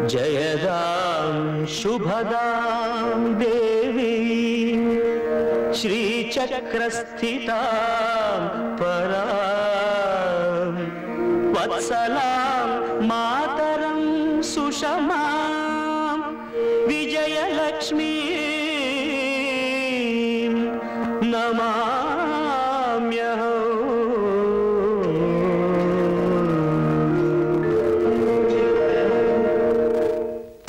జయదాం శుభదాం దేవి శ్రీచక్రస్థితాం పరా వత్సలాం మాతరం సుషమాం విజయలక్ష్మీ నమామ్యహం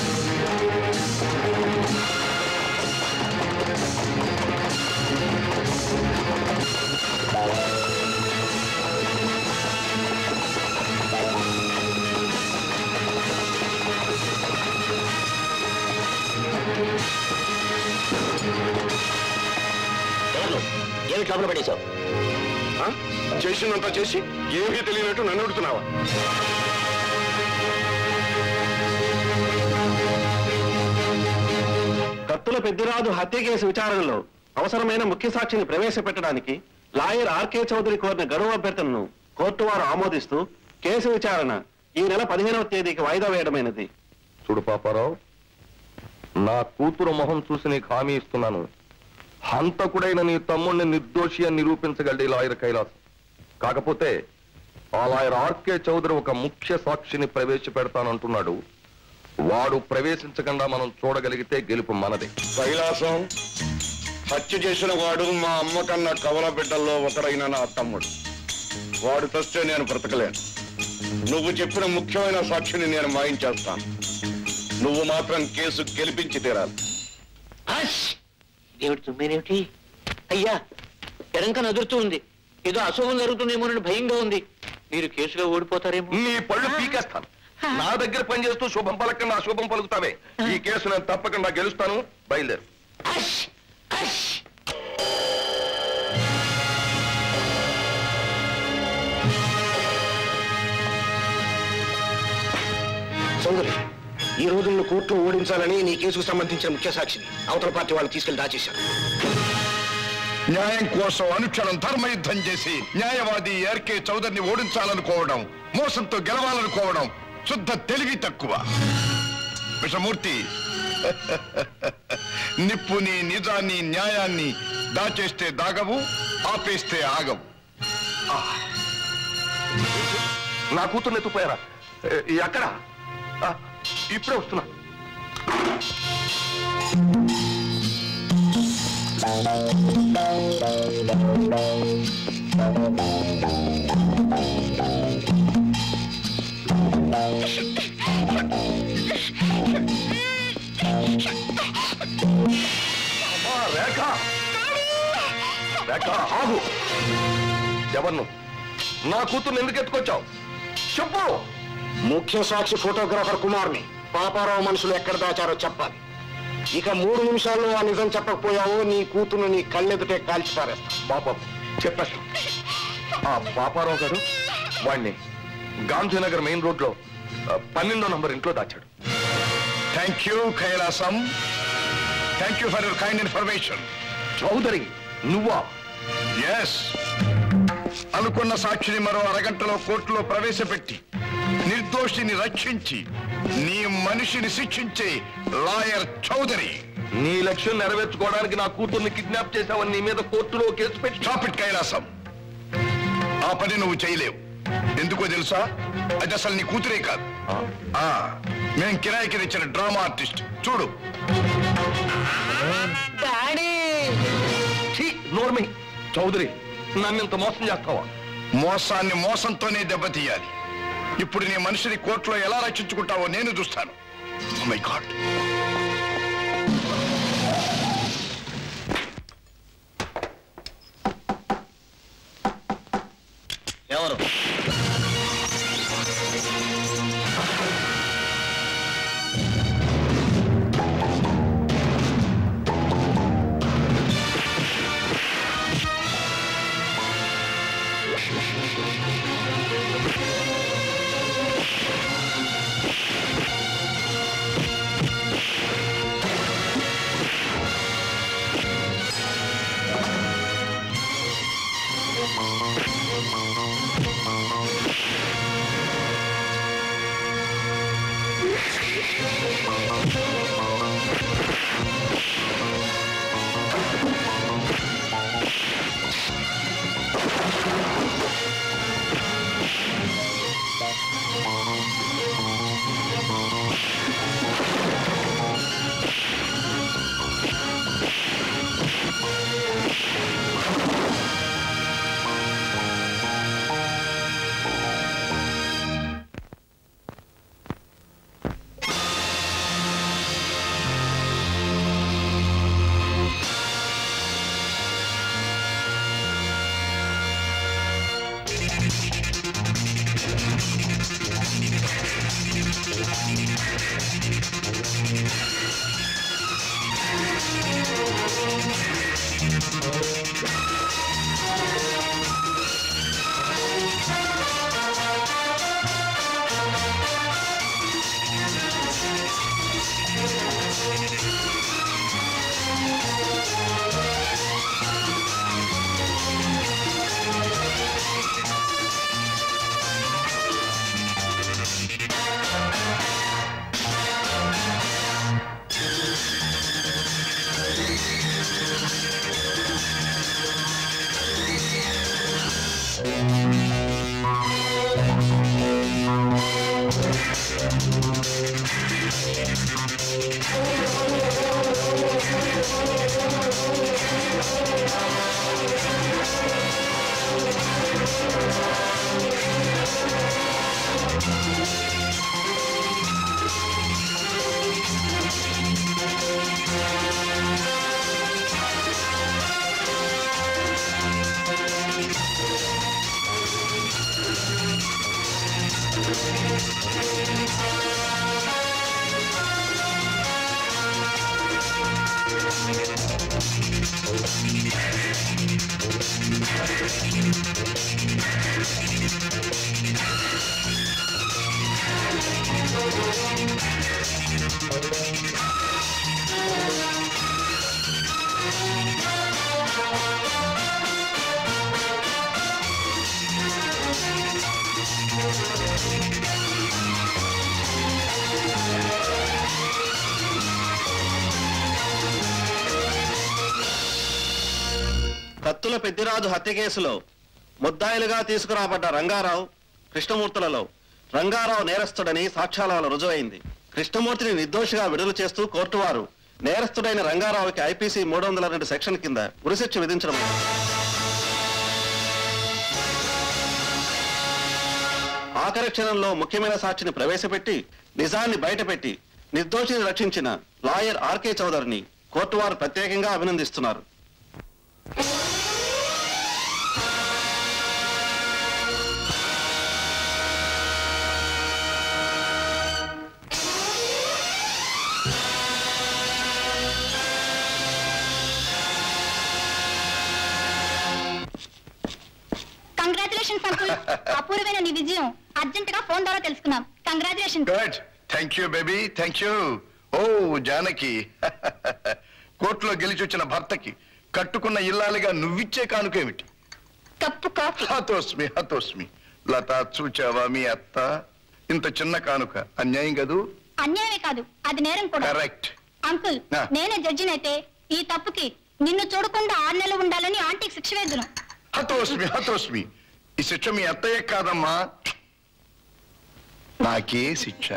ఎవరు ఏమి లోపల పడేశావు ఆ? చేసిందంతా చేసి ఏమీ తెలియనట్టు నన్ను అడుగుతున్నావా కత్తుల పెద్దిరాజు హత్య కేసు విచారణలో అవసరమైన ముఖ్య సాక్షిని ప్రవేశపెట్టడానికి లాయర్ ఆర్కే చౌదరి కోరిన గడువు అభ్యర్థనను కోర్టు వారు ఆమోదిస్తూ కేసు విచారణ ఈ నెల పదిహేనవ తేదీకి వాయిదా వేయడమైనది చూడు పాపారావు నా కూతురు మొహం చూసి నీకు హామీ ఇస్తున్నాను హంతకుడైన నీ తమ్ముడిని నిర్దోషి అని నిరూపించగలడు ఈ లాయర్ కైలాసం కాకపోతే ఆ లాయర్ ఆర్కే చౌదరి ఒక ముఖ్య సాక్షిని ప్రవేశపెడతానంటున్నాడు వాడు ప్రవేశించకుండా మనం చూడగలిగితే గెలుపు మనది కైలాసం హత్య చేసిన వాడు మా అమ్మ కన్నా కవల బిడ్డల్లో ఒకడైన నా తమ్ముడు వాడు తెస్తే నేను బ్రతకలేను నువ్వు చెప్పిన ముఖ్యమైన సాక్షిని నేను మాయించేస్తాను నువ్వు మాత్రం కేసు గెలిపించి తీరాలి అష్! దేవుడి తుమ్మేనేమిటి అయ్యా ఎడంక నదురుతూ ఉంది ఏదో అశుభం జరుగుతుందేమోనని భయంగా ఉంది మీరు కేసులో ఓడిపోతారేమో నీ పళ్ళు పీకేస్తాను నా దగ్గర పనిచేస్తూ శుభం పలకకుండా అశుభం పలుకుతావే ఈ కేసు నేను తప్పకుండా గెలుస్తాను బయలుదేరు అష్! అష్! సౌదరి ఈ రోజుల్లో కోర్టులో ఓడించాలని నీ కేసుకు సంబంధించిన ముఖ్య సాక్షిని అవతల పార్టీ వాళ్ళు తీసుకెళ్లి దాచేశారు న్యాయం కోసం అనుక్షణం ధర్మయుద్ధం చేసి న్యాయవాది ఆర్కే చౌదరిని ఓడించాలనుకోవడం మోసంతో గెలవాలనుకోవడం శుద్ధ తెలివి తక్కువ విషమూర్తి నిప్పుని నిజాన్ని న్యాయాన్ని దాచేస్తే దాగవు ఆపేస్తే ఆగవు నా కూతుర్ని ఎత్తుపోయారా ఏ, ఎక్కడ ఆ, ఇప్పుడే వస్తున్నా అమ్మా, రేఖ రేఖ ఆగు ఎవరు నువ్వు? నా కూతుర్ని ఎందుకు ఎత్తుకొచ్చావు చెప్పు ముఖ్య సాక్షి ఫోటోగ్రాఫర్ కుమార్ని పాపారావు మనుషులు ఎక్కడ దాచారో చెప్పాలి ఇక మూడు నిమిషాల్లో ఆ నిజం చెప్పకపోయావో నీ కూతురు నీ కళ్ళెదుటే కాల్చి పారేస్తా పాపం చెప్పేస్తా ఆ పాపారావు గారు వాడిని గాంధీనగర్ మెయిన్ రోడ్ లో ఆ, పన్నెండో నంబర్ ఇంట్లో దాచాడు thank you Kailasam thank you for your kind information Chowdary నువ్వా ఎస్ అనుకున్న సాక్షిని మరో అరగంటలో కోర్టులో ప్రవేశపెట్టి నిర్దోషిని రక్షించి నీ మనిషిని శిక్షించే లాయర్ చౌదరి నీ లక్ష్యం నెరవేర్చుకోవడానికి నా కూతుర్ని కిడ్నాప్ చేశావని నీ మీద కోర్టులో కేసు పెట్టి స్టాప్ ఇట్ కైలాసం ఆ పని నువ్వు చేయలేవు ఎందుకో తెలుసా అది అసలు నీ కూతురే కాదు ఆ, మేం కిరాయికి తెచ్చిన డ్రామా ఆర్టిస్ట్ చూడు ఛీ, నోర్మి చౌదరి నన్ను ఇంత మోసం చేస్తావా మోసాన్ని మోసంతోనే దెబ్బతీయాలి ఇప్పుడు నీ మనిషిని కోర్టులో ఎలా రక్షించుకుంటావో నేను చూస్తాను మై గాడ్ ఎవరు కత్తుల పెద్దిరాజు హత్య కేసులో ముద్దాయిలుగా తీసుకురాబడ్డ రంగారావు కృష్ణమూర్తులలో రంగారావు నేరస్తుడని సాక్ష్యాల వల్ల రుజువైంది కృష్ణమూర్తిని నిర్దోషిగా విడుదల చేస్తూ కోర్టు వారు నేరస్తుడైన రంగారావుకి ఐపీసీ మూడు వందల రెండు సెక్షన్ కింద ఉరిశిక్ష విధించడం ఆఖరి క్షణంలో ముఖ్యమైన సాక్షిని ప్రవేశపెట్టి నిజాన్ని బయటపెట్టి నిర్దోషిని రక్షించిన లాయర్ ఆర్కే చౌదరిని కోర్టు వారు ప్రత్యేకంగా అభినందిస్తున్నారు కంగ్రాచులేషన్స్ అంకుల్ అపూర్వమైన నీ విజయం అర్జెంట్ గా ఫోన్ ద్వారా తెలుసుకున్నాం congratulation good thank you baby thank you oh Janaki కోర్టులో గెలిచి వచ్చిన భర్తకి కట్టుకున్న ఇల్లాలిగా నువ్విచ్చే కానుకేమిటి కప్పు కాఫీ హతోస్మి హతోస్మి లత చూచావా మీ అత్త ఇంత చిన్న కానుక అన్యాయం కదూ అన్యాయమే కాదు అది నేరం కూడా కరెక్ట్ అంకుల్ ఆ. నేనే జడ్జినైతే ఈ తప్పుకి నిన్ను చూడకుండా ఆరు నెలలు ఉండాలని ఆంటీకి శిక్ష వేద్దును హతోస్మి హతోస్మి ఈ శిక్ష మీ అత్తయ్య కాదమ్మా నాకే శిక్ష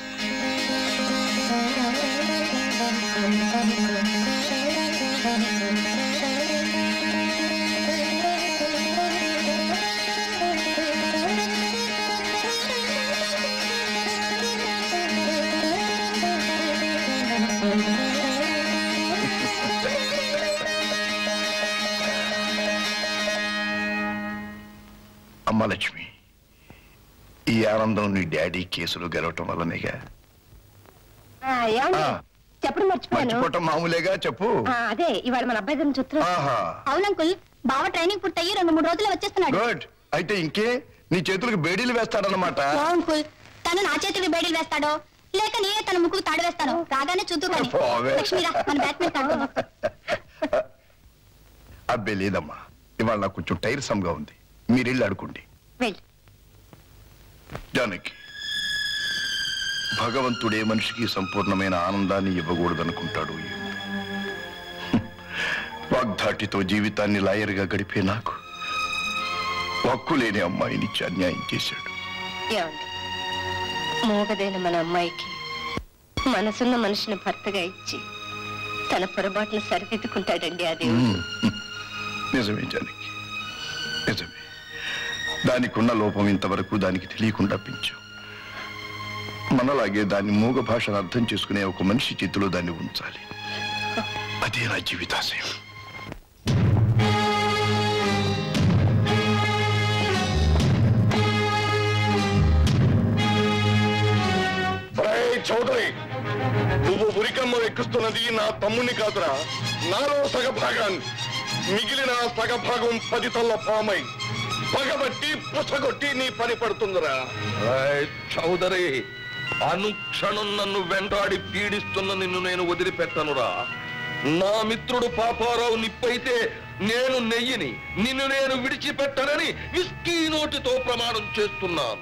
అమ్మ లక్ష్మి ఈ ఆనందం నీ డాడీ కేసులు గెలవటం వల్లనేగా ఆ, చెప్పడం మర్చిపోయాను మర్చిపోవటం మామూలేగా చెప్పు అదే ఇవాళ మన అబ్బాయి గారిని చూస్తున్నాం ఆహా అవును అంకుల్ బావ ట్రైనింగ్ పూర్తయ్యి రెండు మూడు రోజులు వచ్చేస్తున్నాడు గుడ్ అయితే ఇంకే నీ చేతులకు బేడీలు వేస్తాడన్నమాట ఓ అంకుల్ తను నా చేతికి బేడీలు వేస్తాడో లేక నేనే తన ముక్కుకు తాడు వేస్తాను రాగానే చూద్దు కానీ పోవే. లక్ష్మీరా మన బ్యాట్మెంట్ ఆడుకుందాం అబ్బే లేదమ్మా ఇవాళ నాకు కొంచెం టైర్సమ్గా ఉంది మీరెళ్ళి ఆడుకోండి వెళ్ళి జానకి భగవంతుడే మనిషికి సంపూర్ణమైన ఆనందాన్ని ఇవ్వకూడదనుకుంటాడు ఏమో. హ్మ్. వాగ్దాటితో జీవితాన్ని లాయర్గా గడిపే నాకు హక్కు లేని అమ్మాయినిచ్చి అన్యాయం చేశాడు ఏమండి మోగదైన మన అమ్మాయికి మనసున్న మనిషిని భర్తగా ఇచ్చి తన పొరపాటును సరిదిద్దుకుంటాడండి ఆ దేవుడు హ్మ్. నిజమే జానకి నిజమే దానికున్న లోపం ఇంతవరకు దానికి తెలియకుండా పెంచాం మనలాగే దాన్ని మూగ భాషను అర్థం చేసుకునే ఒక మనిషి చేతిలో దాన్ని ఉంచాలి అదే నా జీవితాశయం ఒరేయ్ చౌదరి నువ్వు ఉరికమ్మ ఎక్కిస్తున్నది నా తమ్ముణ్ణి కాదురా నాలో సగ భాగాన్ని మిగిలిన సగ భాగం పది తల్ల పామై పగబట్టి పుసగొట్టి నీ పని పడుతుందిరా ఏయ్, చౌదరి అనుక్షణం నన్ను వెంటాడి పీడిస్తున్న నిన్ను నేను వదిలిపెట్టనురా నా మిత్రుడు పాపారావు నిప్పైతే నేను నెయ్యిని నిన్ను నేను విడిచిపెట్టనని విస్కీ నోటితో ప్రమాణం చేస్తున్నాను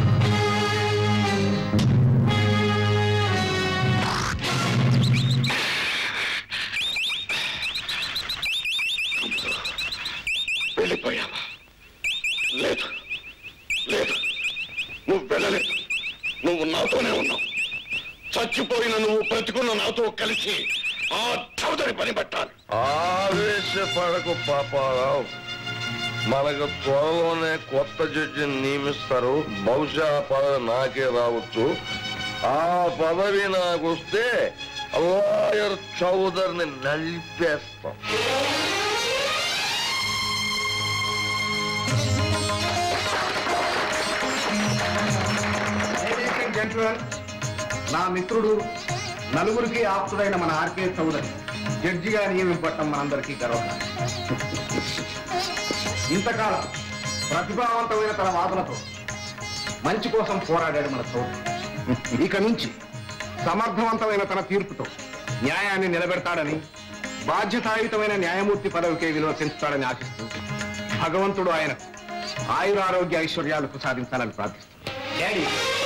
వెళ్ళిపోయావా లేదు లేదు నువ్వు వెళ్ళలేదు నువ్వు నాతోనే ఉన్నావు చచ్చిపోయిన నువ్వు బ్రతికున్న నాతో కలిసి ఆ చౌదరి పని పట్టాలి ఆవేశపడకు పాపారావు మనకు త్వరలోనే కొత్త జడ్జిని నియమిస్తారు బహుశా ఆ పదవి నాకే రావచ్చు ఆ పదవి నాకు వస్తే లాయర్ చౌదరిని నలిపేస్తాం జెంట్మెన్ నా మిత్రుడు నలుగురికి ఆప్తుడైన మన ఆర్కే చౌదరి జడ్జిగా నియమింపటం మనందరికీ గర్వకారణం ఇంతకాలం ప్రతిభావంతమైన తన వాదనతో మంచి కోసం పోరాడాడు మన చౌదరి ఇక నుంచి సమర్థవంతమైన తన తీర్పుతో న్యాయాన్ని నిలబెడతాడని బాధ్యతాయుతమైన న్యాయమూర్తి పదవికే విలువ పెంచుతాడని ఆశిస్తూ భగవంతుడు ఆయన ఆయురారోగ్య ఐశ్వర్యాలు ప్రసాదించాలని ప్రార్థిస్తున్నాడు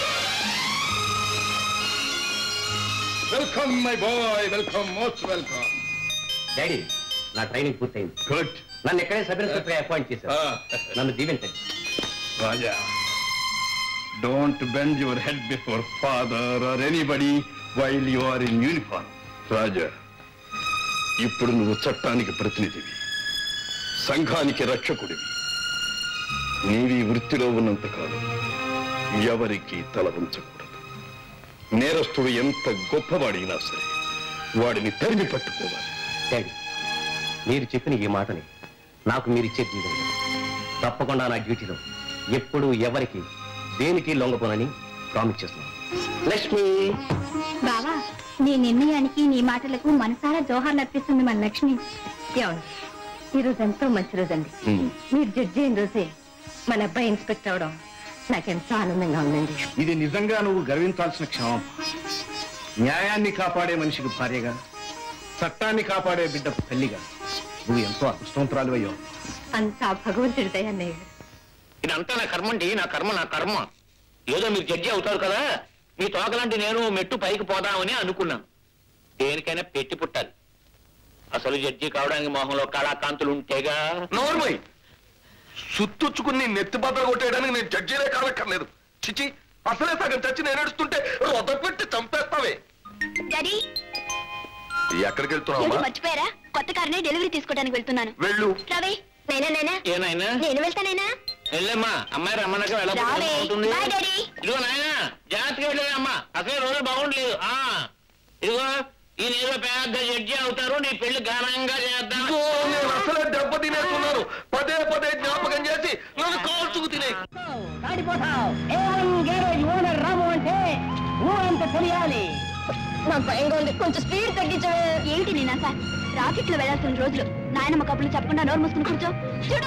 welcome my boy welcome most welcome daddy నా ట్రైనింగ్ పూర్తయింది గుడ్ నన్ను ఎక్కడే సబ్ ఇన్స్పెక్టర్ అపాయింట్ చేశారు నన్ను దీవించండి Raja don't bend your head before father or anybody while you are in uniform Raja ఇప్పుడు నువ్వు చట్టానికి ప్రతినిధివి సంఘానికి రక్షకుడివి నీవి వృత్తిలో ఉన్నంతకాలం ఎవరికి తల ఉంచకూడదు నేరస్తుడు ఎంత గొప్పవాడినా సరే వాడిని తరిమి పట్టుకోవాలి డాడీ మీరు చెప్పిన ఈ మాటని నాకు మీరు ఇచ్చే జీవనం తప్పకుండా నా డ్యూటీలో ఎప్పుడు ఎవరికి దేనికి లొంగపోనని ప్రామిస్ చేస్తున్నాను లక్ష్మి బావా నీ నిర్ణయానికి నీ మాటలకు మనసారా జోహార్లు అర్పిస్తుంది మన లక్ష్మి ఏమండి ఈరోజు ఎంతో మంచి రోజండి మీరు జడ్జి అయిన రోజే మన అబ్బాయి ఇన్స్పెక్టర్ అవడం నాకెంతో ఆనందంగా ఉందండి ఇది నిజంగా నువ్వు గర్వించాల్సిన క్షమం న్యాయాన్ని కాపాడే మనిషికి భార్యగా చట్టాన్ని కాపాడే బిడ్డకు తల్లిగా నువ్వు ఎంతో అదృష్టవంతురాలు అయ్యో అంతా భగవంతుడి దయన్నయ్య గారు ఇదంతా నా కర్మ అండి నా కర్మ నా కర్మ ఏదో మీరు జడ్జి అవుతారు కదా మీ తోకలాంటి నేను మెట్టు పైకి పోదామని అనుకున్నాను దేనికైనా పెట్టి పుట్టాలి అసలు జడ్జి కావడానికి మొహంలో కళాకాంతులు ఉంటేగా నోర్మై సుత్తుచ్చుకుని నెత్తి బద్దలు కొట్టేయడానికి నేను జడ్జిలే కాలక్కర్లేదు చిచి అసలే సగం చచ్చి నేను ఏడుస్తుంటే రొద పెట్టి చంపేస్తావే డాడీ ఎక్కడికి ఏంటి వెళ్తున్నావా మర్చిపోయారా కొత్త కారుని డెలివరీ తీసుకోవడానికి వెళ్తున్నాను వెళ్ళు రవి నేనా నేనా ఏనాయనా నేను వెళ్తానేనా వెళ్ళమ్మా అమ్మాయి రమ్మన్నాక రావే. వెళ్ళబోతుంది Bye, Daddy. ఇదిగో నాయన జాగ్రత్తగా వెళ్ళేది అమ్మా అసలే రోజు బాగుండలేదు ఆ ఇదిగో ఈ ఏదో పెద్ద జడ్జి అవుతారు నీ పెళ్లి ఘనంగా చేద్దాం ఇదిగో, నేను అసలే దెబ్బ తినేస్తున్నాను పదే పదే జ్ఞాపకం చేసి నన్ను కాల్చుకు తినే నా భయంగా ఉంది కొంచెం స్పీడ్ తగ్గించవే ఏమిటి నేనా సార్ రాకెట్ లో వెళ్ళాల్సిన రోజులు నాయనమ్మ కబుర్లు చెప్పకుండా నోరు మూసుకుని కూర్చో చూడు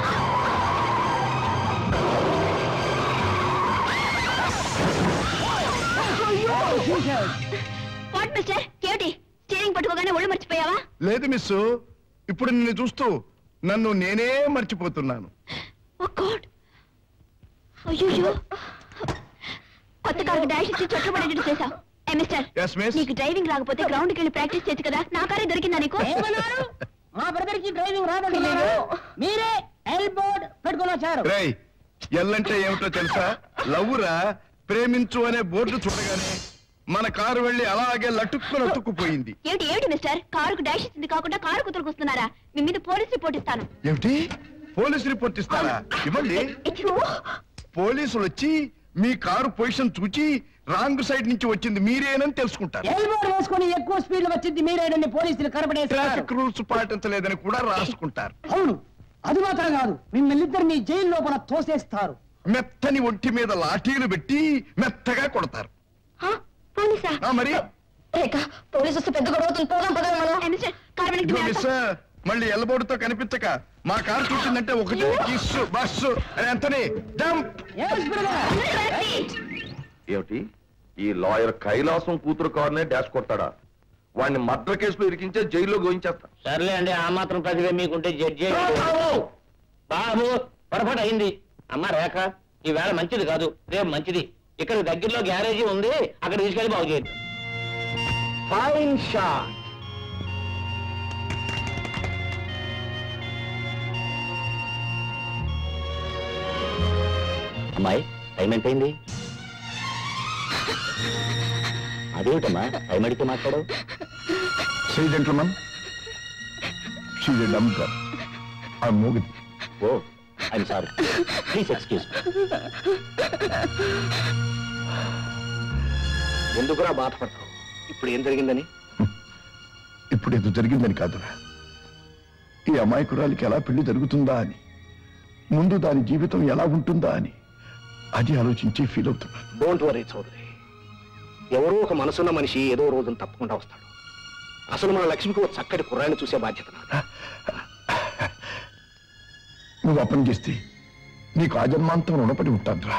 వాట్ మిస్టర్ ఏమిటి స్టీరింగ్ పట్టుకోగానే ఒళ్ళు మర్చిపోయావా లేదు మిస్సు ఇప్పుడు నిన్ను చూస్తూ నన్ను నేనే మర్చిపోతున్నాను ఓ గాడ్ అయ్యో కొత్త కారు డాష్ ఇచ్చి చుట్టుపడేటట్టు చేశావు ఏ మిస్టర్ Yes, miss. నీకు డ్రైవింగ్ రాకపోతే గ్రౌండ్ కి వెళ్ళి ప్రాక్టీస్ చేయొచ్చు కదా నా కారే దొరికిందా నీకు ఏమన్నారు మా బ్రదర్ కి డ్రైవింగ్ రాదంటున్నారు మీరే ఎల్ బోర్డ్ పెట్టుకొని వచ్చారు రేయ్ ఎల్లంటే ఏమిటో తెలుసా లవ్వురా ప్రేమించు అనే బోర్డు చూడగానే మన కారు వెళ్ళి అలాగే లటుక్కుని అతుక్కుపోయింది ఏమిటి ఏమిటి మిస్టర్ కారుకు డాష్ ఇచ్చింది కాకుండా కారు కుతురుకు వస్తున్నారా మీ మీద పోలీస్ రిపోర్ట్ ఇస్తాను ఏమిటి పోలీసు రిపోర్ట్ ఇస్తారా ఇవ్వండి ఇచ్చు. పోలీసులు వచ్చి మీ కారు పొజిషన్ చూచి రాంగ్ సైడ్ నుంచి వచ్చింది మీరేనని తెలుసుకుంటారు ఎల్ బోర్డ్ వేసుకొని ఎక్కువ స్పీడ్ లో వచ్చింది మీరేనని పోలీసులు కనపడేస్తారు ట్రాఫిక్ రూల్స్ పాటించలేదని కూడా రాసుకుంటారు అవును అది మాత్రం కాదు మిమ్మల్నిద్దరిని జైలు లోపల తోసేస్తారు మెత్తని ఒంటి మీద లాఠీలు పెట్టి మెత్తగా కొడతారు హా? పోలీసా ఆ, మరి రేఖ పోలీసు వస్తే పెద్ద గొడవ అవుతుంది పోదాం పదం మనం ఏ మిస్టర్ కారు వెనక్కి ఇదిగో తిప్పేస్తా. మిస్ మళ్ళీ ఎల్లబోటుతో కనిపించక మా కారు చూసిందంటే ఒకటి కిస్సు బస్సు అని ఎంతని జంప్ అందరూ వెనక్కి. ఏమిటి ఈ లాయర్ కైలాసం కూతురు కారునే డాష్ కొడతాడా వాడిని మర్డర్ కేసులో ఇరికించే జైల్లో గోయించేస్తా సర్లే అండి ఆ మాత్రం ప్రతిభ మీకుంటే జడ్జి బాబు పొరపాటు అయింది అమ్మ రేఖ ఈ వేళ మంచిది కాదు రేపు మంచిది ఇక్కడ దగ్గరలో గ్యారేజీ ఉంది అక్కడ తీసుకెళ్ళి బాగు చేయండి ఫైన్ షాట్ అమ్మాయి టైం ఎంత అయింది అదేమిటమ్మా టైం అడిగితే మాట్లాడు see gentleman she's a dumb girl ఆ మూగిది oh I'm sorry please excuse ఎందుకురా బాధపడతావు ఇప్పుడు ఏం జరిగిందని ఇప్పుడు ఏదో జరిగిందని కాదురా ఈ అమాయకురాలికి ఎలా పెళ్లి జరుగుతుందా అని ముందు దాని జీవితం ఎలా ఉంటుందా అని అది ఆలోచించి ఫీల్ అవుతున్నా డోంట్ వరీ చౌదరి ఎవరో ఒక మనసున్న మనిషి ఏదో రోజున తప్పకుండా వస్తాడు అసలు మన లక్ష్మికి ఒక చక్కటి కుర్రాన్ని చూసే బాధ్యత నాది. నువ్వు అప్పని చేస్తే నీకు ఆ జన్మాంతం రుణపడి ఉంటానురా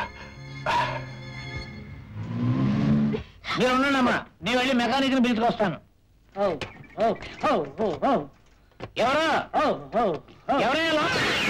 మీరు ఉండండి అమ్మా నేను వెళ్ళి మెకానిక్ ని పిలుచుకొస్తాను ఓ ఓ ఓ ఓ ఓ ఎవరు ఓ ఓ ఓ ఎవరైనా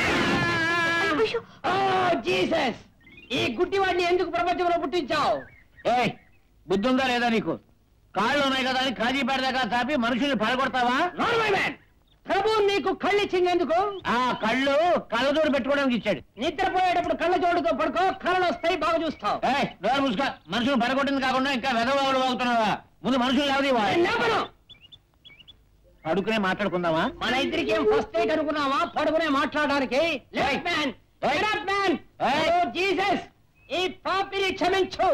ఓ జీసస్ ఈ గుడ్డివాడిని ఎందుకు ప్రపంచంలో పుట్టించావు ఏయ్ బుద్ధి ఉందా లేదా నీకు కాళ్ళు ఉన్నాయి కదా అని కాజీపేట దాకా చాపి మనుషుల్ని పడగొడతావా నార్మల్ మ్యాన్ ప్రభు నీకు కళ్ళు ఇచ్చింది ఎందుకు ఆ కళ్ళు కళ్ళజోడు పెట్టుకోవడానికి ఇచ్చాడు నిద్రపోయేటప్పుడు కళ్ళ జోడుతో పడుకో కళ్ళు వస్తాయి బాగా చూస్తావు ఏయ్ నోరు మూసుకో మనుషులు పడగొట్టింది కాకుండా ఇంకా వెదవాడు వాగుతున్నావా ముందు మనుషులు ఎవరి లేపను. అడుగునే మాట్లాడుకుందామా మన ఇద్దరికి ఏం ఫస్ట్ ఎయిడ్ అనుకున్నావా పడుకునే మాట్లాడడానికి లెఫ్ట్ మ్యాన్ ఏయ్. రైట్ మ్యాన్ ఏయ్. ఓ జీసస్ ఈ పాపిని క్షమించు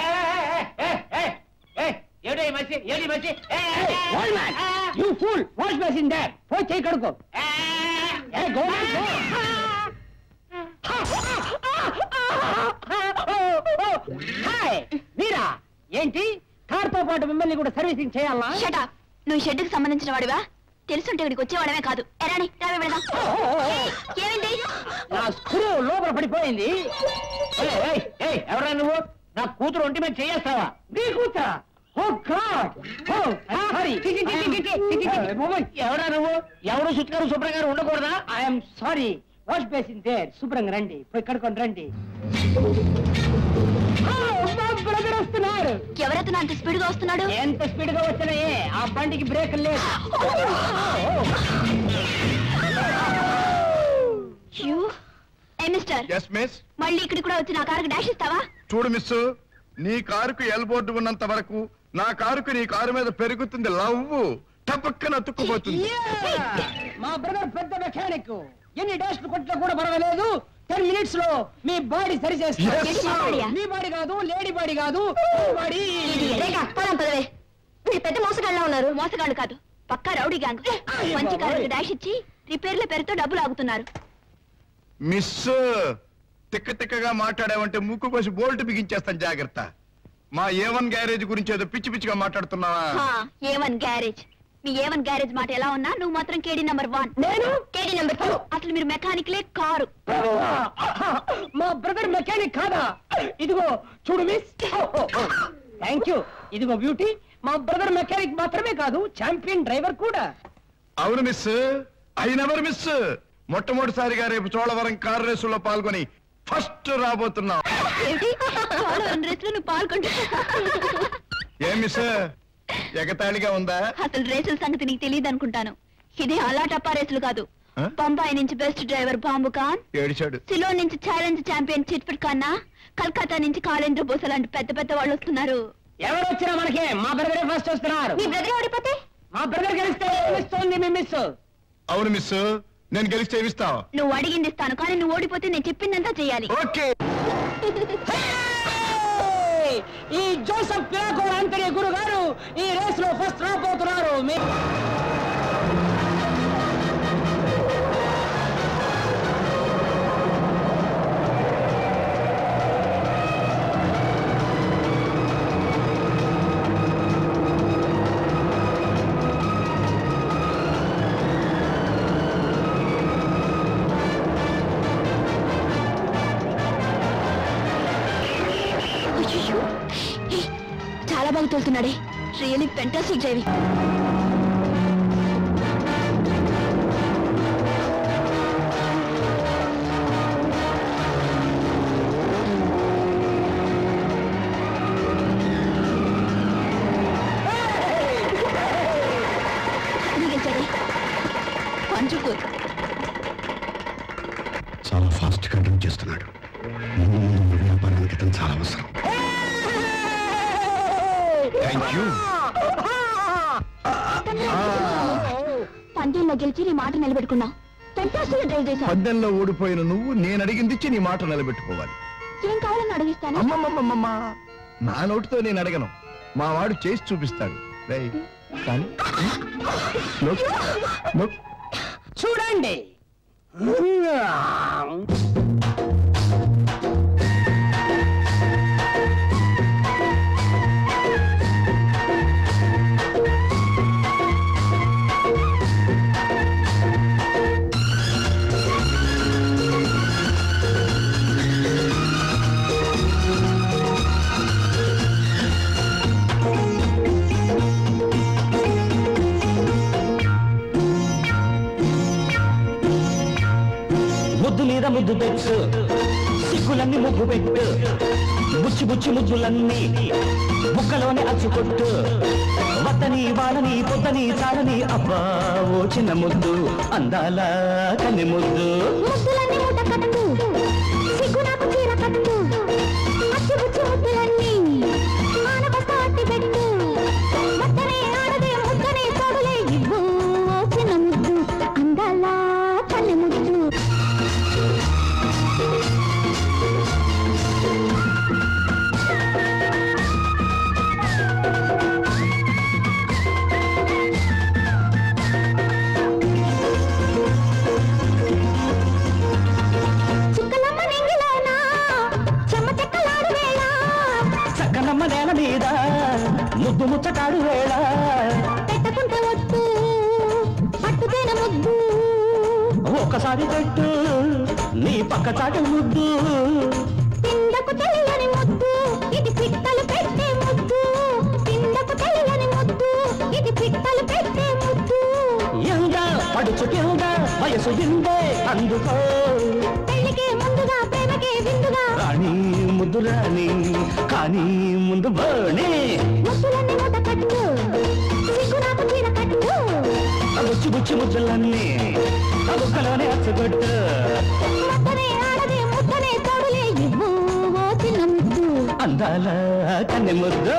ఏడి మసి ఏడి మసి old man you fool wash basin there పోయి చేయి కడుకో ఏ గో గో హాయ్ మీరా ఏంటి కార్తో పాటు మిమ్మల్ని కూడా సర్వీసింగ్ చేయాలా Shut up. నువ్వు షెడ్కి సంబంధించిన వాడివా తెలుసుంటే ఇక్కడికి వచ్చేవాడమే కాదు ఎరాని రావే వెళదాం ఏయ్, ఏమైంది నా స్క్రూ లోపల పడిపోయింది ఎవరా నువ్వు నా కూతురు ఒంటి మీద చేయేస్తావా నీ కూతురా ఓ గాడ్ ఓ సారీ ఎవరా నువ్వు ఎవరు సుత్కారు శుభ్రం గారు ఉండకూడదా I'm sorry wash basin there శుభ్రంగా రండి పోయి కడుకొని రండి బ్రదర్ వస్తున్నారు ఎవరైతే అంత స్పీడ్ గా వస్తున్నాడు ఎంత స్పీడ్ గా వచ్చినాయే ఆ బండికి బ్రేక్ లేదు You? ఏ మిస్టర్ ఎస్ మిస్ మళ్ళీ ఇక్కడికి కూడా వచ్చి నా కారుకి డాష్ ఇస్తావా చూడు మిస్ నీ కారుకు ఎల్ బోర్డు ఉన్నంత వరకు నా కారుకు నీ కారు మీద పెరుగుతుంది లవ్వు టపక్కన అతుక్కుపోతుంది మా బ్రదర్ పెద్ద మెకానిక్ ఎన్ని డాష్ కొట్టినా కూడా పర్వాలేదు టెన్ మినిట్స్ లో మీ బాడీ సరి Yes, ఏంటి మా బాడీయా? మీ బాడీ కాదు లేడీ బాడీ కాదు బాడీ రేఖ, పోదాం పదవే వీళ్ళు పెద్ద మోసగాళ్ళ ఉన్నారు మోసగాళ్ళు కాదు పక్కా రౌడీ గ్యాంగ్ మంచి కారుకి డాష్ ఇచ్చి రిపేర్ల పేరుతో డబ్బులు ఆగుతున్నారు మిస్ తిక్క తిక్కగా మాట్లాడావంటే ముక్కు కోసి బోల్ట్ బిగించేస్తాను జాగ్రత్త మా ఏ వన్ గ్యారేజ్ గురించి ఏదో పిచ్చి పిచ్చిగా మాట్లాడుతున్నావా ఏ వన్ గ్యారేజ్ మీ ఏ వన్ గ్యారేజ్ మాట ఎలా ఉన్నా నువ్వు మాత్రం కేడీ నెంబర్ వన్ నేను? కేడీ నెంబర్ టూ అసలు మీరు మెకానిక్లే కారు మా బ్రదర్ మెకానిక్ కాదా ఇదిగో చూడు మిస్ థ్యాంక్ యూ ఇదిగో బ్యూటీ మా బ్రదర్ మెకానిక్ మాత్రమే కాదు ఛాంపియన్ డ్రైవర్ కూడా అవును మిస్ అయినెవరు మిస్ మొట్టమొదటిసారిగా రేపు చోళవరం కార్ రేసులో పాల్గొని ఫస్ట్ రాబోతున్నాం ఏమిటి పోలవరం రేస్ లో నువ్వు పాల్గొంటా ఏం మిస్ ఎగతాళిగా ఉందా అసలు రేసుల సంగతి నీకు తెలియదు అనుకుంటాను ఇది అలా టప్పా రేసులు కాదు ఆ? బొంబాయి నుంచి బెస్ట్ డ్రైవర్ బాంబు ఖాన్ ఏడిచాడు సిలోన్ నుంచి ఛాలెంజ్ ఛాంపియన్ చిట్ఫిట్ ఖన్నా కల్కత్తా నుంచి కాలేంద్ర బోస లాంటి పెద్ద పెద్ద వాళ్ళు వస్తున్నారు ఎవరు వచ్చినా మనకి మా బ్రదరే ఫస్ట్ వస్తున్నారు మీ బ్రదర్ ఓడిపోతే మా బ్రదర్ గెలిస్తే ఏమిస్తోంది మీ మిస్ అవును మిస్ నేను గెలిస్తే ఏమిస్తావు నువ్వు అడిగింది ఇస్తాను కానీ నువ్వు ఓడిపోతే నేను చెప్పిందంతా చేయాలి ఓకే ఈ జోసఫ్ పిలాకో అంతరి గురు గారు ఈ రేస్ లో ఫస్ట్ రాబోతున్నారు మీ- అయ్యయ్యో. ఏ, చాలా బాగా తోలుతున్నాడే రియలీ ఫెంటాస్టిక్ డ్రైవింగ్ గెలిచాడే పంచుకో చాలా ఫాస్ట్ గా డ్రైవ్ చేస్తున్నాడు ముందు ముందు మన వ్యాపారానికి ఇతను చాలా అవసరం థ్యాంక్ యూ పందెంలో గెలిచి నీ మాట నిలబెట్టుకున్నావు ఫెంటాస్టిక్ డ్రైవ్ చేశావు పద్దెంలో ఓడిపోయిన నువ్వు నేను అడిగింది ఇచ్చి నీ మాట నిలబెట్టుకోవాలి ఏం కావాలని అడిగిస్తాను అమ్మమ్మమ్మమ్మ నా నోటితో నేను అడగను మా వాడు చేసి చూపిస్తాడు రేయ్, కానీ నోక్, నోక్. చూడండి ముద్దు మీద ముద్దు పెట్టు సిగ్గులన్నీ ముగ్గు పెట్టు బుచ్చి బుచ్చి ముద్దులన్నీ బుక్కలోనే అచ్చుకొట్టు వత్తని వాళ్ళని పొద్దని చాలని అబ్బా ఓ చిన్న ముద్దు అందాల కన్నె ముద్దు ముద్దులన్నీ మూట కట్టు సిగ్గు నాకు చీర కట్టు అచ్చి బుచ్చి ముద్దులన్నీ మానవస్త అట్టి పెట్టు వద్దనే ఆడదే ముద్దనే తోడులే ఇవ్వు ఓ చిన్న ముద్దు అందాల కన్నె ముద్దు చుక్కలమ్మ నింగిలోనా చెమ్మ చెక్కలాడు వేళ చక్కనమ్మ నేల మీద ముద్దు ముచ్చటాడు వేళ పెట్టకుంటే ఒట్టు పట్టుతేన ముద్దు ఒక్కసారి పెట్టు నీ పక్క చాటు ముద్దు పిందకు తెలియని ముద్దు ఇది పిట్టలు పెట్టే ముద్దు పిందకు తెలియని ముద్దు ఇది పిట్టలు పెట్టే ముద్దు ఎండ పడుచు కింద వయసు ఇందే అందుకో పెళ్లికే ముందుగా ప్రేమకే విందుగా రాణి ముద్దు రాణి కానీ ముందు బోణి ముద్దులన్నీ మూట కట్టు సిగ్గు నాకు చీర కట్టు బుచ్చి బుచ్చి ముద్దులన్నీ అబుక్కలోనే అచ్చగొట్టు ముద్దనే ఆడదే ముద్దనే తోడులే ఇవ్వు ఓ చిన్న ముద్దు అందాల కన్నె ముద్దు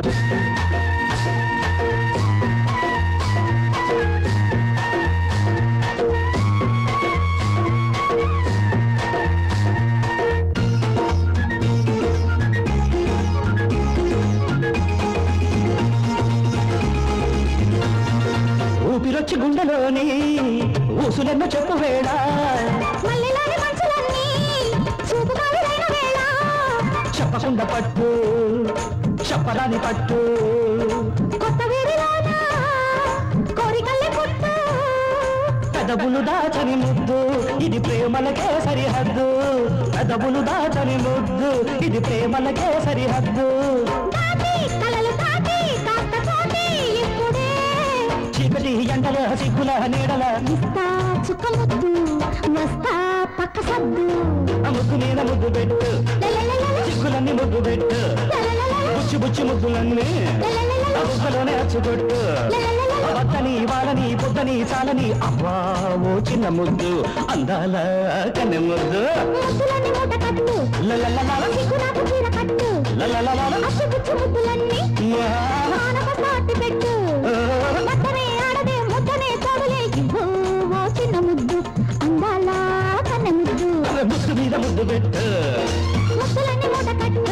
ఊపిరొచ్చి గుండెలోని ఊసులెన్నో చెప్పు వేళ మల్లెలోని మంచులన్నీ చూపు కావిరైన వేళ చెప్పకుండా పట్టు చెప్పరాని పట్టు కొత్త వేడిలోన కోరికల్లే పుట్టు పెదవులు దాచని ముద్దు ఇది ప్రేమలకే సరిహద్దు పెదవులు దాచని ముద్దు ఇది ప్రేమలకే సరిహద్దు తాకి కలలు తాకి కాస్త పోటీ ఇప్పుడే చీకటి ఎండల సిగ్గుల నీడల ఇస్తా చుక్క ముద్దు వస్తా పక్క సద్దు ఆ ముద్దు మీద ముద్దు పెట్టు లలలలల. సిగ్గు ముద్దులన్నీ ముద్దు పెట్టు బుచ్చి బుచ్చి ముద్దులన్నీ బుగ్గలోనే అచ్చుకొట్టు వద్దని వాళ్ళని పొద్దని చాలని అవ్వా ఓ చిన్న ముద్దు అందాల కన్నె ముద్దు ముద్దులన్నీ మూట కట్టు లలలలల. సిగ్గు నాకు చీర కట్టు లలలలల. అచ్చుబుచ్చు ముద్దులన్నీ ఆనక సాటి పెట్టు మద్దనే ఆడదే ముద్దనే తోడులే ఇవ్వు ఓ చిన్న ముద్దు అందాల కన్నె ముద్దు ముద్దు మీద ముద్దు పెట్టు ముద్దులన్నీ మూట కట్టు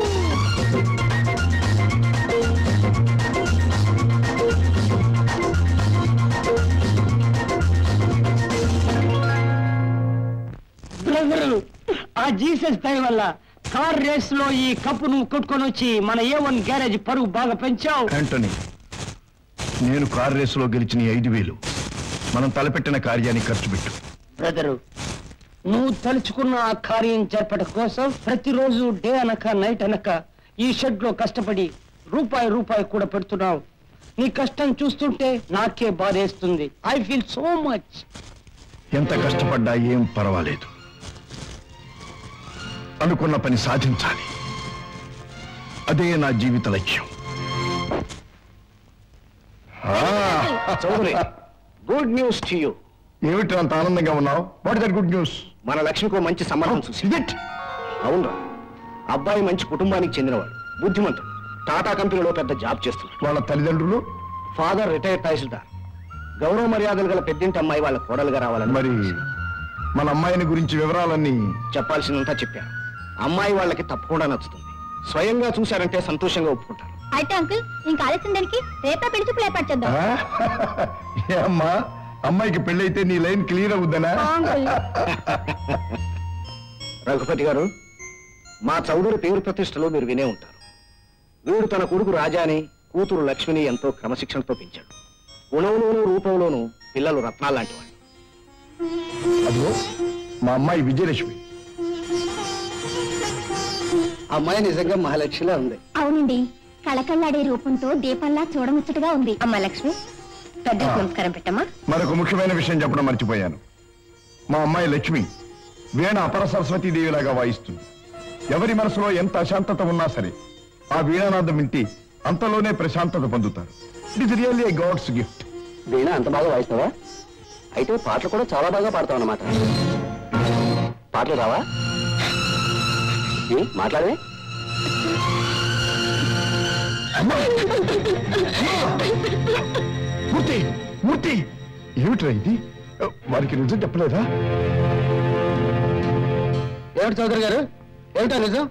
బ్రదరు ఆ జీసస్ దయ వల్ల కార్ రేస్ లో ఈ కప్పు నువ్వు కొట్టుకొని వచ్చి మన ఏ వన్ గ్యారేజ్ పరువు బాగా పెంచావు యాంటనీ నేను కారు రేసులో గెలిచిన ఈ ఐదు వేలు మనం తలపెట్టిన కార్యానికి ఖర్చు పెట్టు బ్రదరు నువ్వు తలుచుకున్న ఆ కార్యం చేపట కోసం ప్రతిరోజు డే అనక నైట్ అనక ఈ షెడ్ లో కష్టపడి రూపాయి రూపాయి కూడా పెడుతున్నావు నీ కష్టం చూస్తుంటే నాకే బాధేస్తుంది ఐ ఫీల్ సో మచ్ ఎంత కష్టపడ్డా ఏం పర్వాలేదు అనుకున్న పని సాధించాలి అదే నా జీవిత లక్ష్యం Chowdary good news to you ఏమిటి అంత ఆనందంగా ఉన్నావు వాట్ దట్ గుడ్ న్యూస్ మన లక్ష్మికి ఓ మంచి సంబంధం చూసి అవునరా అబ్బాయి మంచి కుటుంబానికి చెందినవాడు బుద్ధిమంతుడు టాటా కంపెనీలో పెద్ద జాబ్ చేస్తున్నాడు వాళ్ళ తల్లిదండ్రులు ఫాదర్ రిటైర్డ్ తహసీల్దార్ గౌరవ మర్యాదలు గల పెద్దింటి అమ్మాయి వాళ్ళ కోడలుగా రావాలని మరి మన అమ్మాయిని గురించి వివరాలన్నీ చెప్పాల్సిందంతా చెప్పారు అమ్మాయి వాళ్ళకి తప్పకుండా నచ్చుతుంది స్వయంగా చూశారంటే సంతోషంగా ఒప్పుకుంటారు అయితే అంకుల్ ఇంకా ఆలస్యం దానికి రేపే పెళ్లి చూపులు ఏర్పాటు చేద్దాం ఆ? ఏ అమ్మా అమ్మాయికి పెళ్ళైతే నీ లైన్ క్లియర్ అవుద్దనా అంకుల్ రఘుపతి గారు మా చౌదరి పేరు ప్రతిష్టలో మీరు వినే ఉంటారు వీడు తన కొడుకు రాజాని కూతురు లక్ష్మిని ఎంతో క్రమశిక్షణతో పెంచాడు గుణంలోనూ రూపంలోనూ పిల్లలు రత్నాలు లాంటి వాళ్ళు అదిగో మా అమ్మాయి విజయలక్ష్మి అమ్మాయి నిజంగా మహాలక్ష్మిలా ఉంది అవునండి కళకళ్ళాడే రూపంతో దీపంలా చూడముచ్చటగా ఉంది అమ్మ లక్ష్మి పెద్ద నమస్కారం పెట్టమ్మా మరొక ముఖ్యమైన విషయం చెప్పడం మర్చిపోయాను మా అమ్మాయి లక్ష్మి వీణ అపర సరస్వతీదేవిలాగా వాయిస్తుంది ఎవరి మనసులో ఎంత అశాంతత ఉన్నా సరే ఆ వీణానాదం వింటి అంతలోనే ప్రశాంతత పొందుతారు it is really a god's gift వీణ అంత బాగా వాయిస్తావా అయితే పాటలు కూడా చాలా బాగా పాడతావు అన్నమాట పాటలు రావా ఏ, మాట్లాడవే మూర్తి మూర్తి ఏమిట్రా ఇది వారికి నిజం చెప్పలేదా ఏమిటి చౌదరి గారు ఏమిటా నిజం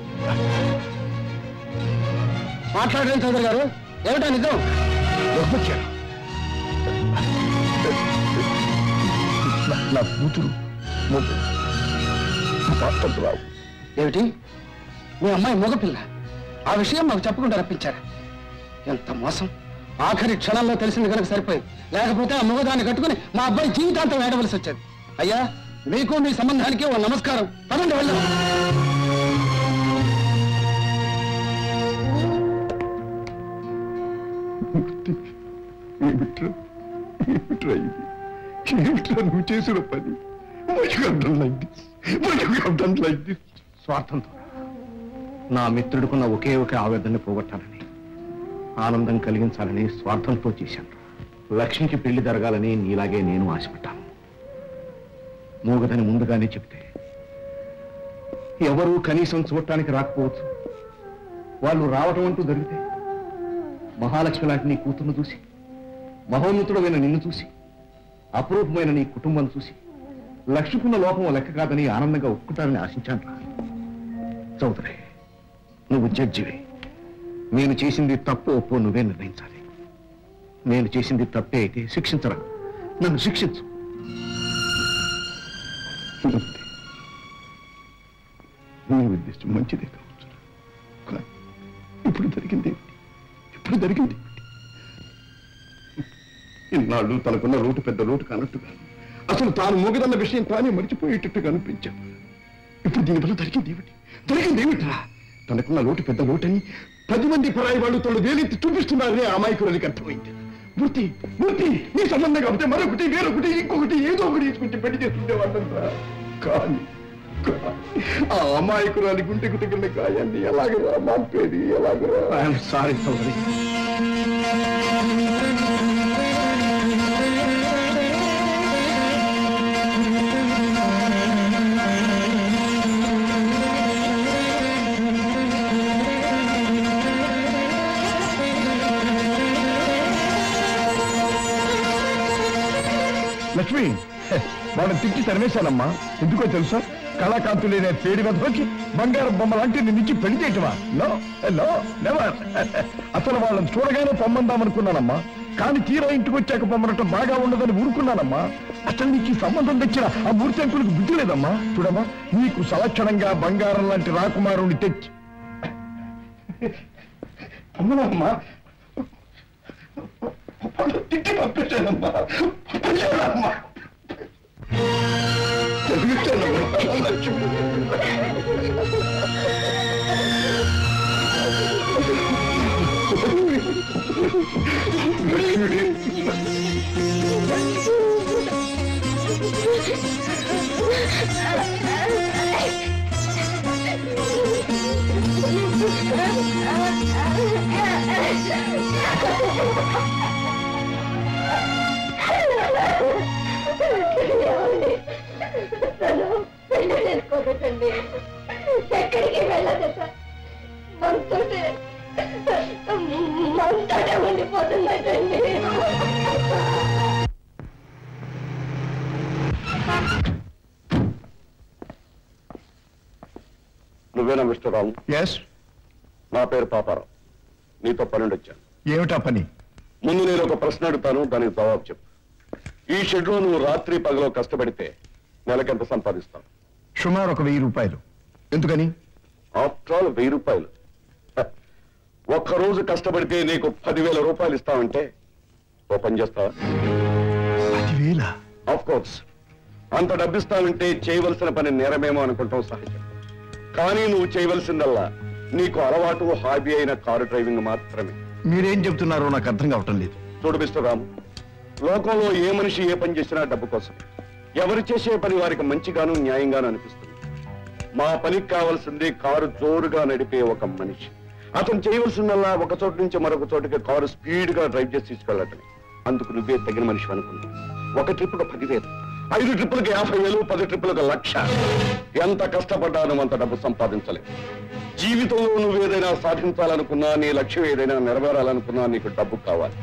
మాట్లాడండి చౌదరి గారు ఏమిటా నిజం వచ్చారు నా- నా కూతురు మొ- మాట్లాడు రావు ఏమిటి మీ అమ్మాయి మగపిల్ల ఆ విషయం మాకు చెప్పకుండా రప్పించారు ఎంత మోసం ఆఖరి క్షణంలో తెలిసింది కనుక సరిపోయింది లేకపోతే ఆ మగదాన్ని కట్టుకుని మా అబ్బాయి జీవితాంతం ఏడవలసి వచ్చేది అయ్యా మీకు మీ సంబంధానికి ఓ నమస్కారం పదండి వెళ్దాం మూర్తి ఏమిట్రా ఏమిట్రా ఇది ఏమిట్రా నువ్వు చేసిన పని Why you have done like this? Why you have done like this? స్వార్థంతో నా మిత్రుడికున్న ఒకే ఒక ఆవేదనని పోగొట్టాలని ఆనందం కలిగించాలని స్వార్థంతో చేశాను లక్ష్మికి పెళ్లి జరగాలని నీలాగే నేను ఆశపడ్డాను మూగదని ముందుగానే చెప్తే ఎవరూ కనీసం చూడటానికి రాకపోవచ్చు వాళ్ళు రావటం అంటూ జరిగితే మహాలక్ష్మి లాంటి నీ కూతుర్ను చూసి మహోన్నతుడమైన నిన్ను చూసి అపురూపమైన నీ కుటుంబం చూసి లక్ష్మికున్న లోపం లెక్క కాదని ఆనందంగా ఒప్పుకుంటానని ఆశించాను రా చౌదరి నువ్వు జడ్జివి నేను చేసింది తప్పు ఒప్పు నువ్వే నిర్ణయించాలి నేను చేసింది తప్పే అయితే శిక్షించరా నన్ను శిక్షించు మూర్తి, నీ ఉద్దేశం మంచిదే కావచ్చు కానీ ఇప్పుడు జరిగింది ఏమిటి? ఇప్పుడు జరిగింది ఏమిటి? ఇన్నాళ్ళు తనకున్న లోటు పెద్ద లోటు కానట్టుగా అసలు తాను మోగదన్న విషయం తానే మర్చిపోయేటట్టుగా అనిపించాను ఇప్పుడు దీనివల్ల జరిగింది ఏమిటి జరిగింది ఏమిట్రా తనకున్న లోటు పెద్ద లోటని పది మంది పరాయి వాళ్ళు తోడు వేలెత్తి చూపిస్తున్నారని ఆ అమాయకురానికి అర్థమైంది మూర్తి మూర్తి నీ సంబంధం కాకపోతే మరొకటి వేరొకటి ఇంకొకటి ఏదో ఒకటి తీసుకొచ్చి పెళ్లి చేస్తుండే వాళ్ళంతా కానీ ఆ అమాయకురాలి గుంటెకు తగిలిన గాయాన్ని ఎలాగరా మాపేది ఎలాగరా ఐఎమ్ సారీ సోదరి లక్ష్మి హె, వాళ్ళని తిట్టి తరిమేశానమ్మా ఎందుకో తెలుసా కళాకాంతు లేని పేడి వెధవకి బంగారం బొమ్మ లాంటి నిన్నిచ్చి పెళ్లి చేయటమా నో నో నెవర్ అసలు వాళ్ళని చూడగానే పొమ్మందామనుకున్నానమ్మా కానీ తీరా ఇంటికి వచ్చాక పొమ్మనటం బాగా ఉండదని ఊరుకున్నానమ్మా అసలు నీకు ఈ సంబంధం తెచ్చిన ఆ మూర్తి అంకులకు బుద్ధి లేదమ్మా చూడమ్మా నీకు సలక్షణంగా బంగారం లాంటి రాకుమారుని తెచ్చి అమ్మనమ్మా తిట్టి పంపించానమ్మా పంపించానమ్మా చేసుకోకండి ఎక్కడికి వెళ్ళదు సార్ మనతోటే మనతోటే ఉండిపోతుందండి నువ్వేనా మిస్టర్ రాము ఎస్ నా పేరు పాపారావు నీతో పనుండి వచ్చాను ఏమిటా పని ముందు నేను ఒక ప్రశ్న అడుగుతాను దానికి జవాబు చెప్పు ఈ షెడ్లో నువ్వు రాత్రి పగలో కష్టపడితే నెలకెంత సంపాదిస్తావు సుమారు ఒక వెయ్యి రూపాయలు ఎందుకని ఆఫ్టర్ ఆల్ వెయ్యి రూపాయలు హ, ఒక్క రోజు కష్టపడితే నీకు పదివేల రూపాయలు ఇస్తావంటే ఓ పని చేస్తావా పదివేల ఆఫ్ కోర్స్ అంత డబ్బిస్తానంటే చేయవలసిన పని నేరమేమో అనుకుంటాం సహజం కానీ నువ్వు చేయవలసిందల్లా నీకు అలవాటు హాబీ అయిన కారు డ్రైవింగ్ మాత్రమే మీరేం చెప్తున్నారో నాకు అర్థం కావటం లేదు చూడు మిస్టర్ రాము లోకంలో ఏ మనిషి ఏ పని చేసినా డబ్బు కోసం ఎవరు చేసే పని వారికి మంచిగాను న్యాయంగాను అనిపిస్తుంది మా పనికి కావాల్సింది కారు జోరుగా నడిపే ఒక మనిషి అతను చేయవలసిందల్లా ఒక చోటు నుంచి మరొక చోటుకి కారు స్పీడ్ గా డ్రైవ్ చేసి తీసుకెళ్ళటమే అందుకు నువ్వే తగిన మనిషి అనుకున్నా ఒక ట్రిప్కు పదివేలు ఐదు ట్రిప్పులకు యాభై వేలు పది ట్రిప్పులకు లక్ష ఎంత కష్టపడ్డాను అంత డబ్బు సంపాదించలేదు జీవితంలో నువ్వు ఏదైనా సాధించాలనుకున్నా నీ లక్ష్యం ఏదైనా నెరవేరాలనుకున్నా నీకు డబ్బు కావాలి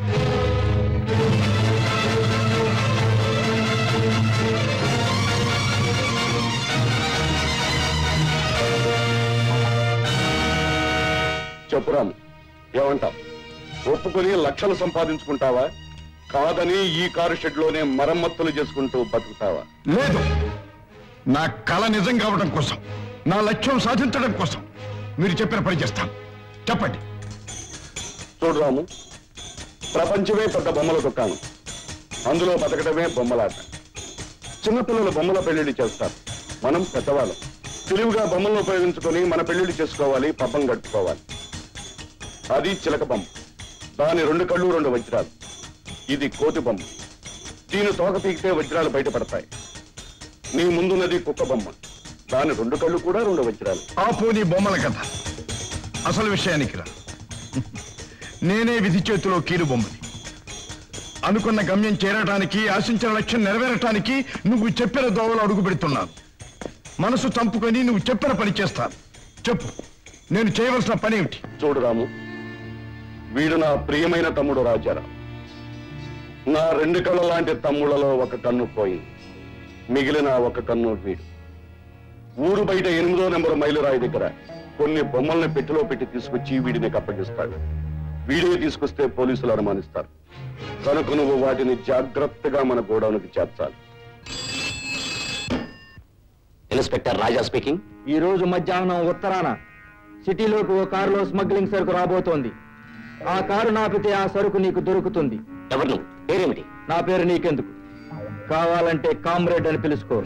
చెప్పురాము ఏమంటావు ఒప్పుకొని లక్షలు సంపాదించుకుంటావా కాదని ఈ కారు షెడ్ లోనే మరమ్మతులు చేసుకుంటూ బతుకుతావా లేదు నా కళ నిజం కావడం కోసం నా లక్ష్యం సాధించడం కోసం మీరు చెప్పిన పని చేస్తాను చెప్పండి చూడు రాము ప్రపంచమే పెద్ద బొమ్మల దుకాణం అందులో బతకడమే బొమ్మలాట చిన్నపిల్లలు బొమ్మల పెళ్లిళ్ళు చేస్తారు మనం పెద్దవాళ్ళం తెలివిగా బొమ్మలను ఉపయోగించుకొని మన పెళ్లిళ్ళు చేసుకోవాలి పబ్బం గడుపుకోవాలి అది చిలక బొమ్మ దాని రెండు కళ్ళు రెండు వజ్రాలు ఇది కోతి బొమ్మ దీని తోక పీకితే వజ్రాలు బయటపడతాయి నీ ముందున్నది కుక్క బొమ్మ దాని రెండు కళ్ళు కూడా రెండు వజ్రాలు ఆపు నీ బొమ్మల కథ అసలు విషయానికి రా నేనే విధి చేతిలో కీలు బొమ్మని అనుకున్న గమ్యం చేరటానికి ఆశించిన లక్ష్యం నెరవేరటానికి నువ్వు చెప్పిన దోవలు అడుగు పెడుతున్నాను మనసు చంపుకొని నువ్వు చెప్పిన పని చేస్తాను చెప్పు నేను చేయవలసిన పని ఏమిటి చూడు రాము వీడు నా ప్రియమైన తమ్ముడు రాజారావు నా రెండు కళ్ళ లాంటి తమ్ముళ్ళలో ఒక కన్ను పోయింది మిగిలిన ఒక కన్ను వీడు ఊరు బయట ఎనిమిదో నెంబర్ మైలురాయి దగ్గర కొన్ని బొమ్మల్ని పెట్టెలో పెట్టి తీసుకొచ్చి వీడిని అప్పగిస్తాడు వీడియో తీసుకొస్తే పోలీసులు అనుమానిస్తారు కనుక నువ్వు వాటిని జాగ్రత్తగా మన గోడౌన్కి చేర్చాలి ఇన్స్పెక్టర్ రాజా స్పీకింగ్ ఈ రోజు మధ్యాహ్నం ఉత్తరాన సిటీలోకి ఓ కారులో స్మగ్లింగ్ సరుకు రాబోతోంది ఆ కారు నాపితే ఆ సరుకు నీకు దొరుకుతుంది ఎవరు నువ్వు పేరేమిటి నా పేరు నీకెందుకు కావాలంటే కామ్రేడ్ అని పిలుచుకో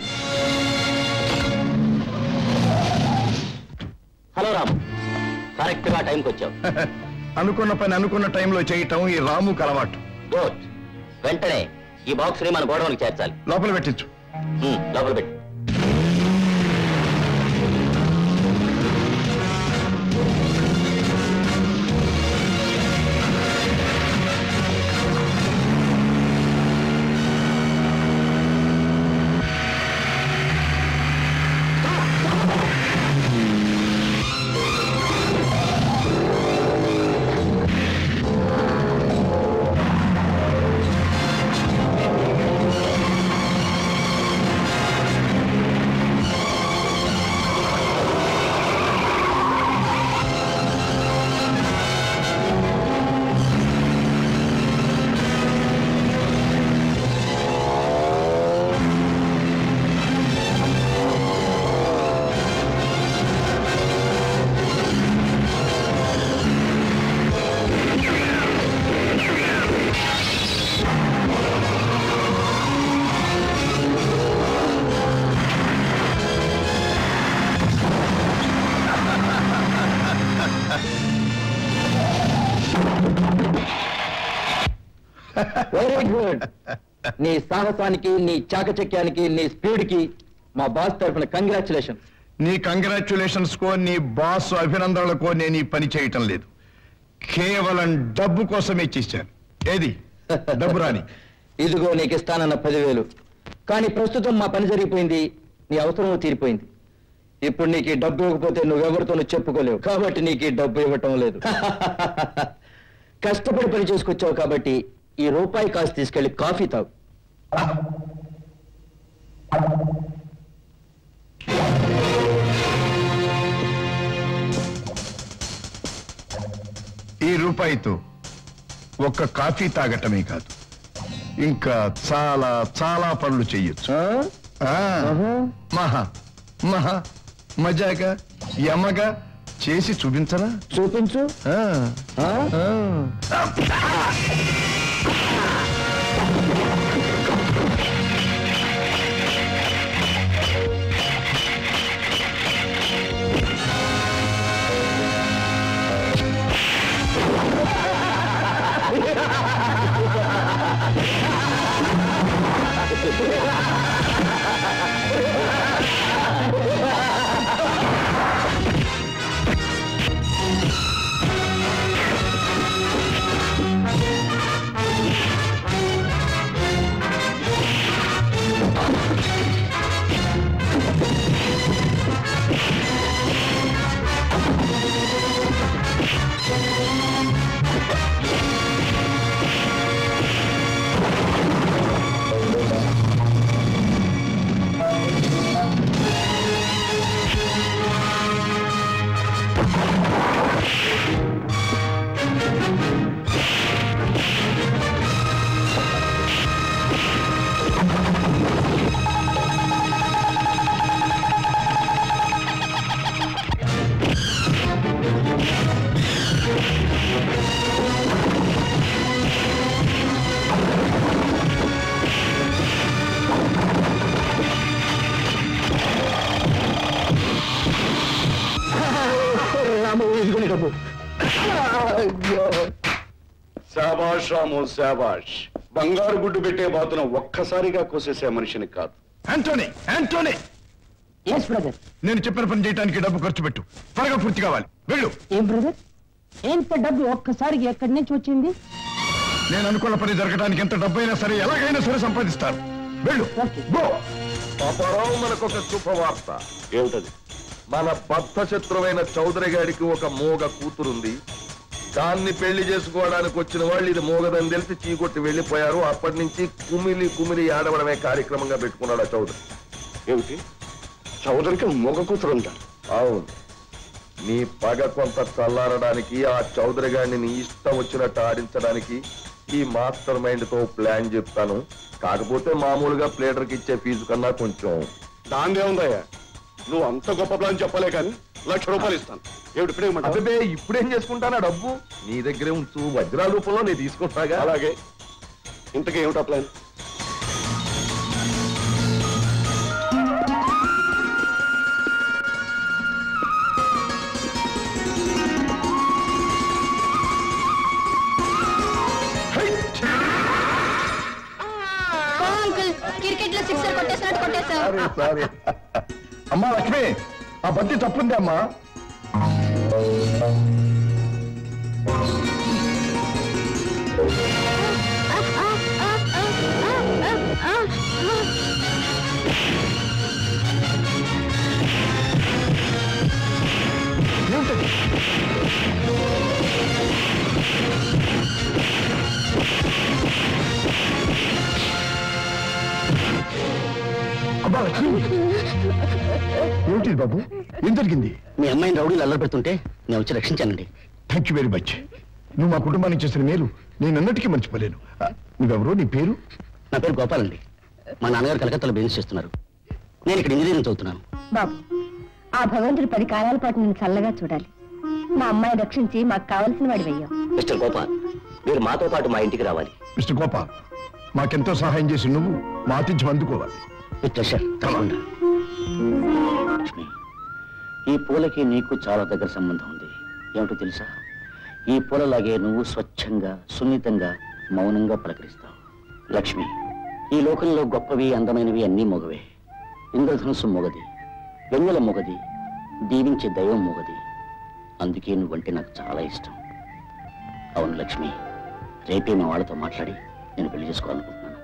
హలో రాము కరెక్ట్ గా టైంకి వచ్చావు అనుకున్న పని అనుకున్న టైంలో చేయటం ఈ రాము అలవాటు గుడ్ వెంటనే ఈ బాక్స్ ని మన గోడౌన్కి చేర్చాలి లోపల పెట్టించు ఉమ్, లోపల పెట్టు వెరీ గుడ్ నీ సాహసానికి నీ చాకచక్యానికి నీ స్పీడ్ కి మా బాస్ తరఫున కంగ్రాచులేషన్ నీ కంగ్రాచులేషన్స్ కో నీ బాస్ అభినందనలకో నేను ఈ పని చేయటం లేదు కేవలం డబ్బు కోసమే చేశాను ఏది డబ్బు రాని ఇదిగో నీకు ఇస్తానన్న పదివేలు కానీ ప్రస్తుతం మా పని జరిగిపోయింది నీ అవసరం తీరిపోయింది ఇప్పుడు నీకు ఈ డబ్బు ఇవ్వకపోతే నువ్వెవరితోనూ చెప్పుకోలేవు కాబట్టి నీకు ఈ డబ్బు ఇవ్వటం లేదు కష్టపడి పని చేసుకొచ్చావు కాబట్టి ఈ రూపాయి కాసు తీసుకెళ్లి కాఫీ తాగు ఈ రూపాయితో ఒక్క కాఫీ తాగటమే కాదు ఇంకా చాలా చాలా పనులు చెయ్యొచ్చు ఆ, మహా మహా మజాగా యమగా చేసి చూపించరా చూపించు ఆ, ఆ? ఆ. రాము ఇదిగోని డబ్బు శాబాష్ రాము శాబాష్ బంగారు గుడ్డు పెట్టే బాతున ఒక్కసారిగా కోసేసే మనిషిని కాదు యాంటోనీ యాంటోనీ ఎస్ బ్రదర్ నేను చెప్పిన పని చేయడానికి డబ్బు ఖర్చు పెట్టు త్వరగా పూర్తి కావాలి వెళ్ళు ఏం బ్రదర్ ఎంత డబ్బు ఒక్కసారికి ఎక్కడి నుంచి వచ్చింది నేను అనుకున్న పని జరగడానికి ఎంత డబ్బైనా సరే ఎలాగైనా సరే సంపాదిస్తారు వెళ్ళు గో పాపారావు మనకొక శుభవార్త ఏమిటది మన బద్ధ శత్రువైన చౌదరి గారికి ఒక మూగ కూతురుంది దాన్ని పెళ్లి చేసుకోవడానికి వచ్చిన వాళ్ళు ఇది మూగదని తెలిసి చీకొట్టి వెళ్ళిపోయారు అప్పటి నుంచి కుమిలి కుమిలి ఆడవడమే కార్యక్రమంగా పెట్టుకున్నాడు ఆ చౌదరి ఏమిటి చౌదరికి మొగ కూతురు ఉంటారు అవును నీ పగ కొంత చల్లారడానికి ఆ చౌదరి గారిని నీ ఇష్టం వచ్చినట్టు ఆడించడానికి ఈ మాస్టర్ మైండ్ తో ప్లాన్ చెప్తాను కాకపోతే మామూలుగా ప్లేటర్కి ఇచ్చే ఫీజు కన్నా కొంచెం దాందే ఉందయ్యా నువ్వు అంత గొప్ప ప్లాన్ చెప్పలే కానీ లక్ష రూపాయలు ఇస్తాను ఏమిటి ఇప్పుడే ఇమ్మంటావా? అదే ఇప్పుడేం చేసుకుంటానా డబ్బు నీ దగ్గరే ఉంచు వజ్రాల రూపంలో నేను తీసుకుంటాగా అలాగే ఇంతకీ ఏమిటా ప్లాన్ అంకుల్ క్రికెట్ లో సిక్సర్ కొట్టేసినట్టు కొట్టేశావు సరే సరే అమ్మా లక్ష్మి ఆ బద్ది తప్పుంది అమ్మా ఏమిటది అబ్బా లక్ష్మి ఏమిటి బాబు ఏం జరిగింది మీ అమ్మాయిని రౌడీలు అల్లరి పెడుతుంటే నేను వచ్చి రక్షించానండి థ్యాంక్ యూ వెరీ మచ్ నువ్వు మా కుటుంబానికి చేసిన మేలు నేను అన్నటికీ మర్చిపోలేను ఆ, నువ్వెవరో నీ పేరు నా పేరు గోపాల్ అండి మా నాన్నగారు కలకత్తాలో బిజినెస్ చేస్తున్నారు నేను ఇక్కడ ఇంజనీరింగ్ చదువుతున్నాను బాబు ఆ భగవంతుడు పది కాలాల పాటు నేను చల్లగా చూడాలి మా అమ్మాయి రక్షించి మాకు కావలసిన వాడి వెయ్యం మిస్టర్ గోపాల్ మీరు మాతో పాటు మా ఇంటికి రావాలి మిస్టర్ గోపాల్ మాకెంతో సహాయం చేసి నువ్వు మా ఆతిథ్యం అందుకోవాలి విత్ ప్లెషర్ తప్పకుండా లక్ష్మి, ఈ పూలకి నీకు చాలా దగ్గర సంబంధం ఉంది ఏమిటో తెలుసా ఈ పూలలాగే నువ్వు స్వచ్ఛంగా సున్నితంగా మౌనంగా పలకరిస్తావు లక్ష్మి ఈ లోకంలో గొప్పవి అందమైనవి అన్నీ మొగవే ఇంద్రధనుసు మొగది వెన్నెల మొగది దీవించే దైవం మొగది అందుకే నువ్వంటే నాకు చాలా ఇష్టం అవును లక్ష్మి రేపే మా వాళ్ళతో మాట్లాడి నేను పెళ్లి చేసుకోవాలనుకుంటున్నాను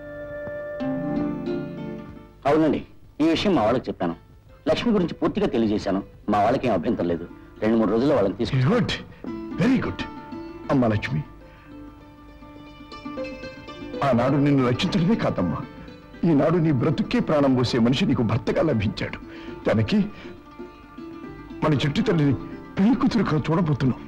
అవునండి ఈ విషయం మా వాళ్ళకి చెప్పాను లక్ష్మి గురించి పూర్తిగా తెలియజేశాను మా వాళ్ళకి ఏం అభ్యంతరం లేదు రెండు మూడు రోజుల్లో వాళ్ళని తీసుకు గుడ్ వెరీ గుడ్ అమ్మా లక్ష్మి ఆనాడు నిన్ను రక్షించడమే కాదమ్మా ఈనాడు నీ బ్రతుక్కే ప్రాణం పోసే మనిషి నీకు భర్తగా లభించాడు దానికి మన చెట్టు తల్లిని పెళ్లి కూతురుగా చూడబోతున్నాం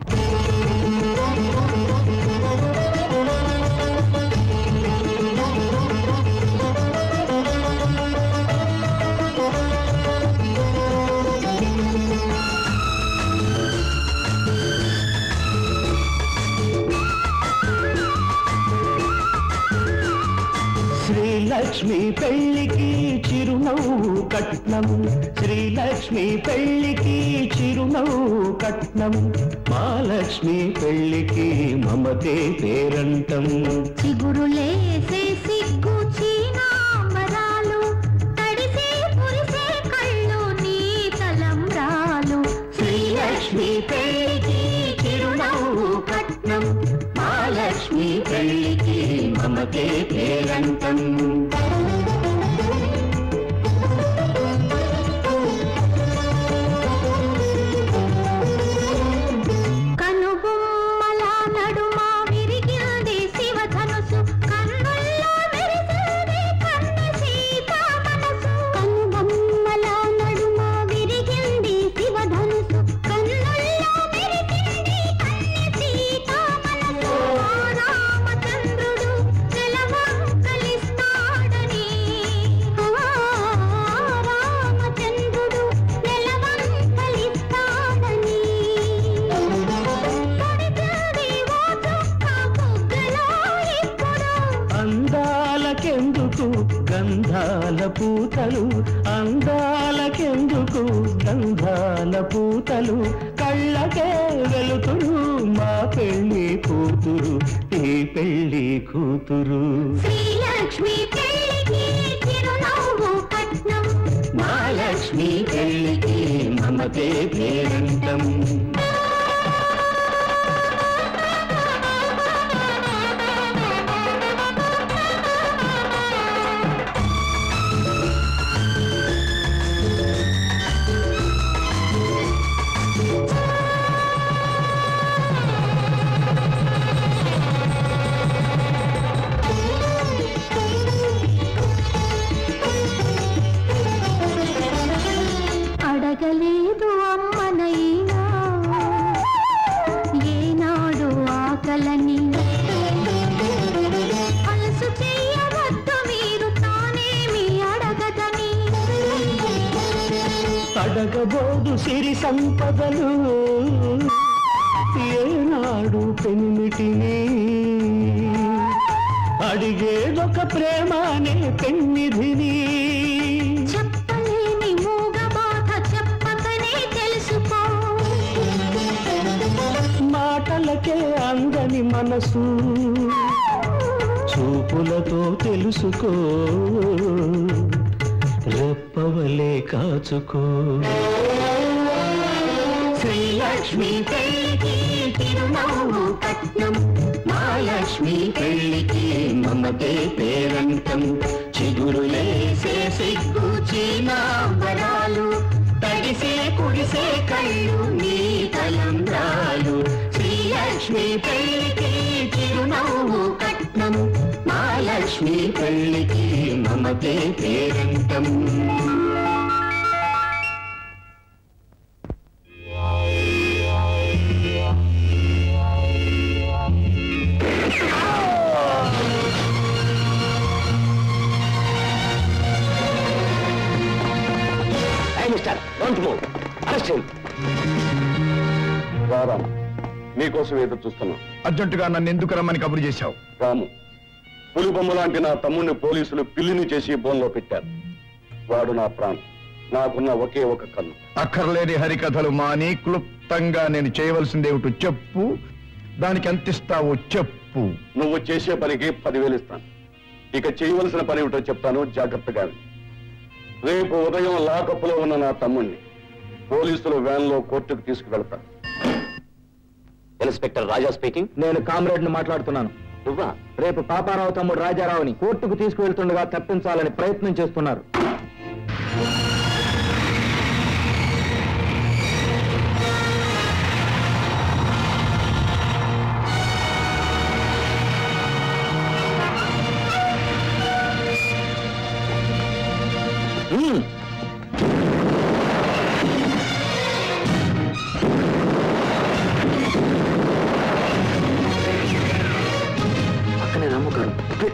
శ్రీలక్ష్మి పెళ్లికి చిరునవ్వు కట్నం శ్రీలక్ష్మి పెళ్లికి చిరునవ్వు కట్నం మహాలక్ష్మి పెళ్లికి మమతే పేరంటం చిగురులేసే సిగ్గు చీనాంబరాలు తడిసే పురిసే కళ్ళు నీ తలంబ్రాలు శ్రీలక్ష్మి పెళ్లికి చిరునవ్వు కట్నం మహాలక్ష్మి పెళ్లికి మమతే పేరంటం కనుబొమ్మల నడుమ విరిగింది శివధనుసు కన్నుల్లో మెరిసేది కన్న సీత మనసు కనుబొమ్మల నడుమ విరిగింది శివధనుసు కన్నుల్లో మెరిసింది కన్న సీత మనసు ఆ రామచంద్రుడు నెలవంకలిస్తాడని ఆ రామచంద్రుడు నెలవంకలిస్తాడని అందాలకెందుకు గంధాల పూతలు అందాలకెందుకు గంధాల పూతలు కళ్ళకే వెలుతురు మా పెళ్లి కూతురు ఈ పెళ్లి కూతురు శ్రీలక్ష్మి పెళ్లికి చిరునవ్వు కట్నం మా లక్ష్మి పెళ్లికి మమతే పేరంటం అడగలేదు అమ్మనైనా ఏనాడు ఆకలని అలసు చెయ్యవద్దు మీరు తానేమి అడగదని అడగబోదు సిరి సంపదలు ఏనాడు పెన్నిటిని అడిగేదొక ప్రేమ అనే పెన్నిధిని చెప్పలేని మూగ బాధ చెప్పకనే తెలుసుకో మాటలకే అందని మనసు చూపులతో తెలుసుకో రెప్పవలే కాచుకో శ్రీలక్ష్మి పెళ్లికి తిరునవ్వు కట్నం మహాలక్ష్మి పెళ్లికి మమతే పేరంటం చిగురులేసే సిగ్గు చీనాంబరాలు తడిసే కుడిసే కళ్ళు నీ తలంబ్రాలు శ్రీలక్ష్మి పెళ్లికి చిరునవ్వు కట్నం మహాలక్ష్మి పెళ్లికి మమతే పేరంటం మిస్టర్ డోంట్ మూవ్ అరెస్ట్ రారామ్ నీకోసం ఎదురు చూస్తున్నా అర్జెంటుగా నన్ను ఎందుకు రమ్మని కబురు చేశావు రాము పులిబొమ్మ లాంటి నా తమ్ముడిని పోలీసులు పిల్లిని చేసి బోన్లో పెట్టారు వాడు నా ప్రాణం నాకున్న ఒకే ఒక కన్ను అక్కర్లేని హరికథలు మాని క్లుప్తంగా నేను చేయవలసిందేమిటో చెప్పు దానికి ఎంత ఇస్తావో చెప్పు నువ్వు చేసే పనికి పదివేలు ఇస్తాను ఇక చేయవలసిన పని ఏమిటో చెప్తాను జాగ్రత్తగా విను. రేపు ఉదయం లాకప్లో ఉన్న నా తమ్ముణ్ణి పోలీసులు వ్యాన్లో కోర్టుకు తీసుకువెళ్తారు ఇన్స్పెక్టర్ రాజా స్పీకింగ్ నేను కామ్రేడ్ ని మాట్లాడుతున్నాను నువ్వా రేపు పాపారావు తమ్ముడు రాజారావుని కోర్టుకు తీసుకువెళ్తుండగా తప్పించాలని ప్రయత్నం చేస్తున్నారు పక్కనే నమ్మకారు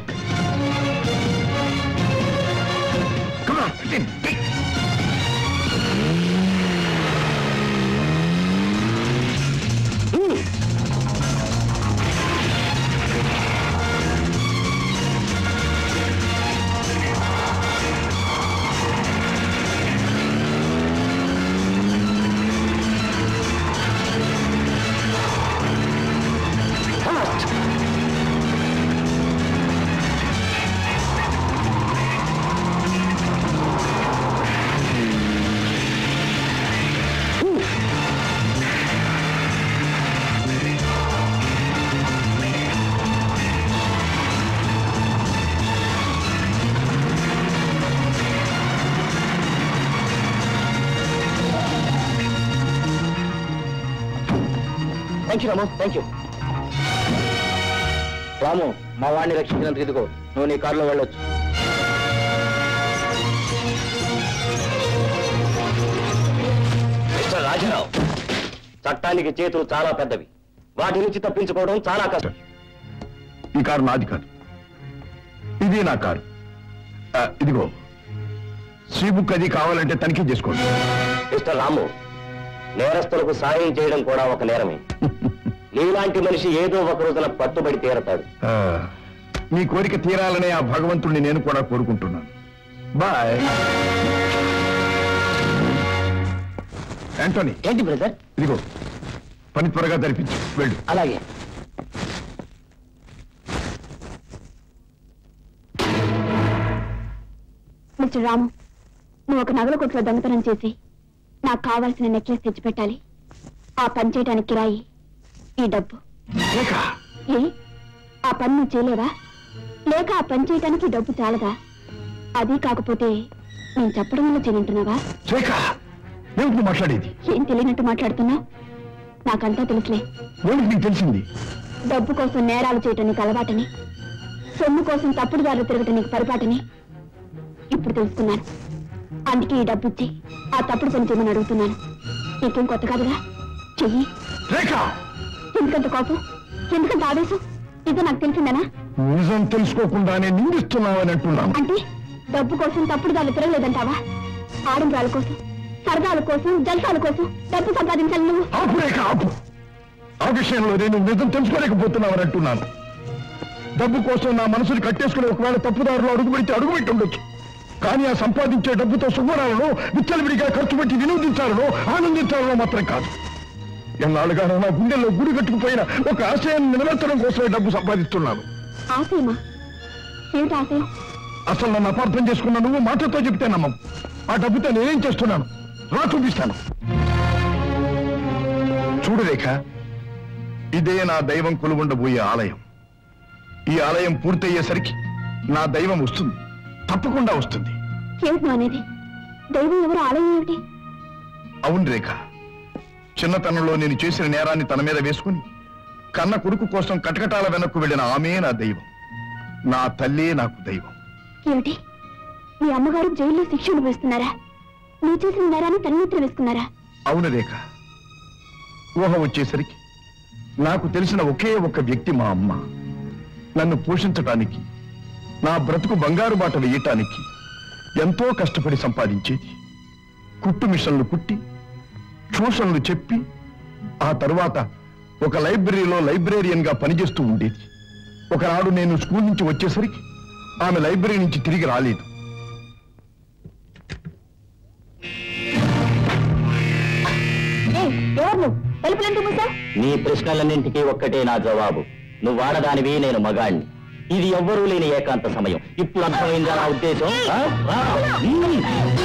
thank you Ramu thank you Ramu మా వాడిని రక్షించినందుకు ఇదిగో నువ్వు నీ కారులో వెళ్ళొచ్చు మిస్టర్ రాజారావు చట్టానికి చేతులు చాలా పెద్దవి వాటి నుంచి తప్పించుకోవడం చాలా కష్టం ఈ కారు నాది కాదు ఇది నా కారు ఆ, ఇదిగో సీ బుక్ అది కావాలంటే తనిఖీ చేసుకోండి మిస్టర్ రాము నేరస్తులకు సాయం చేయడం కూడా ఒక నేరమే నీలాంటి మనిషి ఏదో ఒక రోజున పట్టుబడి తీరతాడు ఆ, మీ కోరిక తీరాలనే ఆ భగవంతుణ్ణి నేను కూడా కోరుకుంటున్నాను బాయ్ యాంటోనీ ఏంటి బ్రదర్ ఇదిగో పని త్వరగా జరిపించు వెళ్ళు అలాగే మిస్టర్ రాము నువ్వు ఒక నగల కొట్లో దొంగతనం చేసి నాకు కావాల్సిన నెక్లెస్ తెచ్చిపెట్టాలి ఆ పని చేయడానికి కిరాయి ఈ డబ్బు రేఖ ఏ ఆ పని నువ్వు చేయలేవా లేక ఆ పని చేయడానికి డబ్బు చాలదా అది కాకపోతే నేను చెప్పడం వల్ల చేయనంటున్నావా రేఖ ఏమిటి నువ్వు మాట్లాడేది ఏం తెలియనట్టు మాట్లాడుతున్నావు నాకంతా తెలుసులే ఏమిటి నీకు తెలిసింది డబ్బు కోసం నేరాలు చేయటం నీకు అలవాటని సొమ్ము కోసం తప్పుడు దారులు తిరగటం నీకు పరిపాటని ఇప్పుడు తెలుసుకున్నాను అందుకే ఈ డబ్బు ఇచ్చి ఆ తప్పుడు పని చేయమని అడుగుతున్నాను నీకేం కొత్త కాదుగా చెయ్యి రేఖ ఎందుకంత కోపం ఎందుకంత ఆవేశం ఇదో నాకు తెలిసిందనా నిజం తెలుసుకోకుండానే నిందిస్తున్నావని అంటున్నాను అంటే డబ్బు కోసం తప్పుడు దారులు తిరగలేదంటావా ఆడంబరాల కోసం సరదాల కోసం జల్సాల కోసం డబ్బు సంపాదించాలి నువ్వు ఆపు రేఖ ఆపు ఆ విషయంలో నేను నిజం తెలుసుకోలేకపోతున్నావని అంటున్నాను డబ్బు కోసం నా మనసుని కట్టేసుకుని ఒకవేళ తప్పుదారులు అడుగు పెడితే అడుగు పెట్టి ఉండొచ్చు కానీ ఆ సంపాదించే డబ్బుతో శుభ్రాలను విచ్చలవిడిగా ఖర్చు పెట్టి వినోదించాలనో ఆనందించాలనో మాత్రం కాదు ఎన్నాళ్ళుగానో నా గుండెల్లో గుడి కట్టుకుపోయిన ఒక ఆశయాన్ని నిలబెత్తడం కోసమే డబ్బు సంపాదిస్తున్నాను ఆశయమా ఏమిటి ఆశయం అసలు నన్ను అపార్థం చేసుకున్న నువ్వు మాటతో చెప్తే నమ్మం ఆ డబ్బుతో నేనేం చేస్తున్నాను రా చూపిస్తాను చూడు రేఖ ఇదే నా దైవం కొలువుండబోయే ఆలయం ఈ ఆలయం పూర్తయ్యేసరికి నా దైవం వస్తుంది తప్పకుండా వస్తుంది ఏమిటి నువ్వు అనేది దైవం ఎవరు ఆలయం ఏమిటి అవును రేఖ చిన్నతనంలో నేను చేసిన నేరాన్ని తన మీద వేసుకుని కన్న కొడుకు కోసం కటకటాల వెనక్కు వెళ్ళిన ఆమె నా దైవం నా తల్లే నాకు దైవం ఏమిటి మీ అమ్మగారు జైల్లో శిక్ష అనుభవిస్తున్నారా నువ్వు చేసిన నేరాన్ని తన్నిత్రం వేసుకున్నారా అవును రేఖ ఊహ వచ్చేసరికి నాకు తెలిసిన ఒకే ఒక్క వ్యక్తి మా అమ్మ నన్ను పోషించటానికి నా బ్రతుకు బంగారు బాట వేయటానికి ఎంతో కష్టపడి సంపాదించేది కుట్టు మిషన్లు కుట్టి ట్యూషన్లు చెప్పి ఆ తరువాత ఒక లైబ్రరీలో లైబ్రేరియన్ గా పనిచేస్తూ ఉండేది ఒకనాడు నేను స్కూల్ నుంచి వచ్చేసరికి ఆమె లైబ్రరీ నుంచి తిరిగి రాలేదు ఏయ్, ఎవరు నువ్వు తలుపులంటూ మూసా నీ ప్రశ్నలన్నింటికీ ఒక్కటే నా జవాబు నువ్వు ఆడదానివి నేను మగాణ్ణి ఇది ఎవ్వరూ లేని ఏకాంత సమయం ఇప్పుడు అర్థమైందా నా ఉద్దేశం ఆ? రా. మ్మ్.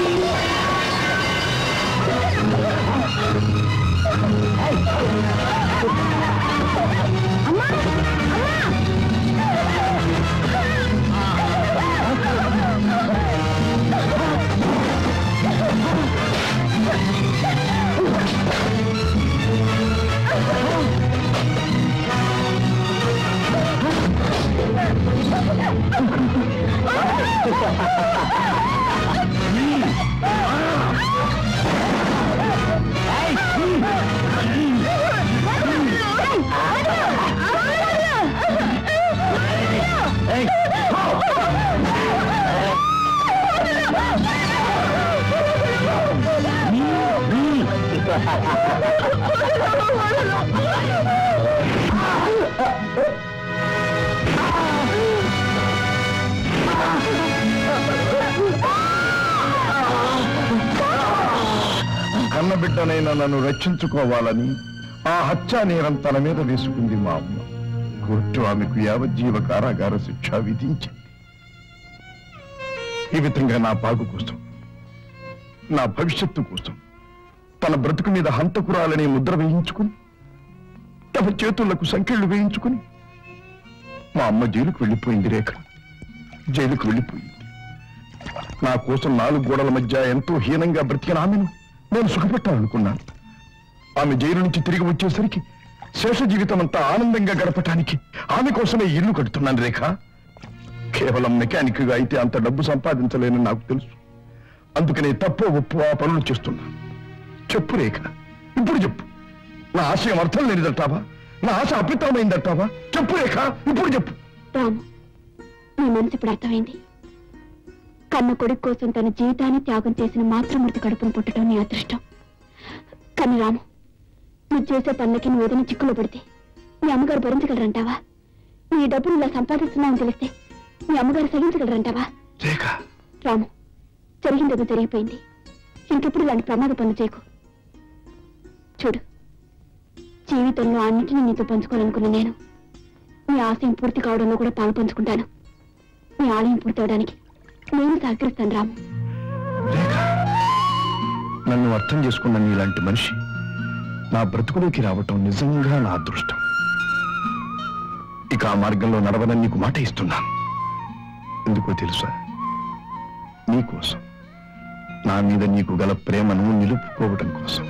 కన్నబిడ్డనైనా నన్ను రక్షించుకోవాలని ఆ హత్యా నేరం తన మీద వేసుకుంది మా అమ్మ కోర్టు ఆమెకు యావజ్జీవ కారాగార శిక్ష విధించింది ఈ విధంగా నా బాగు కోసం నా భవిష్యత్తు కోసం తన బ్రతుకు మీద హంతకురాలని ముద్ర వేయించుకుని తమ చేతులకు సంఖ్యలు వేయించుకుని మా అమ్మ జైలుకు వెళ్ళిపోయింది రేఖ జైలుకు వెళ్ళిపోయింది నా కోసం నాలుగు గోడల మధ్య ఎంతో హీనంగా బ్రతికిన ఆమెను నేను సుఖపెట్టాలనుకున్నాను ఆమె జైలు నుంచి తిరిగి వచ్చేసరికి శేష జీవితం అంతా ఆనందంగా గడపటానికి ఆమె కోసమే ఇల్లు కడుతున్నాను రేఖ కేవలం మెకానిక్ గా అయితే అంత డబ్బు సంపాదించలేనని నాకు తెలుసు అందుకనే తప్పు ఒప్పు ఆ పనులు చేస్తున్నాను చెప్పు రేఖ ఇప్పుడు చెప్పు నా ఆశయం అర్థం లేనిదంటావా నా ఆశ అపితమైందంటావా చెప్పు రేఖ ఇప్పుడు చెప్పు రాము నీ మనసు ఇప్పుడు అర్థమైంది కన్న కొడుకు కోసం తన జీవితాన్ని త్యాగం చేసిన మాతృమూర్తి కడుపును పుట్టడం నీ అదృష్టం కానీ రాము నువ్వు చేసే పనులకి నువ్వు ఏదైనా చిక్కులో పడితే మీ అమ్మగారు భరించగలరంటావా నీ డబ్బులు ఇలా సంపాదిస్తున్నావని తెలిస్తే మీ అమ్మగారు సహించగలరంటావా రేఖ రాము జరిగిందేదో జరిగిపోయింది ఇంకెప్పుడు ఇలాంటి ప్రమాద పనులు చేయకు చూడు జీవితంలో అన్నింటినీ నీతో పంచుకోవాలనుకున్న నేను నీ ఆశయం పూర్తి కావడంలో కూడా పాలు పంచుకుంటాను నీ ఆలయం పూర్తి అవడానికి నేను సహకరిస్తాను రాము నన్ను అర్థం చేసుకున్న నీలాంటి మనిషి నా బ్రతుకులోకి రావటం నిజంగా నా అదృష్టం ఇక ఆ మార్గంలో నడవనని నీకు మాట ఇస్తున్నాను ఎందుకో తెలుసా నీకోసం నా మీద నీకు గల ప్రేమను నిలుపుకోవటం కోసం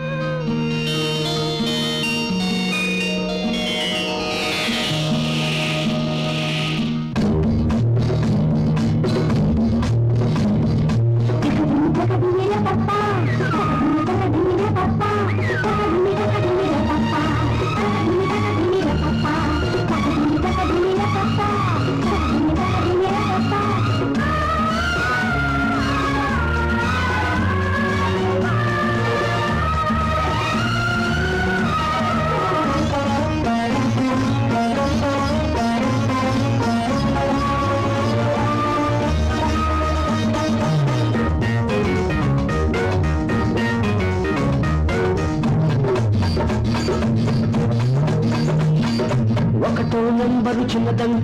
ఒకటో నంబరు చిన్నదంట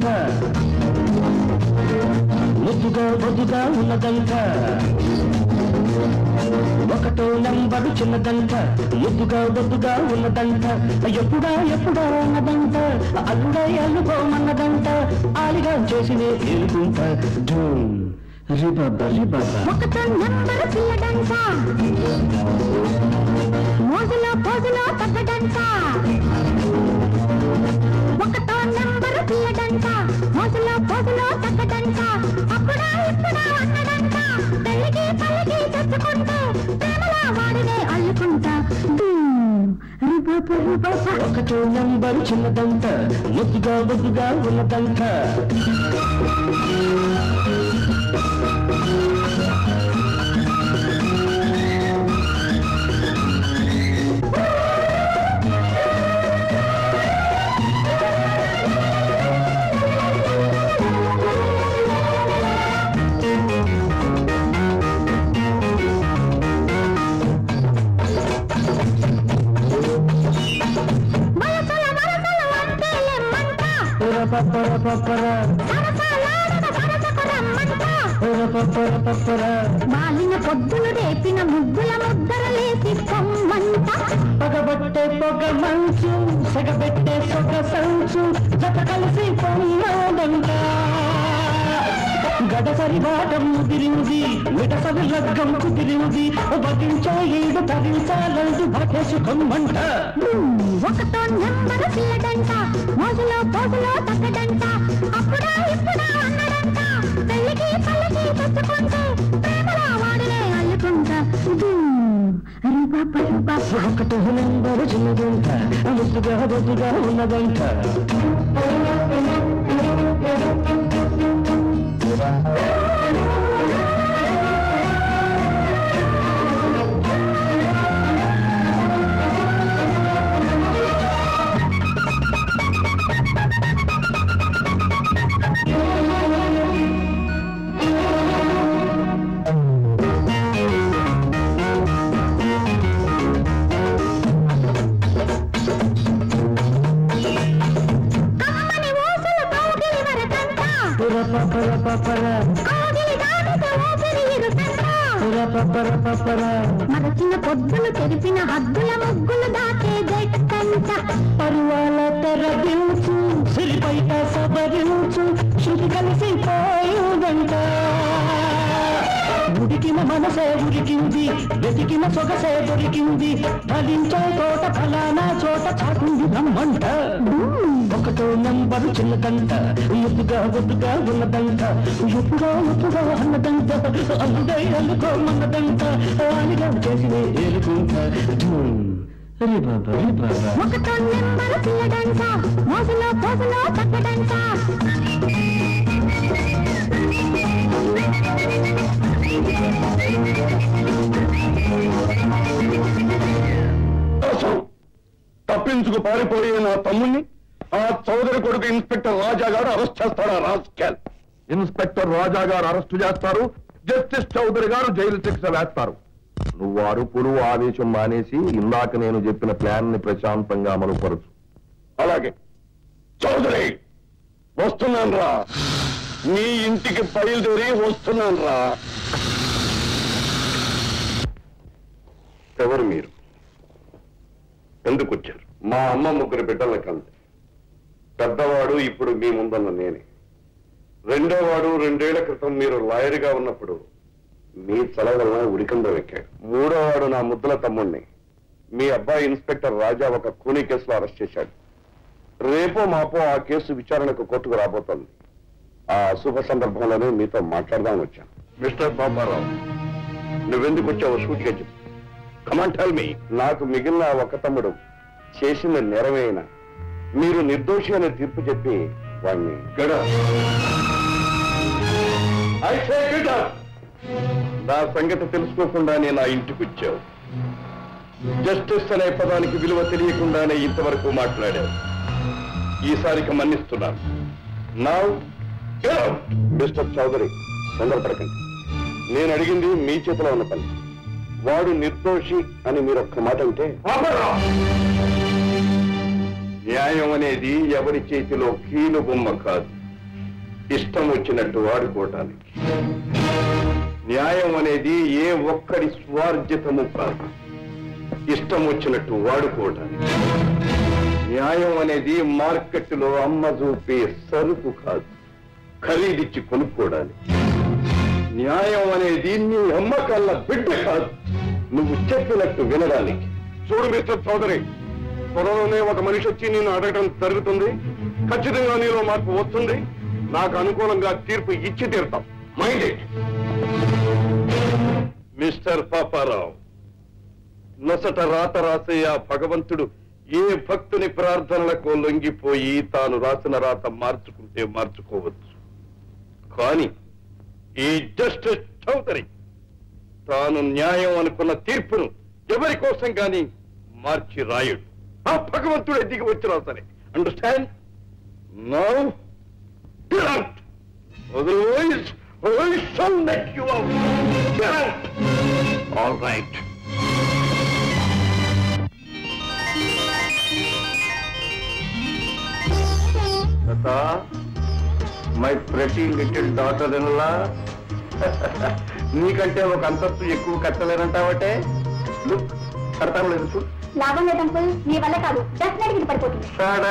ముద్దుగా బొద్దుగా ఉన్నదంట ఒకటో నంబరు చిన్నదంట ముద్దుగా బొద్దుగా ఉన్నదంట ఎప్పుడా ఎప్పుడా ఉన్నదంట అల్లుడా అల్లుకోమన్నదంట ఆలిగా చేసి నే ఏలుకుంటా జూన్ రిబాబా రిబాబా ఒకటో నంబరు పిల్లడంట మోజులో పోజులో తగ్గడంట ఒకటో నంబరు పిల్లడంట మోజులో పోజులో తగ్గడంట అప్పుడా ఇప్పుడా అన్నడంట పెళ్ళికి పల్లికి తెచ్చుకుంటే ప్రేమలా వాడినే అల్లుకుంటా ధూమ్, రిబాబా రిబాబా ఒకటో నంబరు చిన్నదంట ముద్దుగా బొద్దుగా ఉన్నదంట పప్పర పప్పర సరసాలాడన సరసకు రమ్మంట పప్పర పప్పర బాలిన పొద్దులు రేపిన ముద్దుల ముద్దరలేసి పొమ్మంట పగబట్టే పొగ మంచు సగబెట్టే సొగ సంచు జత కలిసి పొమ్మదంట గడసరి బాటం ముదిరింది విడసరి లగ్గం కుదిరింది బతించో ఈడు తరించాలంటూ భటేసుకొమ్మంట ఒకటో నెంబరు పిల్లడంట మోజులో పోజులో తగ్గడంట అప్పుడా ఇప్పుడా అన్నడంట పెళ్ళికి పల్లకి తెచ్చుకుంటే ప్రేమలో వాడినే అల్లుకుంటా రూపా రూపా ఒకటి నెంబరు చిన్నదంట ముద్దుగా బొద్దుగా ఉన్నదంట కమ్మని ఊసులు కౌగిలి వరకంట పప్పర పప్పర కౌగిలి దాటితే ఊపిరి ఇరుకంట పప్పర పప్పర మరచిన పొద్దులు తెరిపిన హద్దుల ముగ్గులు దాటే గట్టంట పరువాల తెరదించు సిరిపైట సబరించు శృతి కలిసి పోయుదంట ఉడికిన మనసే ఉడికింది వెతికిన సొగసే దొరికింది ఫలించే తోట ఫలానా చోట చాటుంది రమ్మంట ఒకటో నంబరు చిన్నదంట ముద్దుగా ముద్దుగా ఉన్నదంట ఎప్పుడో ఎప్పుడో అన్నదంట అల్లుడై అల్లుకోమన్నదంట ఆనిగా చేసి ఏలుకుంటా అరే బాబా అరే బాబా ఒకటో నెంబరు పిల్లడంట మోజులో పోజులో తగ్గడంట తప్పించుకు పారిపోయే నా తమ్ముణ్ణి ఆ చౌదరి కొడుకు ఇన్స్పెక్టర్ రాజా గారు అరెస్ట్ చేస్తాడా రాస్కెల్ ఇన్స్పెక్టర్ రాజా గారు అరెస్టు చేస్తారు జస్టిస్ చౌదరి గారు జైలు శిక్ష వేస్తారు నువ్వు అరుపులు ఆవేశం మానేసి ఇందాక నేను చెప్పిన ప్లాన్ ని ప్రశాంతంగా అమలుపరచు అలాగే చౌదరి వస్తున్నాను రా నీ ఇంటికి బయలుదేరి వస్తున్నాను రా ఎవరు మీరు ఎందుకు వచ్చారు మా అమ్మ ముగ్గురు బిడ్డల కంది పెద్దవాడు ఇప్పుడు మీ ముందున్న నేనే రెండోవాడు రెండేళ్ల క్రితం మీరు లాయర్గా ఉన్నప్పుడు మీ చలవలన ఉరికంద ఎక్కాడు మూడోవాడు నా ముద్దుల తమ్ముణ్ణి మీ అబ్బాయి ఇన్స్పెక్టర్ రాజా ఒక కూనీ కేసులో అరెస్ట్ చేశాడు రేపో మాపో ఆ కేసు విచారణకు కోర్టుకు రాబోతోంది ఆ అశుభ సందర్భంలోనే మీతో మాట్లాడదాం వచ్చాను మిస్టర్ బాబారావు నువ్వెందుకు వచ్చావో సూటిగా చెప్పు కమాన్ టెల్ మీ నాకు మిగిలిన ఆ ఒక తమ్ముడు చేసిన నేరమేనా మీరు నిర్దోషి అనే తీర్పు చెప్పి వాణ్ణి గడ నా సంగతి తెలుసుకోకుండానే నా ఇంటికి వచ్చావు జస్టిస్ అనే పదానికి విలువ తెలియకుండానే ఇంతవరకు మాట్లాడావు ఈసారికి మన్నిస్తున్నాను నా మిస్టర్ చౌదరి తొందరపడకండి నేను అడిగింది మీ చేతిలో ఉన్న పని వాడు నిర్దోషి అని మీరు ఒక్క మాట అంటే న్యాయం అనేది ఎవరి చేతిలో కీలు బొమ్మ కాదు ఇష్టం వచ్చినట్టు వాడుకోవటానికి న్యాయం అనేది ఏ ఒక్కడి స్వార్జితము కాదు ఇష్టం వచ్చినట్టు వాడుకోవటానికి న్యాయం అనేది మార్కెట్లో అమ్మ చూపే సరుకు కాదు ఖరీదిచ్చి కొనుక్కోవడానికి న్యాయం అనేది నీ అమ్మకాల బిడ్డ కాదు నువ్వు చెప్పినట్టు వినడానికి చూడు మిస్టర్ చౌదరి త్వరలోనే ఒక మనిషి వచ్చి నేను అడగడం జరుగుతుంది ఖచ్చితంగా నీలో మార్పు వస్తుంది నాకు అనుకూలంగా తీర్పు ఇచ్చి తీరుతాం మైండ్ ఇట్ మిస్టర్ పాపారావు నొసట రాత రాసే ఆ భగవంతుడు ఏ భక్తుని ప్రార్థనలకు లొంగిపోయి తాను రాసిన రాత మార్చుకుంటే మార్చుకోవచ్చు కానీ ఈ జస్టిస్ చౌదరి తాను న్యాయం అనుకున్న తీర్పును ఎవరి కోసం గాని మార్చి రాయుడు ఆ భగవంతుడే దిగి వచ్చినా సరే understand now otherwise I shall let you out all right Lata my pretty little daughter in law నీకంటే ఒక అంతస్తు ఎక్కువ కట్టలేనంటావటే లుక్ కడతాను లేదు చూడు లాభం లేదు అంకుల్ మీ వల్ల కాదు డెఫినెట్ గా ఇది పడిపోతుంది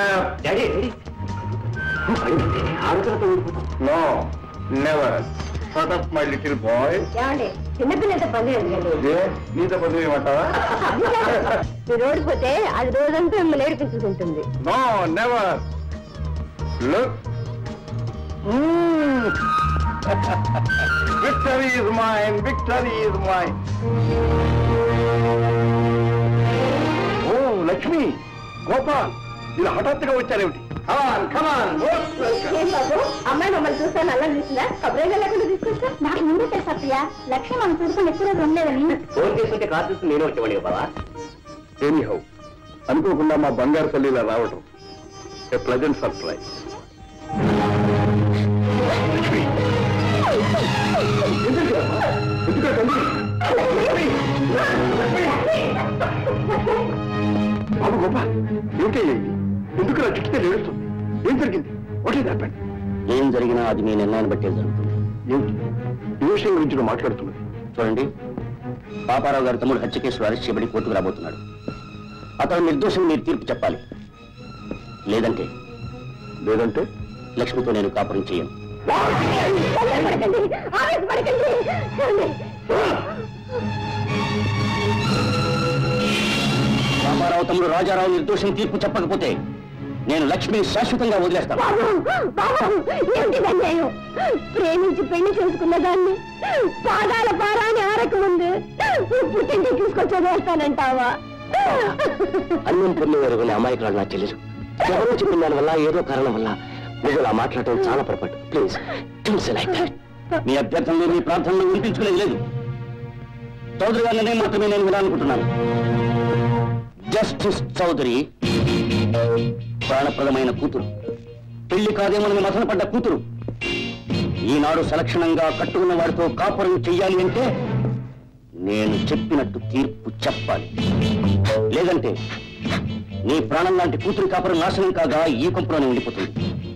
no never sort of my little boy ఏమండి చిన్నపిల్లలతో పని లేదు నీతో పదవి ఏమంటావా మీరు ఓడిపోతే అది రోజంతా మిమ్మల్ని ఏడిపించుకుంటుంది no never look victory is mine victory is mine ఓ లక్ష్మి గోపాల్ ఇలా హఠాత్తుగా వచ్చారేమిటి కమాన్ కమాన్ ఏం బాబు అమ్మాయి మమ్మల్ని చూస్తే నల్ల తీసిందా కబురేగా లేకుండా తీసుకొచ్చా నాకు ముందు తెలుసా ప్రియా లక్ష్మి మనం చూసుకుని ఎక్కువ రోజులు ఉండలేదని ఫోన్ చేస్తుంటే కార్ తీసుకుని నేనే వచ్చేవాడి బావా ఎనీ హౌ అనుకోకుండా మా బంగారు తల్లి ఇలా రావటం ఏ ప్లజెంట్ సర్ప్రైజ్ బాబు గోపాల్ ఏమిటి ఎందుకు నా చుట్టితే ఏడుస్తుంది ఏం జరిగింది వాట్ ఈస్ హ్యాపెండ్ ఏం జరిగినా అది మీ నిర్ణయాన్ని బట్టే జరుగుతుంది ఏమిటి ఈ విషయం గురించి నువ్వు మాట్లాడుతున్నది చూడండి పాపారావు గారి తమ్ముడు హత్య కేసులో అరెస్ట్ చేయబడి కోర్టుకు రాబోతున్నాడు అతను నిర్దోషం మీరు తీర్పు చెప్పాలి లేదంటే లేదంటే లక్ష్మితో నేను కాపురం చేయను పడకండి ఆవేశపడకండి ఏమండి? పాపారావు తమ్ముడు రాజారావు నిర్దోషం తీర్పు చెప్పకపోతే నేను లక్ష్మిని శాశ్వతంగా వదిలేస్తాను బాబు బాబు ఏమిటి అన్యాయం ప్రేమించి పెళ్లి చేసుకున్న దాన్ని పాదాల పారాని ఆరకముందు పుట్టింటికి తీసుకొచ్చి వదిలేస్తానంటావా అన్నం పొంది ఎరుగునే అమాయకురాలు నా చెల్లెలు ఎవరో చెప్పిన దాని వల్ల ఏదో కారణం వల్ల మీరు అలా మాట్లాడటం చాలా పొరపాటు ప్లీజ్ ప్లీజ్ లైక్ మీ అభ్యర్థనలు మీ ప్రార్థనలు వినిపించుకునేది లేదు చౌదరి గారినే మాత్రమే నేను వినాలనుకుంటున్నాను జస్టిస్ చౌదరి ప్రాణప్రదమైన కూతురు పెళ్లి కాదేమని మసన పడ్డ కూతురు ఈనాడు సలక్షణంగా కట్టుకున్న వాడితో కాపురం చెయ్యాలి అంటే నేను చెప్పినట్టు తీర్పు చెప్పాలి లేదంటే నీ ప్రాణం లాంటి కూతురి కాపురం నాశనం కాగా ఈ కొంపులోనే ఉండిపోతుంది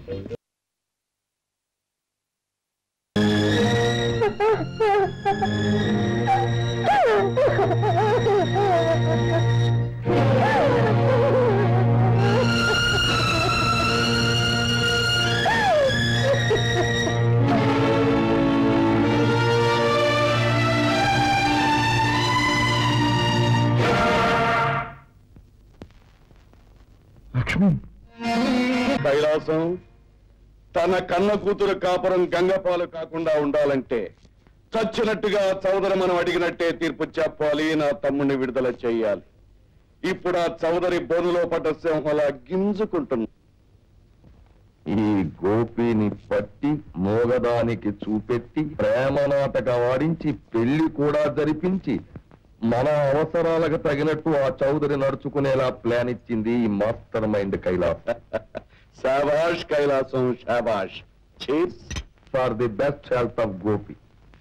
లక్ష్మి కైలాసం తన కన్న కూతురు కాపురం గంగపాలు కాకుండా ఉండాలంటే చచ్చినట్టుగా చౌదరి మనం అడిగినట్టే తీర్పు చెప్పాలి నా తమ్ముడిని విడుదల చేయాలి ఇప్పుడు ఆ చౌదరి బోనులో పడ్డ సింహలా గింజుకుంటుంది ఈ గోపిని పట్టి మోగదానికి చూపెట్టి ప్రేమ నాటక వాడించి పెళ్లి కూడా జరిపించి మన అవసరాలకు తగినట్టు ఆ చౌదరి నడుచుకునేలా ప్లాన్ ఇచ్చింది ఈ మాస్టర్ మైండ్ కైలాస్ శాబాష్ కైలాసం శాబాష్ cheers for the best health of Gopi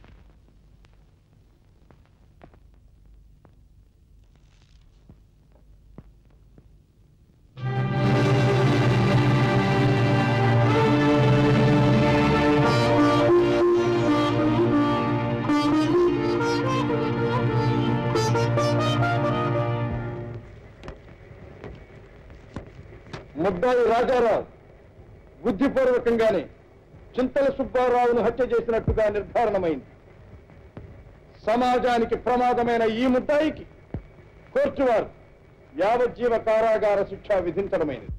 ముద్దాయి రాజారావు బుద్ధిపూర్వకంగానే చింతల సుబ్బారావును హత్య చేసినట్టుగా నిర్ధారణమైంది సమాజానికి ప్రమాదమైన ఈ ముద్దాయికి కోర్టు వారు యావజ్జీవ కారాగార శిక్ష విధించడమైనది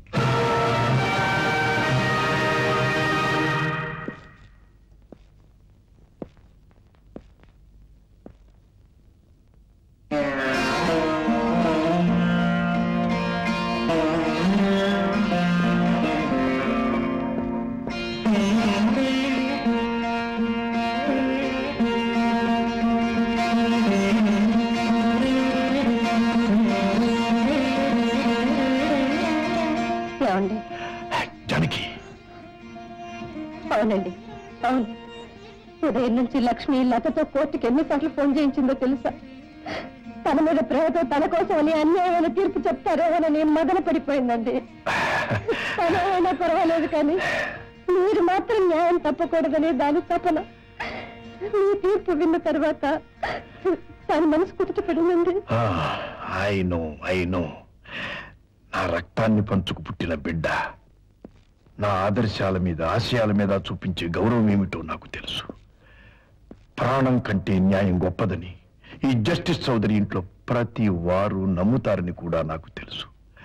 ఏమండి జానకి అవునండి అవును ఉదయం నుంచి లక్ష్మి లతతో కోర్టుకి ఎన్నిసార్లు ఫోన్ చేయించిందో తెలుసా తన మీద ప్రేమతో తన కోసం అని అన్యాయమైన తీర్పు చెప్తారేమోనని మదన పడిపోయిందండి తనైనా పర్వాలేదు కానీ మీరు మాత్రం న్యాయం తప్పకూడదని దాని తపన మీ తీర్పు విన్న తర్వాత దాని మనసు కుదుటపడిందండి ఐ నో ఐ నో నా రక్తాన్ని పంచుకు పుట్టిన బిడ్డ నా ఆదర్శాల మీద ఆశయాల మీద చూపించే గౌరవం ఏమిటో నాకు తెలుసు ప్రాణం కంటే న్యాయం గొప్పదని ఈ జస్టిస్ చౌదరి ఇంట్లో ప్రతి వారు నమ్ముతారని కూడా నాకు తెలుసు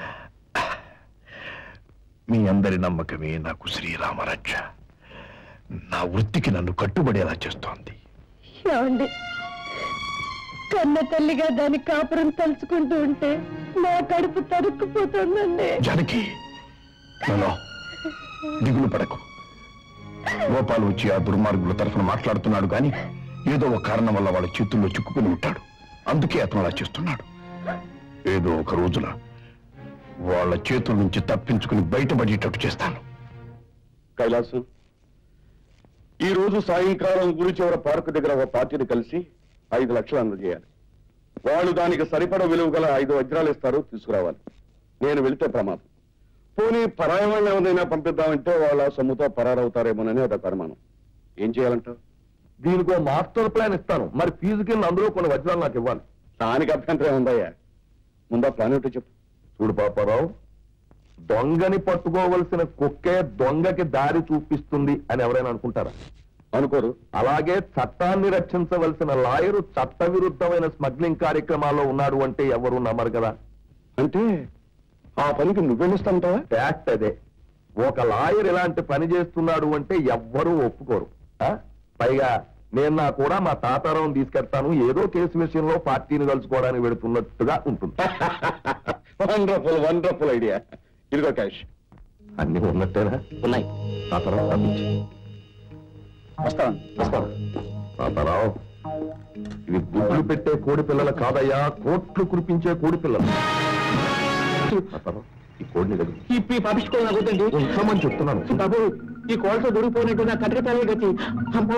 మీ అందరి నమ్మకమే నాకు శ్రీరామరక్ష నా వృత్తికి నన్ను కట్టుబడేలా చేస్తోంది ఏమండి కన్న తల్లిగా దాని కాపురం తలుచుకుంటూ ఉంటే నా కడుపు తరుక్కుపోతుందండి జానకి నో దిగులు పడకు గోపాల్ వచ్చి ఆ దుర్మార్గుల తరఫున మాట్లాడుతున్నాడు కానీ ఏదో ఒక కారణం వల్ల వాళ్ళ చేతుల్లో చిక్కుకుని ఉంటాడు అందుకే అతను అలా చేస్తున్నాడు ఏదో ఒక రోజున వాళ్ళ చేతుల నుంచి తప్పించుకుని బయటపడేటట్టు చేస్తాను కైలాసు ఈ రోజు సాయంకాలం గురి చివర పార్కు దగ్గర ఒక పార్టీని కలిసి ఐదు లక్షలు అందజేయాలి వాళ్ళు దానికి సరిపడ విలువ గల ఐదు వజ్రాలు ఇస్తారు తీసుకురావాలి నేను వెళితే ప్రమాదం పోనీ పరాయి వాళ్ళు ఏమైనా పంపిద్దామంటే వాళ్ళ సొమ్ముతో పరారవుతారేమోనని అదొక అనుమానం ఏం చేయాలంటావు దీనికో మాస్టర్ ప్లాన్ ఇస్తాను మరి ఫీజు కింద అందులో కొన్ని వజ్రాలు నాకు ఇవ్వాలి దానికి అభ్యంతరం ఉందయ్యా ముందా ప్లాన్ ఏంటో చెప్పు చూడు పాపారావు దొంగని పట్టుకోవలసిన కుక్కే దొంగకి దారి చూపిస్తుంది అని ఎవరైనా అనుకుంటారా అనుకోరు అలాగే చట్టాన్ని రక్షించవలసిన లాయరు చట్ట విరుద్ధమైన స్మగ్లింగ్ కార్యక్రమాల్లో ఉన్నాడు అంటే ఎవరు నమ్మరు కదా అంటే ఆ పనికి నువ్వెళ్ళిస్తాంటావా ఫ్యాక్ట్ అదే ఒక లాయర్ ఇలాంటి పని చేస్తున్నాడు అంటే ఎవ్వరూ ఒప్పుకోరు ఆ? పైగా నేను నా కూడా మా తాతారావుని తీసుకెళ్తాను ఏదో కేసు విషయంలో పార్టీని కలుసుకోవడానికి వెళుతున్నట్టుగా ఉంటుంది వండర్ఫుల్ వండర్ఫుల్ ఐడియా ఇదిగో క్యాష్ అన్ని ఉన్నట్టేనా ఉన్నాయి తాతారావు పంపించి వస్తాను వస్తాను తాతారావు ఇవి గుడ్లు పెట్టే కోడి పిల్లలు కాదయ్యా కోట్లు కురిపించే కోడి పిల్లలు తాతారావు ఈ కోడిని దగ్గర ఈ పంపించుకోవాలి నాకు వద్దండి ఉంచమని చెప్తున్నాను బాబు ఈ కోళ్ళతో దొరికిపోయినట్టు నా కట్టె తల్లి గతి అమ్మో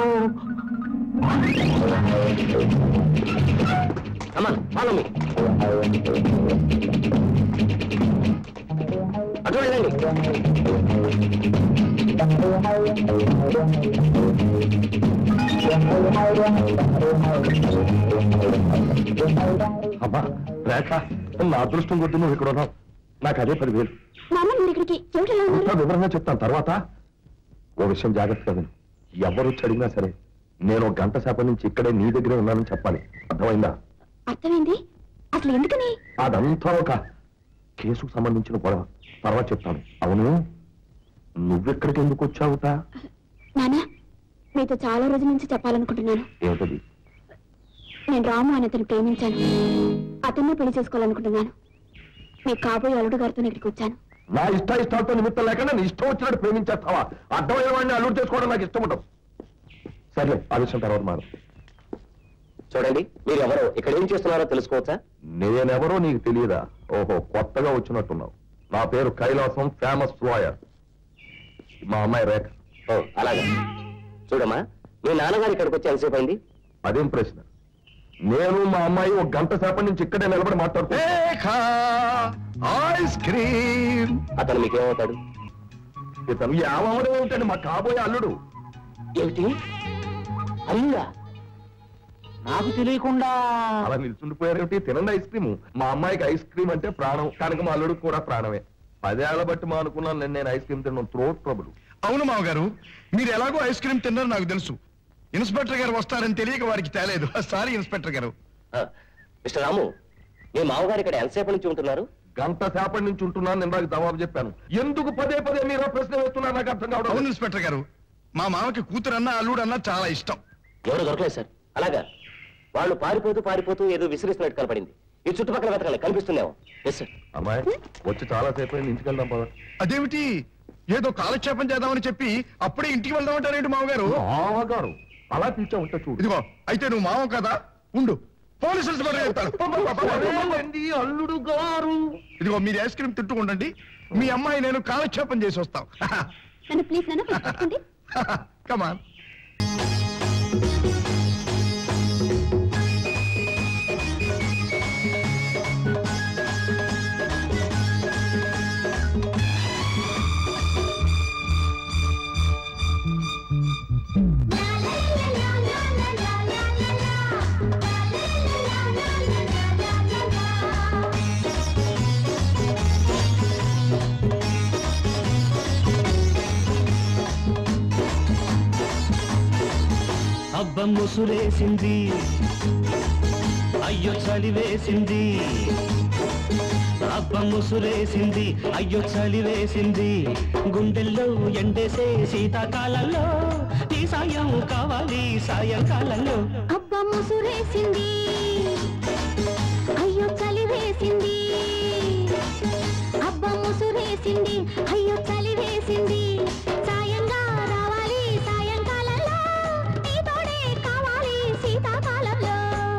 అమ్మా ఫాలో మీ అటు వెళ్ళండి అమ్మా రేఖ నా అదృష్టం కొద్ది నువ్వు ఇక్కడ ఉన్నావు నాకు అదే పదివేలు నాన్న మీరు ఇక్కడికి ఏమిటలా అంతా ఉన్నారు వివరంగా చెప్తాను తర్వాత ఓ విషయం జాగ్రత్తగా విను ఎవరు వచ్చి అడిగినా సరే నేను ఒక గంట సేపటి నుంచి ఇక్కడే నీ దగ్గరే ఉన్నానని చెప్పాలి అర్థమైందా అర్థమైంది అసలు ఎందుకని అదంతా ఒక కేసుకు సంబంధించిన గొడవ తర్వాత చెప్తాను అవును నువ్వెక్కడికి ఎందుకు వచ్చావుట నాన్న మీతో చాలా రోజుల నుంచి చెప్పాలనుకుంటున్నాను ఏమిటది నేను రాము అని అతను ప్రేమించాను అతన్నే పెళ్లి చేసుకోవాలనుకుంటున్నాను మీ కాబోయే అల్లుడు గారితో ఇక్కడికి వచ్చాను నా ఇష్ట ఇష్టాలతో నిమిత్తం లేకుండా నీ ఇష్టం వచ్చినట్టు ప్రేమించేస్తావా అర్థమైన వాడిని అల్లుడు చేసుకోవడం నాకు ఇష్టం ఉండదు సర్లే ఆ విషయం తర్వాత మాట చూడండి మీరు ఎవరో ఇక్కడ ఏం చేస్తున్నారో తెలుసుకోవచ్చా నేనెవరో నీకు తెలియదా ఓహో కొత్తగా వచ్చినట్టున్నావు నా పేరు కైలాసం ఫేమస్ లాయర్ మా అమ్మాయి రేఖ ఓ అలాగా చూడమ్మా మీ నాన్నగారు ఇక్కడికి వచ్చి ఎంతసేపు అయింది అదేం ప్రశ్న నేను మా అమ్మాయి ఒక గంట సేపటి నుంచి ఇక్కడే నిలబడి మాట్లాడుతున్నా ఐస్ క్రీమ్ అతను మీకేమవుతాడు ఇతను ఏమవడం ఏమిటండి మా కాబోయే అల్లుడు ఏమిటి అల్లుడా నాకు తెలియకుండా అలా నిల్చుండిపోయారేమిటి తినండి ఐస్ క్రీమ్ మా అమ్మాయికి ఐస్ క్రీమ్ అంటే ప్రాణం కనుక మా అల్లుడు కూడా ప్రాణమే పదేళ్ల బట్టి మా అనుకున్నాను నేను నేను ఐస్ క్రీమ్ తిన్నాను త్రోట్ ట్రబుల్ అవును మావగారు మీరు ఎలాగో ఐస్ క్రీమ్ తిన్నారో నాకు తెలుసు ఇన్స్పెక్టర్ గారు వస్తారని తెలియక వారికి తేలేదు సారీ ఇన్స్పెక్టర్ గారు ఆ, మిస్టర్ రాము మీ మామగారు ఇక్కడ ఎంతసేపు నుంచి ఉంటున్నారు గంట సేపటి నుంచి ఉంటున్నాను నేను నాకు జవాబు చెప్పాను ఎందుకు పదే పదే మీరు ఆ ప్రశ్న వేస్తున్నారు నాకు అర్థం కావడం అవును లేదు. ఇన్స్పెక్టర్ గారు మా మామకి కూతురన్నా అల్లుడన్నా చాలా ఇష్టం ఎవరు దొరకలేదు సార్ అలాగా వాళ్ళు పారిపోతూ పారిపోతూ ఏదో విసిరిస్తున్నట్టు కనపడింది ఈ చుట్టుపక్కల వెతకాలి కనిపిస్తుందేమో ఎస్ సార్ అమ్మాయి వచ్చి చాలా సేపు అయింది ఇంటికి వెళ్దాం పద అదేమిటి ఏదో కాలక్షేపం చేద్దామని చెప్పి అప్పుడే ఇంటికి వెళ్దామంటారేంటి మామగారు మామగారు అలా పిలిచా ఉంటే చూడు ఇదిగో అయితే నువ్వు మామ కదా ఉండు పోలీసులు పట్టుకు వెళ్తాను. అదేంటి అల్లుడు గారు ఇదిగో మీరు ఐస్ క్రీమ్ తింటూ ఉండండి మీ అమ్మాయి నేను కాలక్షేపం చేసి వస్తాం నన్ను ప్లీజ్ నాన్న కొంచెం పట్టుకోండి కమాన్ అబ్బ ముసురేసింది అయ్యో చలి వేసింది అబ్బ ముసురేసింది అయ్యో చలి వేసింది గుండెల్లో ఎండేసే శీతాకాలంలో నీ సాయం కావాలి సాయంకాలంలో అబ్బ ముసురేసింది అయ్యో చలి వేసింది అబ్బ ముసురేసింది అయ్యో చలి వేసింది సాయంగా రావాలి సాయంకాలంలో నీ తోడే కావాలి శీతాకాలంలో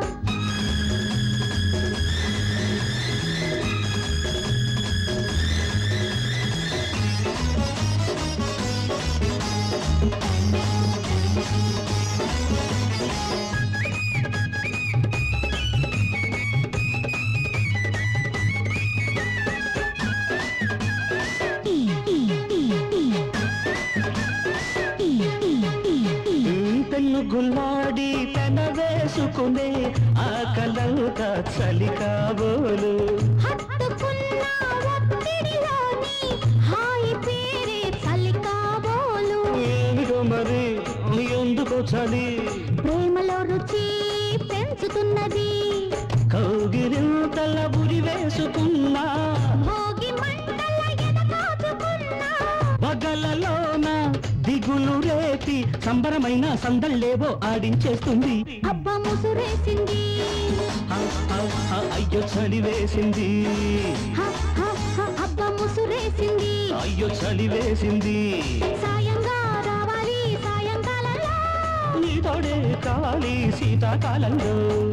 పెన్ను గుల్లాడి పెన వేసుకునే ఆ కలంక చలి కాబోలు హత్తుకున్న ఒత్తిడిలోని హాయి పేరే చలి కాబోలు ఏమిటో మరి ఎందుకో చలి ప్రేమలో రుచి పెంచుతున్నది కౌగిరింతల బురి వేసుకున్నా భోగి మంటల ఎద కాచుకున్నా పగలలోన దిగులు రేపి సంబరమైన సందళ్ళేవో ఆడించేస్తుంది అబ్బ ముసురేసింది హ, హ, హ, అయ్యో చలి వేసింది హ, హ, హ, అబ్బ ముసురేసింది అయ్యో చలి వేసింది సాయంగా రావాలి సాయంకాలంలో నీ తోడే కావాలి శీతాకాలంలో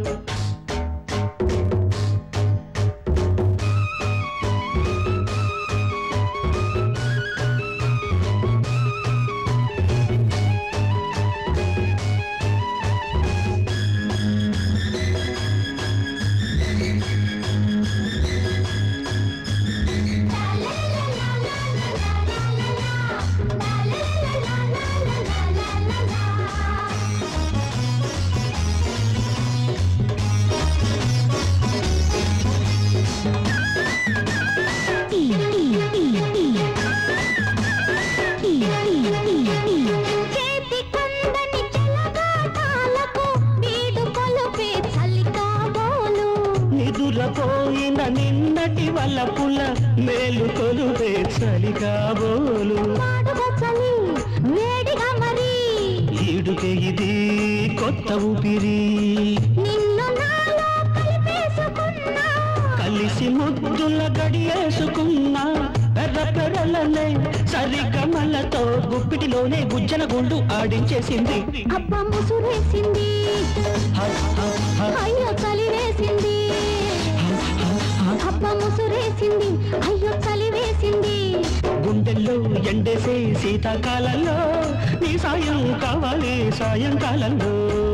చేతి కందని చెలగాటాలకు వీడు కొలుపే చలి కాబోలు నిదురపోయిన నిన్నటి వల్లపుల మేలు కొలుపే చలి కాబోలు మాడుగా చలి వేడిగా మరి ఈడుకే ఇది కొత్త ఊపిరి నిన్ను నాలో కలిపేసుకున్నా కలిసి ముద్దుల గడియేసుకున్నా పెర్ర పెర్రలనే సరిగమలతో గుప్పిటిలోనే గుజ్జన గుండు ఆడించేసింది అబ్బ ముసురేసింది హ, హ, హ, అయ్యో చలి వేసింది అబ్బ ముసురేసింది అయ్యో చలి వేసింది గుండెల్లో ఎండేసే శీతాకాలంలో నీ సాయం కావాలి సాయంకాలంలో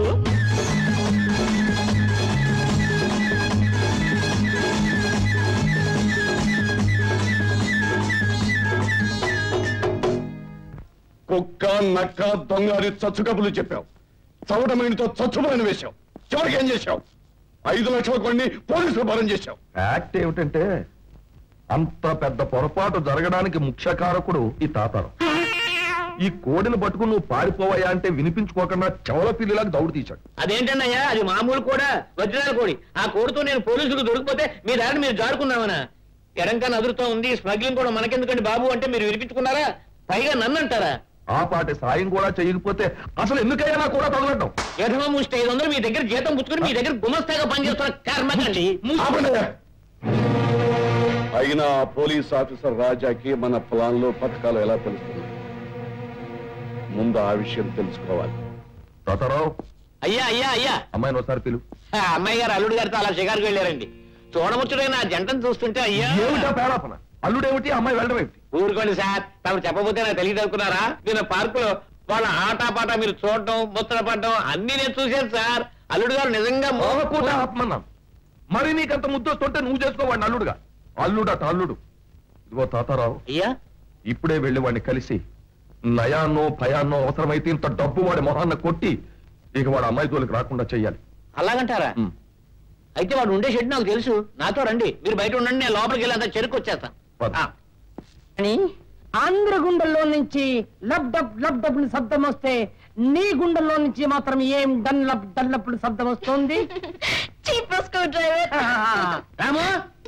కుక్క నక్క దొంగ అని చచ్చు కబులు చెప్పావు చవటమైనతో చచ్చుమని వేశావు చివరికి ఏం చేశావు ఐదు లక్షల కొన్ని పోలీసులు భరం చేశావు యాక్ట్ ఏమిటంటే అంత పెద్ద పొరపాటు జరగడానికి ముఖ్య కారకుడు ఈ తాతారం ఈ కోడిని పట్టుకుని నువ్వు పారిపోవయ్యా అంటే వినిపించుకోకుండా చెవల పిల్లిలాగా దౌడు తీశాడు అదేంటన్నయ్యా అది మామూలు కూడా వజ్రాల కోడి ఆ కోడితో నేను పోలీసులకు దొరికిపోతే మీ దారిని మీరు జారుకున్నామనా ఎడంకన్నా అదురుతో ఉంది స్మగ్లింగ్ కూడా మనకెందుకండి బాబు అంటే మీరు వినిపించుకున్నారా పైగా నన్ను అంటారా ఆ పాటి సాయం కూడా చేయకపోతే అసలు ఎందుకయ్యా నా కూడా తగలటం యథమ ముష్టి ఐదు వందలు మీ దగ్గర జీతం పుచ్చుకుని మీ దగ్గర గుమస్తాగా పనిచేస్తున్న కర్మకండి ఆపండి. అయినా ఆ పోలీస్ ఆఫీసర్ రాజాకి మన ప్లాన్ లో పథకాలు ఎలా తెలుస్తుంది ముందు ఆ విషయం తెలుసుకోవాలి తాతారావు అయ్యా అయ్యా అయ్యా అమ్మాయిని ఒకసారి పిలు ఆ అమ్మాయి గారు అల్లుడు గారితో అలా షికారుకు వెళ్ళారండి చూడముచ్చుడైన ఆ జంటను చూస్తుంటే అయ్యా ఏమిటా పేడాపన అల్లుడేమిటి అమ్మాయి వెళ్ళడం ఏమిటి ఊరుకోండి సార్ తమరు చెప్పబోతే నాకు తెలియదు అనుకున్నారా నేను పార్కులో వాళ్ళ ఆటపాట మీరు చూడటం ముచ్చట పడటం అన్ని నేను చూశాను సార్ అల్లుడు గారు నిజంగా మోహపూట ఆత్మన్నాను మరి నీకంత ముద్దొస్తుంటే నువ్వు చేసుకోవాడిని అల్లుడుగా అల్లుడట అల్లుడు ఇదిగో తాతారావు అయ్యా ఇప్పుడే వెళ్ళి వాడిని కలిసి నయాన్నో భయాన్నో అవసరమైతే ఇంత డబ్బు వాడి మొహాన్న కొట్టి ఇక వాడు అమ్మాయి జోలికి రాకుండా చెయ్యాలి అలాగంటారా ఉమ్. అయితే వాడు ఉండే షెడ్ నాకు తెలుసు నాతో రండి మీరు బయట ఉండండి నేను లోపలికి వెళ్ళి అంతా చెరుకు వచ్చేస్తాను పద. ఆ. అని అందరి గుండెల్లో నుంచి లబ్ డబ్ లబ్ డబ్లు శబ్దం వస్తే నీ గుండెల్లో నుంచి మాత్రం ఏం డన్ లబ్ డన్ లబ్లు శబ్దం వస్తుంది cheap screwdriver Ramu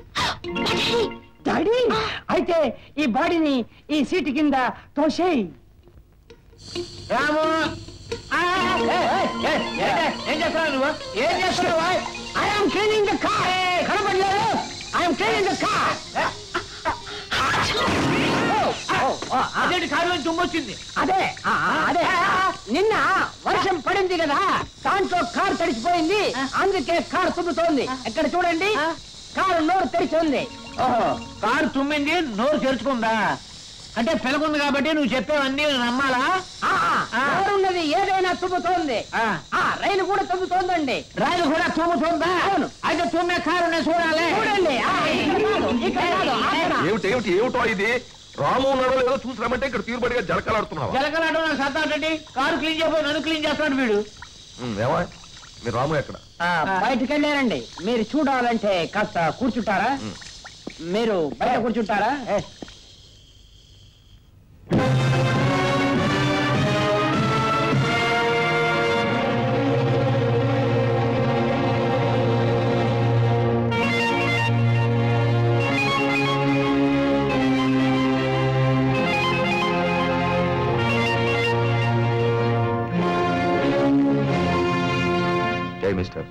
daddy అయితే ఈ బాడీని ఈ సీటు కింద తోసేయి రాము ఆ, ఏ, ఏ, ఏ, ఏ, ఏం చేస్తున్నావు నువ్వు ఏం చేస్తున్నావు ఐఎమ్ క్లీనింగ్ ద కార్ కనపడలేదు ఐఎమ్ క్లీనింగ్ ద కార్ అదేంటి కారులో తుమ్మొచ్చింది అదే ఆ, ఆ, అదే నిన్న వర్షం పడింది కదా దాంట్లో కారు తడిచిపోయింది అందుకే కారు తుమ్ముతోంది ఎక్కడ చూడండి కారు నోరు తెరిచి ఉంది కారు తుమ్మింది నోరు తెరుచుకుందా అంటే పెరుగుంది కాబట్టి నువ్వు చెప్పేవన్నీ నమ్మాలా ఉన్నది ఏదైనా తుమ్ముతోంది ఆ, రైలు కూడా తుమ్ముతోందండి రైలు కూడా తుమ్ముతోందా అవును అయితే తుమ్మే కారు చూడాలి చూడండి ఆ, ఇక్కడ కాదు, ఇక్కడ కాదు, అక్కడ. ఏమిటి ఏమిటి ఏమిటో ఇది రాము ఉన్నాడో లేదో చూసి రమ్మంటే ఇక్కడ తీరుబడిగా జలకలాడుతున్నావా జలకలాడు నాకు సత్తాడండి కారు క్లీన్ చేయబోయి నన్ను క్లీన్ చేస్తాడు వీడు ఉమ్, ఏమా మీ రాము ఎక్కడ బయటికి వెళ్ళారండి మీరు చూడాలంటే కాస్త కూర్చుంటారా మీరు బయట కూర్చుంటారా జై మిస్టర్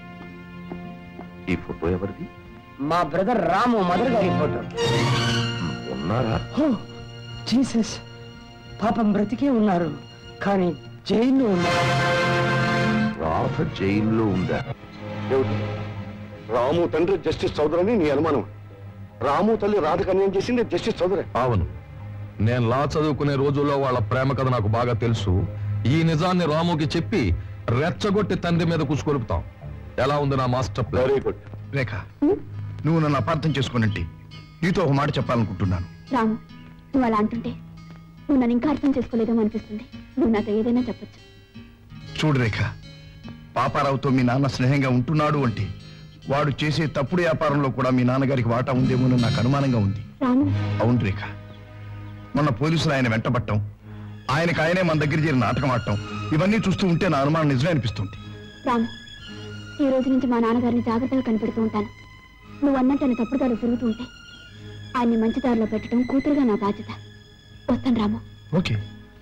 ఈ ఫోటో ఎవరిది మా బ్రదర్ రాము మదర్ గారి ఫోటో ఉన్నారా జీసస్ పాపం బ్రతికే ఉన్నారు కానీ జైల్లో ఉన్నారు రాధ జైల్లో ఉందా ఏమిటి రాము తండ్రి జస్టిస్ చౌదరి అని నీ అనుమానం రాము తల్లి రాధకు అన్యాయం చేసింది జస్టిస్ చౌదరి అవును నేను లా చదువుకునే రోజుల్లో వాళ్ళ ప్రేమ కథ నాకు బాగా తెలుసు ఈ నిజాన్ని రాముకి చెప్పి రెచ్చగొట్టి తండ్రి మీద కుసుకొలుపుతాం ఎలా ఉంది నా master plan very good Rekha నువ్వు నన్ను అపార్థం చేసుకున్నట్టు నీతో ఒక మాట చెప్పాలనుకుంటున్నాను రాము నువ్వు అలా అంటుంటే నువ్వు నన్ను ఇంకా అర్థం చేసుకోలేదేమో అనిపిస్తుంది నువ్వు నాతో ఏదైనా చెప్పొచ్చు చూడు రేఖ పాపారావుతో మీ నాన్న స్నేహంగా ఉంటున్నాడు అంటే వాడు చేసే తప్పుడు వ్యాపారంలో కూడా మీ నాన్నగారికి వాటా ఉందేమోనని నాకు అనుమానంగా ఉంది రాము అవును రేఖ మొన్న పోలీసులు ఆయన వెంటబట్టం ఆయనకు ఆయనే మన దగ్గర చేరి నాటకం ఆడటం ఇవన్నీ చూస్తూ ఉంటే నా అనుమానం నిజమే అనిపిస్తుంది రాము ఈ రోజు నుంచి మా నాన్నగారిని జాగ్రత్తగా కనిపెడుతూ ఉంటాను నువ్వు అన్నట్టు ఆయన తప్పుడు దారిలో తిరుగుతూ ఉంటే ఆయన్ని మంచి దారిలో పెట్టడం కూతురుగా నా బాధ్యత వస్తాను రాము ఓకే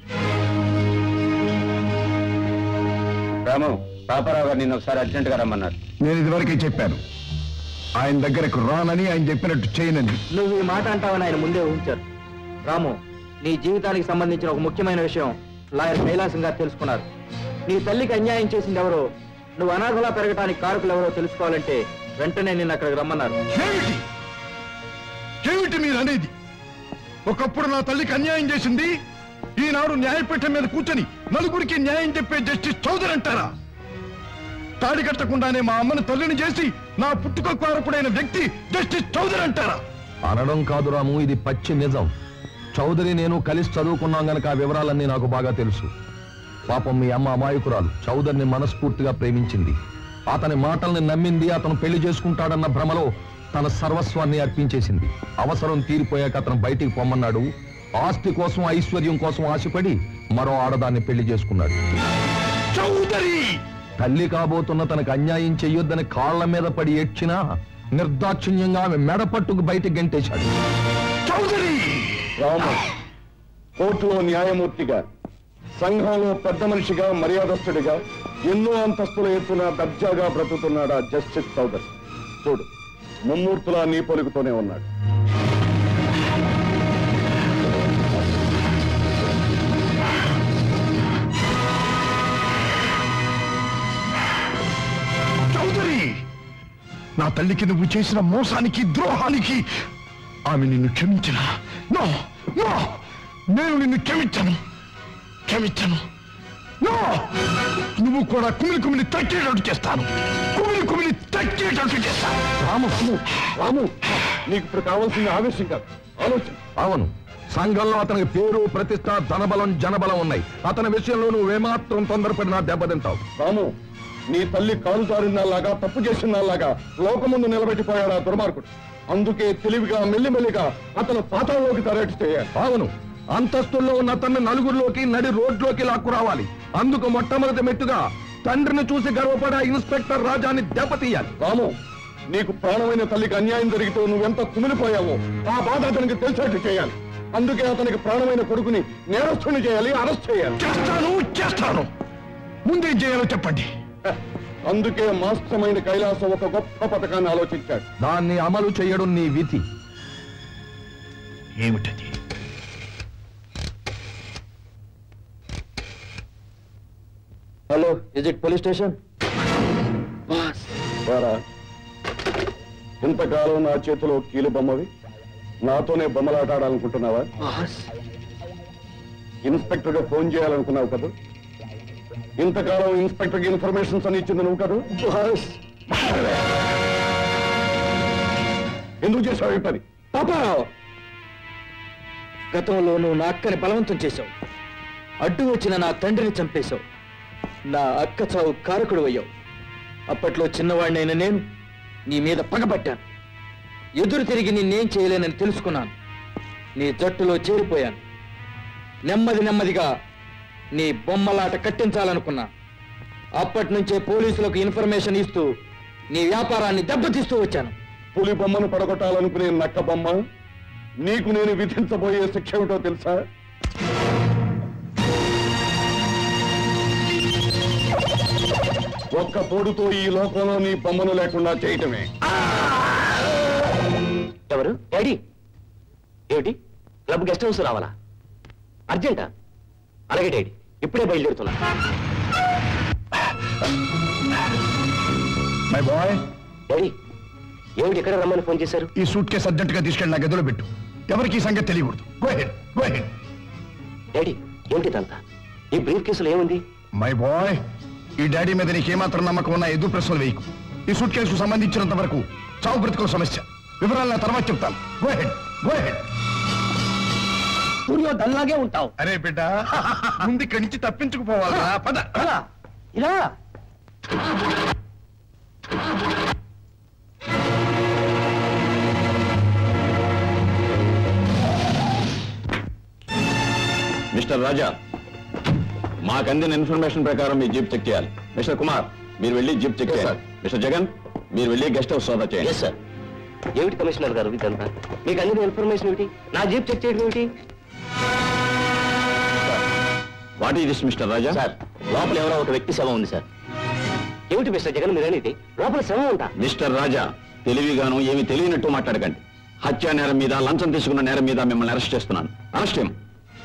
రాము పాపారావు గారు నిన్న ఒకసారి అర్జెంట్ గా రమ్మన్నారు నేను ఇదివరకే చెప్పాను ఆయన దగ్గరకు రానని ఆయన చెప్పినట్టు చేయనని నువ్వు ఈ మాట అంటావని ఆయన ముందే ఊహించారు రాము నీ జీవితానికి సంబంధించిన ఒక ముఖ్యమైన విషయం లాయర్ కైలాసం గారు తెలుసుకున్నారు నీ తల్లికి అన్యాయం చేసింది ఎవరో నువ్వు అనాథలా పెరగడానికి కారకులు ఎవరో తెలుసుకోవాలంటే వెంటనే నిన్ను అక్కడికి రమ్మన్నారు ఏమిటి ఏమిటి మీరు అనేది ఒకప్పుడు నా తల్లికి అన్యాయం చేసింది ఈనాడు న్యాయపీఠం మీద కూర్చొని నలుగురికి న్యాయం చెప్పే జస్టిస్ చౌదరి అంటారా తాడి కట్టకుండానే మా అమ్మను తల్లిని చేసి నా పుట్టుక కారకుడైన వ్యక్తి జస్టిస్ చౌదరి అంటారా అనడం కాదు రాము ఇది పచ్చి నిజం చౌదరి నేను కలిసి చదువుకున్నాం గనక ఆ వివరాలన్నీ నాకు బాగా తెలుసు పాపం మీ అమ్మ అమాయకురాలు చౌదరిని మనస్ఫూర్తిగా ప్రేమించింది అతని మాటల్ని నమ్మింది అతను పెళ్లి చేసుకుంటాడన్న భ్రమలో తన సర్వస్వాన్ని అర్పించేసింది అవసరం తీరిపోయాక అతను బయటికి పొమ్మన్నాడు ఆస్తి కోసం ఐశ్వర్యం కోసం ఆశపడి మరో ఆడదాన్ని పెళ్లి చేసుకున్నాడు చౌదరి తల్లి కాబోతున్న తనకు అన్యాయం చెయ్యొద్దని కాళ్ల మీద పడి ఏడ్చినా నిర్దాక్షిణ్యంగా ఆమె మెడపట్టుకు బయటికి గంటేశాడు చౌదరి రాము కోర్టులో న్యాయమూర్తిగా సంఘంలో పెద్ద మనిషిగా మర్యాదస్తుడిగా ఎన్నో అంతస్తుల ఎత్తున దర్జాగా బ్రతుకుతున్నాడు ఆ జస్టిస్ చౌదరి చూడు ముమ్మూర్తులా నీ పొలుగుతూనే ఉన్నాడు చౌదరి నా తల్లికి నువ్వు చేసిన మోసానికి ద్రోహానికి ఆమె నిన్ను క్షమించిన నో నో నేను నిన్ను క్షమించను క్షమించను నో నువ్వు కూడా కుమిలి కుమిలి తక్కేటట్టు చేస్తాను కుమిలి కుమిలి తక్కేటట్టు చేస్తాను రాము రాము నీకు ఇప్పుడు కావాల్సిన ఆవేశం కాదు ఆలోచన అవును సంఘంలో అతనికి పేరు ప్రతిష్ట ధనబలం జనబలం ఉన్నాయి అతని విషయంలో నువ్వేమాత్రం తొందరపడినా దెబ్బతింటావు రాము నీ తల్లి కాలు జారినలాగా తప్పు చేసినలాగా లోకముందు నిలబెట్టిపోయాడు ఆ దుర్మార్గుడు అందుకే తెలివిగా మెల్లిమెల్లిగా అతను పాతాల్లోకి తరటి చేయాలి అవును అంతస్తుల్లో ఉన్న అతన్ని నలుగురిలోకి నడి రోడ్లోకి లాక్కురావాలి అందుకు మొట్టమొదటి మెట్టుగా తండ్రిని చూసి గర్వపడే ఇన్స్పెక్టర్ రాజాని దెబ్బతీయాలి రాము నీకు ప్రాణమైన తల్లికి అన్యాయం జరిగితే నువ్వెంత కుమిలిపోయావో ఆ బాధ అతనికి తెలిసేట్టు చేయాలి అందుకే అతనికి ప్రాణమైన కొడుకుని నేరస్తుని చేయాలి అరెస్ట్ చేయాలి చేస్తాను చేస్తాను ముందేం చేయాలో చెప్పండి హ, అందుకే మాస్టమైన కైలాసం ఒక గొప్ప పథకాన్ని ఆలోచించాడు దాన్ని అమలు చేయడం నీ విధి ఏమిటది hello is it police station వారా ఇంతకాలం నా చేతిలో కీలు బొమ్మవి నాతోనే బొమ్మలాట ఆడాలనుకుంటున్నావా ఇన్స్పెక్టర్ గా ఫోన్ చేయాలనుకున్నావు కదా ఇంతకాలం ఇన్స్పెక్టర్ కి ఇన్ఫర్మేషన్స్ అని ఇచ్చింది నువ్వు కదా ఎందుకు చేసావు ఈ పని పాపారావు గతంలో నువ్వు నా అక్కని బలవంతం చేశావు అడ్డు వచ్చిన నా తండ్రిని చంపేశావు నా అక్క చావు కారకుడు అయ్యావు అప్పట్లో చిన్నవాడినైన నేను నీ మీద పగబట్టాను ఎదురు తిరిగి నిన్నేం చేయలేనని తెలుసుకున్నాను నీ జట్టులో చేరిపోయాను నెమ్మది నెమ్మదిగా నీ బొమ్మలాట కట్టించాలనుకున్నా అప్పటి నుంచే పోలీసులకు ఇన్ఫర్మేషన్ ఇస్తూ నీ వ్యాపారాన్ని దెబ్బతీస్తూ వచ్చాను పులి బొమ్మను పడగొట్టాలనుకునే నక్క బొమ్మ నీకు నేను విధించబోయే శిక్ష ఏమిటో తెలుసా ఒక్క పొడుతో ఈ లోకంలో నీ బొమ్మను లేకుండా చేయటమే ఎవరు డాడీ ఏమిటి క్లబ్ గెస్ట్ హౌస్ రావాలా అర్జెంటా అలాగే డాడీ ఇప్పుడే బయలుదేరుతున్నా మై బాయ్ డాడీ ఏమిటి ఎక్కడ రమ్మని ఫోన్ చేశారు ఈ సూట్ కేసు అర్జెంట్ గా తీసుకెళ్ళి నా గదిలో పెట్టు ఎవరికి ఈ సంగతి తెలియకూడదు go ahead go ahead daddy ఏమిటిదంతా ఈ బ్రీఫ్ కేసులో ఏముంది మై బాయ్ ఈ డాడీ మీద నీకేమాత్రం నమ్మకం ఉన్న ఎదురు ప్రశ్నలు వేయకు ఈ సూట్ కేసుకు సంబంధించినంత వరకు చావు బ్రతుకుల సమస్య వివరాలు నా తర్వాత చెప్తాను go ahead go ahead studio దల్లాగే ఉంటావు అరే బిడ్డ ముందు ఇక్కడి నుంచి తప్పించుకుపోవాలి పద అలా ఇలా మిస్టర్ రాజా మాకు అందిన ఇన్ఫర్మేషన్ ప్రకారం మీ జీప్ చెక్ చేయాలి మిస్టర్ కుమార్ మీరు వెళ్ళి జీప్ చెక్ చేయాలి మిస్టర్ జగన్ మీరు వెళ్ళి గెస్ట్ హౌస్ సోదా చేయండి ఎస్ సార్ ఏమిటి కమిషనర్ గారు ఇదంతా మీకు అందిన ఇన్ఫర్మేషన్ ఏమిటి నా జీప్ చెక్ చేయడం ఏమిటి what is this mister Raja sir లోపల ఎవరో ఒక వ్యక్తి శవం ఉంది సార్ ఏమిటి మిస్టర్ జగన్ మీరు అనేది లోపల శవం ఉంటా మిస్టర్ రాజా తెలివిగాను ఏమి తెలియనట్టు మాట్లాడకండి హత్యా నేరం మీద లంచం తీసుకున్న నేరం మీద మిమ్మల్ని అరెస్ట్ చేస్తున్నాను అరెస్ట్ ఏం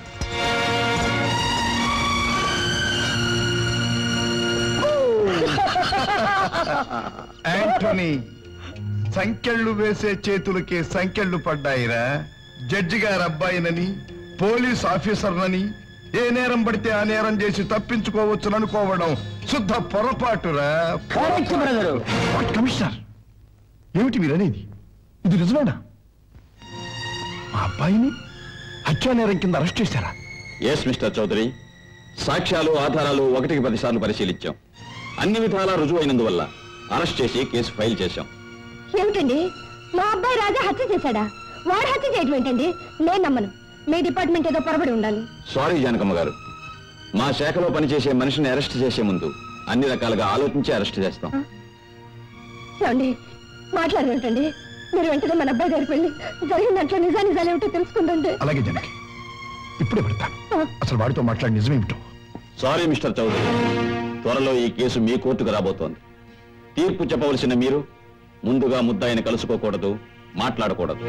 యాంటోనీ సంఖ్యళ్ళు వేసే చేతులకే సంఖ్యళ్ళు పడ్డాయిరా జడ్జి గారు అబ్బాయినని పోలీస్ ఆఫీసర్నని ఏ నేరం పడితే ఆ నేరం చేసి తప్పించుకోవచ్చు అనుకోవడం శుద్ధ పొరపాటురా కరెక్ట్ బ్రదరు వాట్ కమిషనర్ ఏమిటి మీరు అనేది ఇది నిజమేనా మా అబ్బాయిని హత్యా నేరం కింద అరెస్ట్ చేశారా ఎస్ మిస్టర్ చౌదరి సాక్ష్యాలు ఆధారాలు ఒకటికి పదిసార్లు పరిశీలించాం అన్ని విధాలా రుజువు అయినందువల్ల అరెస్ట్ చేసి కేసు ఫైల్ చేశాం ఏమిటండి మా అబ్బాయి రాజా హత్య చేశాడా వాడు హత్య చేయటం ఏంటండి నేను నమ్మను మీ డిపార్ట్మెంట్ ఏదో పొరబడి ఉండాలి సారీ జానకమ్మ గారు మా శాఖలో పనిచేసే మనిషిని అరెస్ట్ చేసే ముందు అన్ని రకాలుగా ఆలోచించి అరెస్ట్ చేస్తాం ఏమండి మాట్లాడేటండి మీరు వెంటనే మన అబ్బాయి దగ్గరికి వెళ్ళి జరిగిన దాంట్లో నిజా నిజాలు ఏమిటో తెలుసుకుందండి అలాగే జనకి ఇప్పుడే పెడతాను అసలు వాడితో మాట్లాడి నిజమేమిటో సారీ మిస్టర్ చౌదరి త్వరలో ఈ కేసు మీ కోర్టుకు రాబోతోంది తీర్పు చెప్పవలసిన మీరు ముందుగా ముద్దాయిని కలుసుకోకూడదు మాట్లాడకూడదు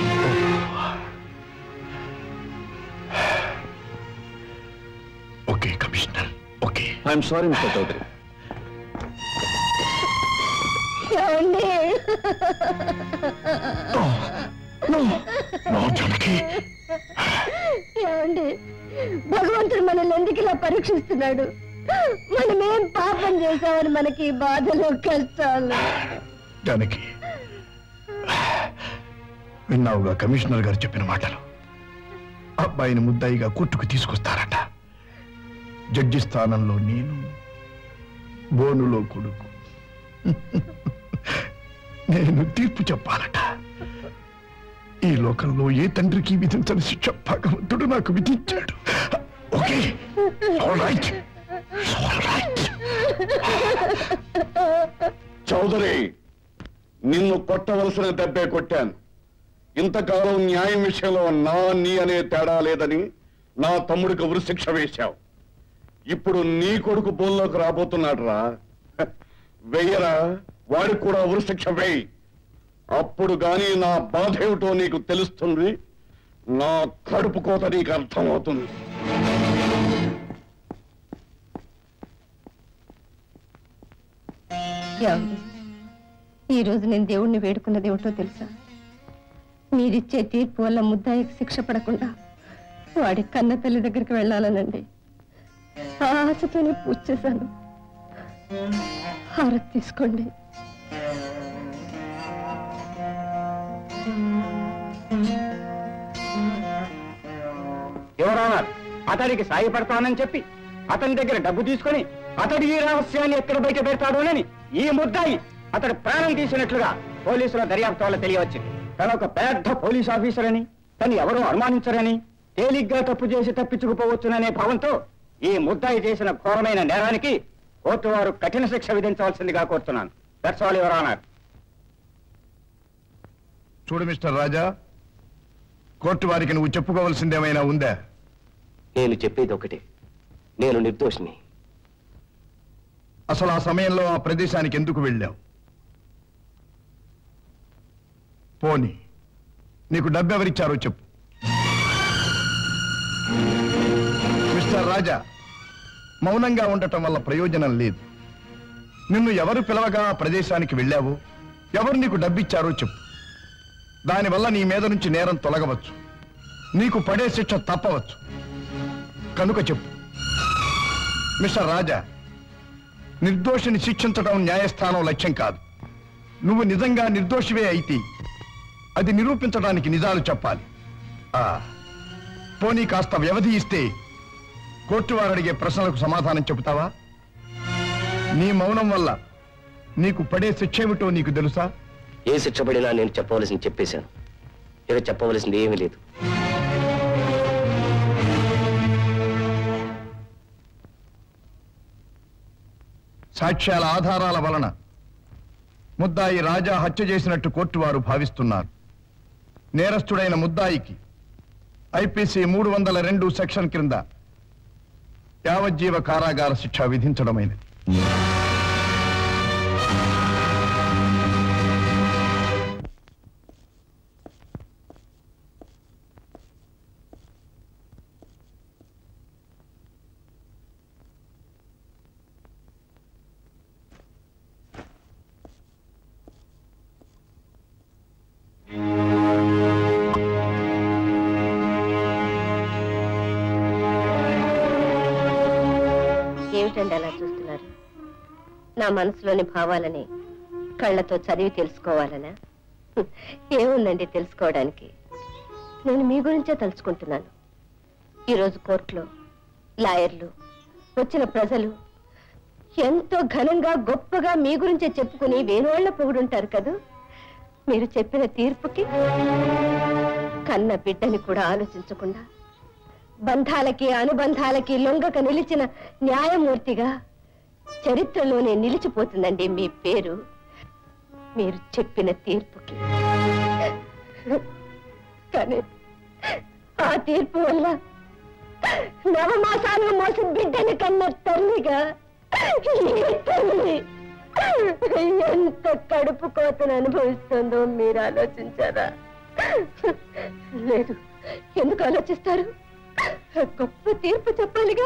okay commissioner okay I'm sorry mister Chaudhary ఏమండి నో జనకి ఏమండి భగవంతుడు మనల్ని ఎందుకు ఇలా పరీక్షిస్తున్నాడు మనం ఏం పాపం చేశామని మనకి ఈ బాధలు కష్టాలు జానకి విన్నావుగా కమిషనర్ గారు చెప్పిన మాటలు అబ్బాయిని ముద్దాయిగా కోర్టుకు తీసుకొస్తారట జడ్జి స్థానంలో నేను బోనులో కొడుకు నేను తీర్పు చెప్పాలట ఈ లోకంలో ఏ తండ్రికి విధించని శిక్ష భగవంతుడు నాకు విధించాడు okay all right all right Chaudhary నిన్ను కొట్టవలసిన దెబ్బే కొట్టాను ఇంతకాలం న్యాయం విషయంలో నా నీ అనే తేడా లేదని నా తమ్ముడికి ఉరి శిక్ష వేశావు ఇప్పుడు నీ కొడుకు బోల్లోకి రాబోతున్నాడు రా వెయ్యరా వాడికి కూడా ఉరి శిక్ష వేయి అప్పుడు గాని నా బాధ ఏమిటో నీకు తెలుస్తుంది నా కడుపు కోత నీకు అర్థమవుతుంది ఏమండి ఈ రోజు నేను దేవుణ్ణి వేడుకున్నది ఏమిటో తెలుసా మీరిచ్చే తీర్పు వల్ల ముద్దాయికి శిక్ష పడకుండా వాడి కన్న తల్లి దగ్గరికి వెళ్ళాలనండి ఆ ఆశతోనే పూజ చేశాను హారతి తీసుకోండి యువరానర్ అతడికి సాయపడతానని చెప్పి అతని దగ్గర డబ్బు తీసుకొని అతడి ఈ రహస్యాన్ని ఎక్కడ బయట పెడతాడోనని ఈ ముద్దాయి అతడు ప్రాణం తీసినట్లుగా పోలీసుల దర్యాప్తు వల్ల తెలియవచ్చింది తన ఒక పెద్ద పోలీస్ ఆఫీసర్ అని తను ఎవరూ అనుమానించరని తేలిగ్గా తప్పు చేసి తప్పించుకుపోవచ్చుననే భావంతో ఈ ముద్దాయి చేసిన ఘోరమైన నేరానికి కోర్టు వారు కఠిన శిక్ష విధించవలసిందిగా కోరుతున్నాను దట్స్ ఆల్ యువర్ ఆనర్ చూడు మిస్టర్ రాజా కోర్టు వారికి నువ్వు చెప్పుకోవాల్సిందేమైనా ఉందా నేను చెప్పేది ఒకటే నేను నిర్దోషిని అసలు ఆ సమయంలో ఆ ప్రదేశానికి ఎందుకు వెళ్ళావు పోనీ నీకు డబ్బు ఎవరిచ్చారో చెప్పు మిస్టర్ రాజా మౌనంగా ఉండటం వల్ల ప్రయోజనం లేదు నిన్ను ఎవరు పిలవగా ఆ ప్రదేశానికి వెళ్ళావో ఎవరు నీకు డబ్బిచ్చారో చెప్పు దానివల్ల నీ మీద నుంచి నేరం తొలగవచ్చు నీకు పడే శిక్ష తప్పవచ్చు కనుక చెప్పు మిస్టర్ రాజా నిర్దోషిని శిక్షించడం న్యాయస్థానం లక్ష్యం కాదు నువ్వు నిజంగా నిర్దోషివే అయితే అది నిరూపించడానికి నిజాలు చెప్పాలి ఆ పోనీ కాస్త వ్యవధి ఇస్తే కోర్టు వారు అడిగే ప్రశ్నలకు సమాధానం చెబుతావా నీ మౌనం వల్ల నీకు పడే శిక్ష ఏమిటో నీకు తెలుసా ఏ శిక్ష పడినా నేను చెప్పవలసింది చెప్పేశాను ఇక చెప్పవలసింది ఏమీ లేదు సాక్ష్యాల ఆధారాల వలన ముద్దాయి రాజా హత్య చేసినట్టు కోర్టు వారు భావిస్తున్నారు నేరస్తుడైన ముద్దాయికి ఐపీసీ మూడు వందల రెండు సెక్షన్ క్రింద యావజ్జీవ కారాగార శిక్ష విధించడమైనది ఏమిటండి అలా చూస్తున్నారు నా మనసులోని భావాలని కళ్ళతో చదివి తెలుసుకోవాలనా హ్మ్. ఏముందండి తెలుసుకోవడానికి నేను మీ గురించే తలుచుకుంటున్నాను ఈరోజు కోర్టులో లాయర్లు వచ్చిన ప్రజలు ఎంతో ఘనంగా గొప్పగా మీ గురించే చెప్పుకుని వేణోళ్ల పొగుడుంటారు కదూ మీరు చెప్పిన తీర్పుకి కన్న బిడ్డని కూడా ఆలోచించకుండా బంధాలకి అనుబంధాలకి లొంగక నిలిచిన న్యాయమూర్తిగా చరిత్రలోనే నిలిచిపోతుందండి మీ పేరు మీరు చెప్పిన తీర్పుకి కానీ ఆ తీర్పు వల్ల నవమాసాలు మోసి బిడ్డని కన్న తల్లిగా ఈ తల్లి ఎంత కడుపు కోతను అనుభవిస్తుందో మీరు ఆలోచించారా లేదు ఎందుకు ఆలోచిస్తారు గొప్ప తీర్పు చెప్పాలిగా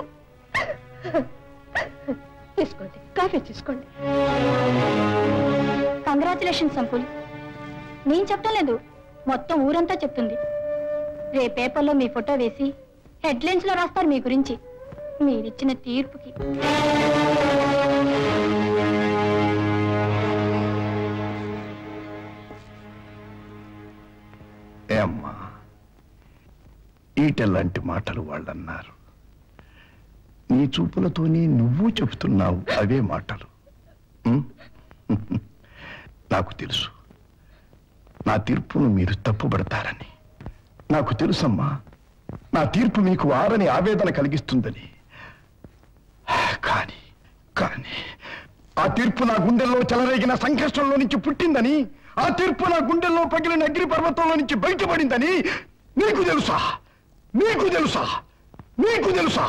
తీసుకోండి కాఫీ తీసుకోండి కంగ్రాచులేషన్స్ అంకుల్ నేను చెప్పడం లేదు మొత్తం ఊరంతా చెప్తుంది రే పేపర్లో మీ ఫోటో వేసి హెడ్లైన్స్ లో రాస్తారు మీ గురించి మీరిచ్చిన తీర్పుకి ఏ అమ్మా ఈటెల్లాంటి మాటలు వాళ్ళన్నారు నీ చూపులతోనే నువ్వు చెబుతున్నావు అవే మాటలు ఉం? నాకు తెలుసు నా తీర్పును మీరు తప్పుపడతారని నాకు తెలుసమ్మా నా తీర్పు మీకు ఆరని ఆవేదన కలిగిస్తుందని కానీ కానీ ఆ తీర్పు నా గుండెల్లో చెలరేగిన సంఘర్షణలో నుంచి పుట్టిందని ఆ తీర్పు నా గుండెల్లో పగిలిన అగ్ని పర్వతంలో నుంచి బయటపడిందని నీకు తెలుసా నీకు తెలుసా నీకు తెలుసా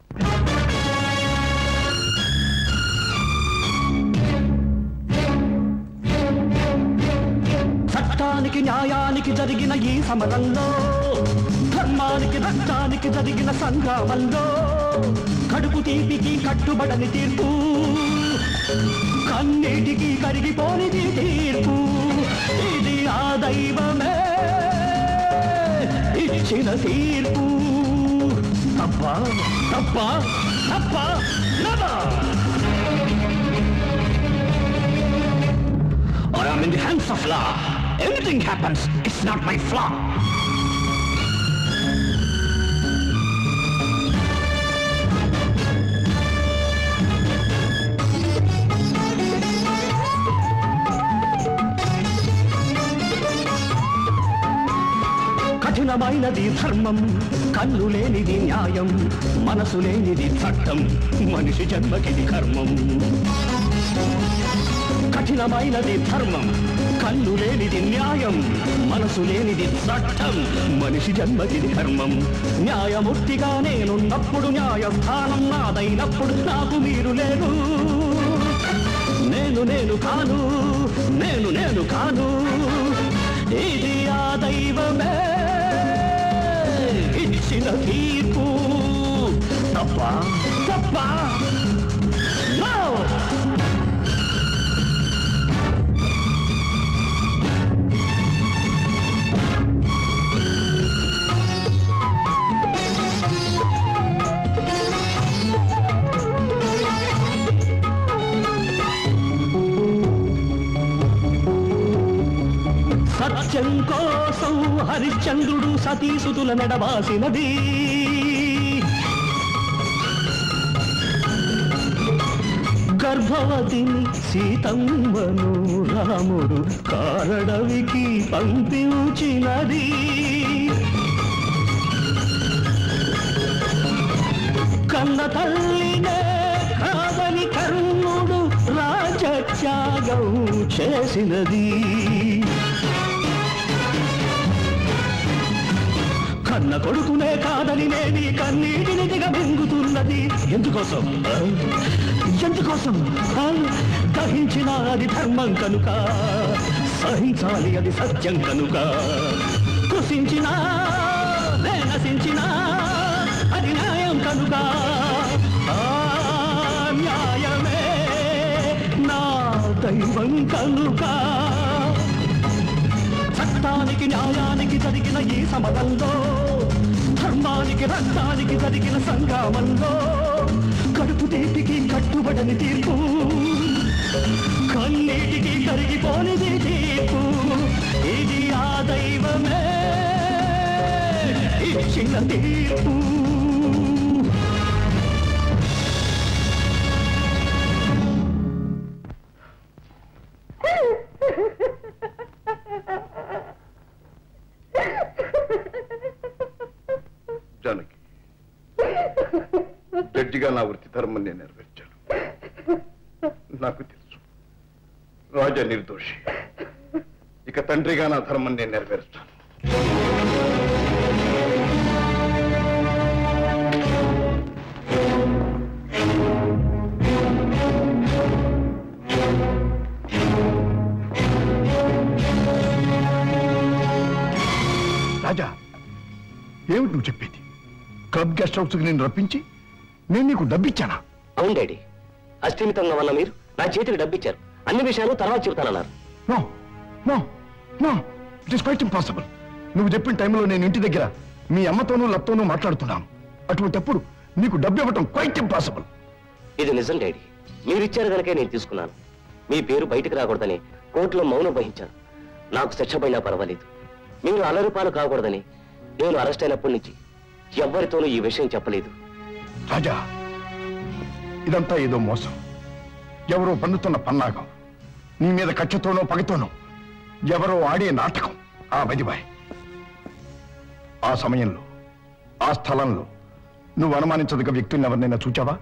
చట్టానికి న్యాయానికి జరిగిన ఈ సమరంలో ధర్మానికి రక్తానికి జరిగిన సంగ్రామంలో కడుపు తీపికి కట్టుబడని తీర్పు కన్నీటికి కరిగిపోనిది తీర్పు ఇది ఆ దైవమే ఇచ్చిన తీర్పు తప్ప తప్ప తప్ప never. or I'm in the hands of law. Anything happens, it's not my flaw. కఠినమైనది ధర్మం కన్ను లేనిది న్యాయం మనసు లేనిది చట్టం మనిషి జన్మకిది కర్మం కఠినమైనది ధర్మం కన్ను లేనిది న్యాయం మనసు లేనిది చట్టం మనిషి జన్మకిది కర్మం న్యాయమూర్తిగా నేనున్నప్పుడు న్యాయస్థానం నాదైనప్పుడు నాకు మీరు లేరు నేను నేను కాను నేను నేను కాను ఇది ఆ దైవమే ఇచ్చిన తీర్పు తప్ప తప్ప No! సత్యం కోసం హరిశ్చంద్రుడు సతీసుతుల నెడబాసినది గర్భవతిని సీతమ్మను రాముడు కారడవికి పంపించినది కన్న తల్లినే కాదని కర్ణుడు రాజత్యాగం చేసినది కన్న కొడుకునే కాదని నేని కన్నీటిని దిగమింగుతున్నది ఎందుకోసం ఆ? ఎందుకోసం ఆ? దహించిన అది ధర్మం కనుక సహించాలి అది సత్యం కనుక కృషించిన నశించిన అది న్యాయం కనుక ఆ న్యాయమే నా దైవం కనుక చట్టానికి న్యాయానికి జరిగిన ఈ సమరంలో ధర్మానికి రక్తానికి జరిగిన సంగ్రామంలో కడుపు తీపికి కట్టుబడని తీర్పు కన్నీటికి కరిగిపోనిది తీర్పు ఇది ఆ దైవమే ఇచ్చిన తీర్పు జానకి జడ్జిగా నా వృత్తి ధర్మం నేను నెరవేర్చాను నాకు తెలుసు రాజా నిర్దోషి ఇక తండ్రిగా నా ధర్మం నేను నెరవేరుస్తాను రాజా ఏమిటి నువ్వు చెప్పేది క్లబ్ గెస్ట్ హౌస్కి నేను రప్పించి నేను నీకు డబ్బిచ్చానా అవును డాడీ అస్థిమితంగా ఉన్న మీరు నా చేతికి డబ్బిచ్చారు అన్ని విషయాలు తర్వాత చెబుతానన్నారు no no no it is quite impossible నువ్వు చెప్పిన టైంలో నేను ఇంటి దగ్గర మీ అమ్మతోనూ లత్తోనూ మాట్లాడుతున్నాను అటువంటప్పుడు నీకు డబ్బు ఇవ్వటం క్వైట్ ఇంపాసిబుల్ ఇది నిజం డాడీ మీరిచ్చారు కనుకే నేను తీసుకున్నాను మీ పేరు బయటికి రాకూడదని కోర్టులో మౌనం వహించాను నాకు శిక్ష పడినా పర్వాలేదు మీరు అలరిపాలు కాకూడదని నేను అరెస్ట్ అయినప్పటి నుంచి ఎవ్వరితోనూ ఈ విషయం చెప్పలేదు రాజా ఇదంతా ఏదో మోసం ఎవరో పన్నుతున్న పన్నాగం నీ మీద కక్షతోనో పగతోనో ఎవరో ఆడే నాటకం ఆ బదిబాయ్ ఆ సమయంలో ఆ స్థలంలో నువ్వు అనుమానించదగ్గ వ్యక్తుల్ని ఎవరినైనా చూచావా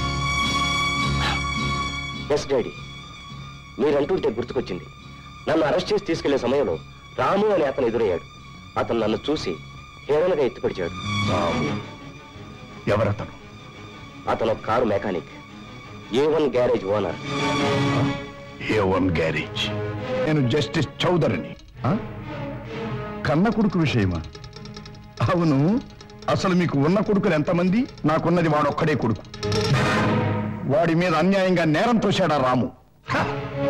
ఎస్ డాడీ మీరంటుంటే గుర్తుకొచ్చింది నన్ను అరెస్ట్ చేసి తీసుకెళ్లే సమయంలో రాము అనే అతను ఎదురయ్యాడు అతను నన్ను చూసి హేళనగా ఎత్తుపడిచాడు రాము ఎవరతను అతను ఒక car mechanic A one garage owner A one garage నేను జస్టిస్ చౌదరిని ఆ? కన్న కొడుకు విషయమా అవును అసలు మీకు ఉన్న కొడుకులు ఎంతమంది నాకున్నది వాడొక్కడే కొడుకు వాడి మీద అన్యాయంగా నేరం తోశాడా రాము హ!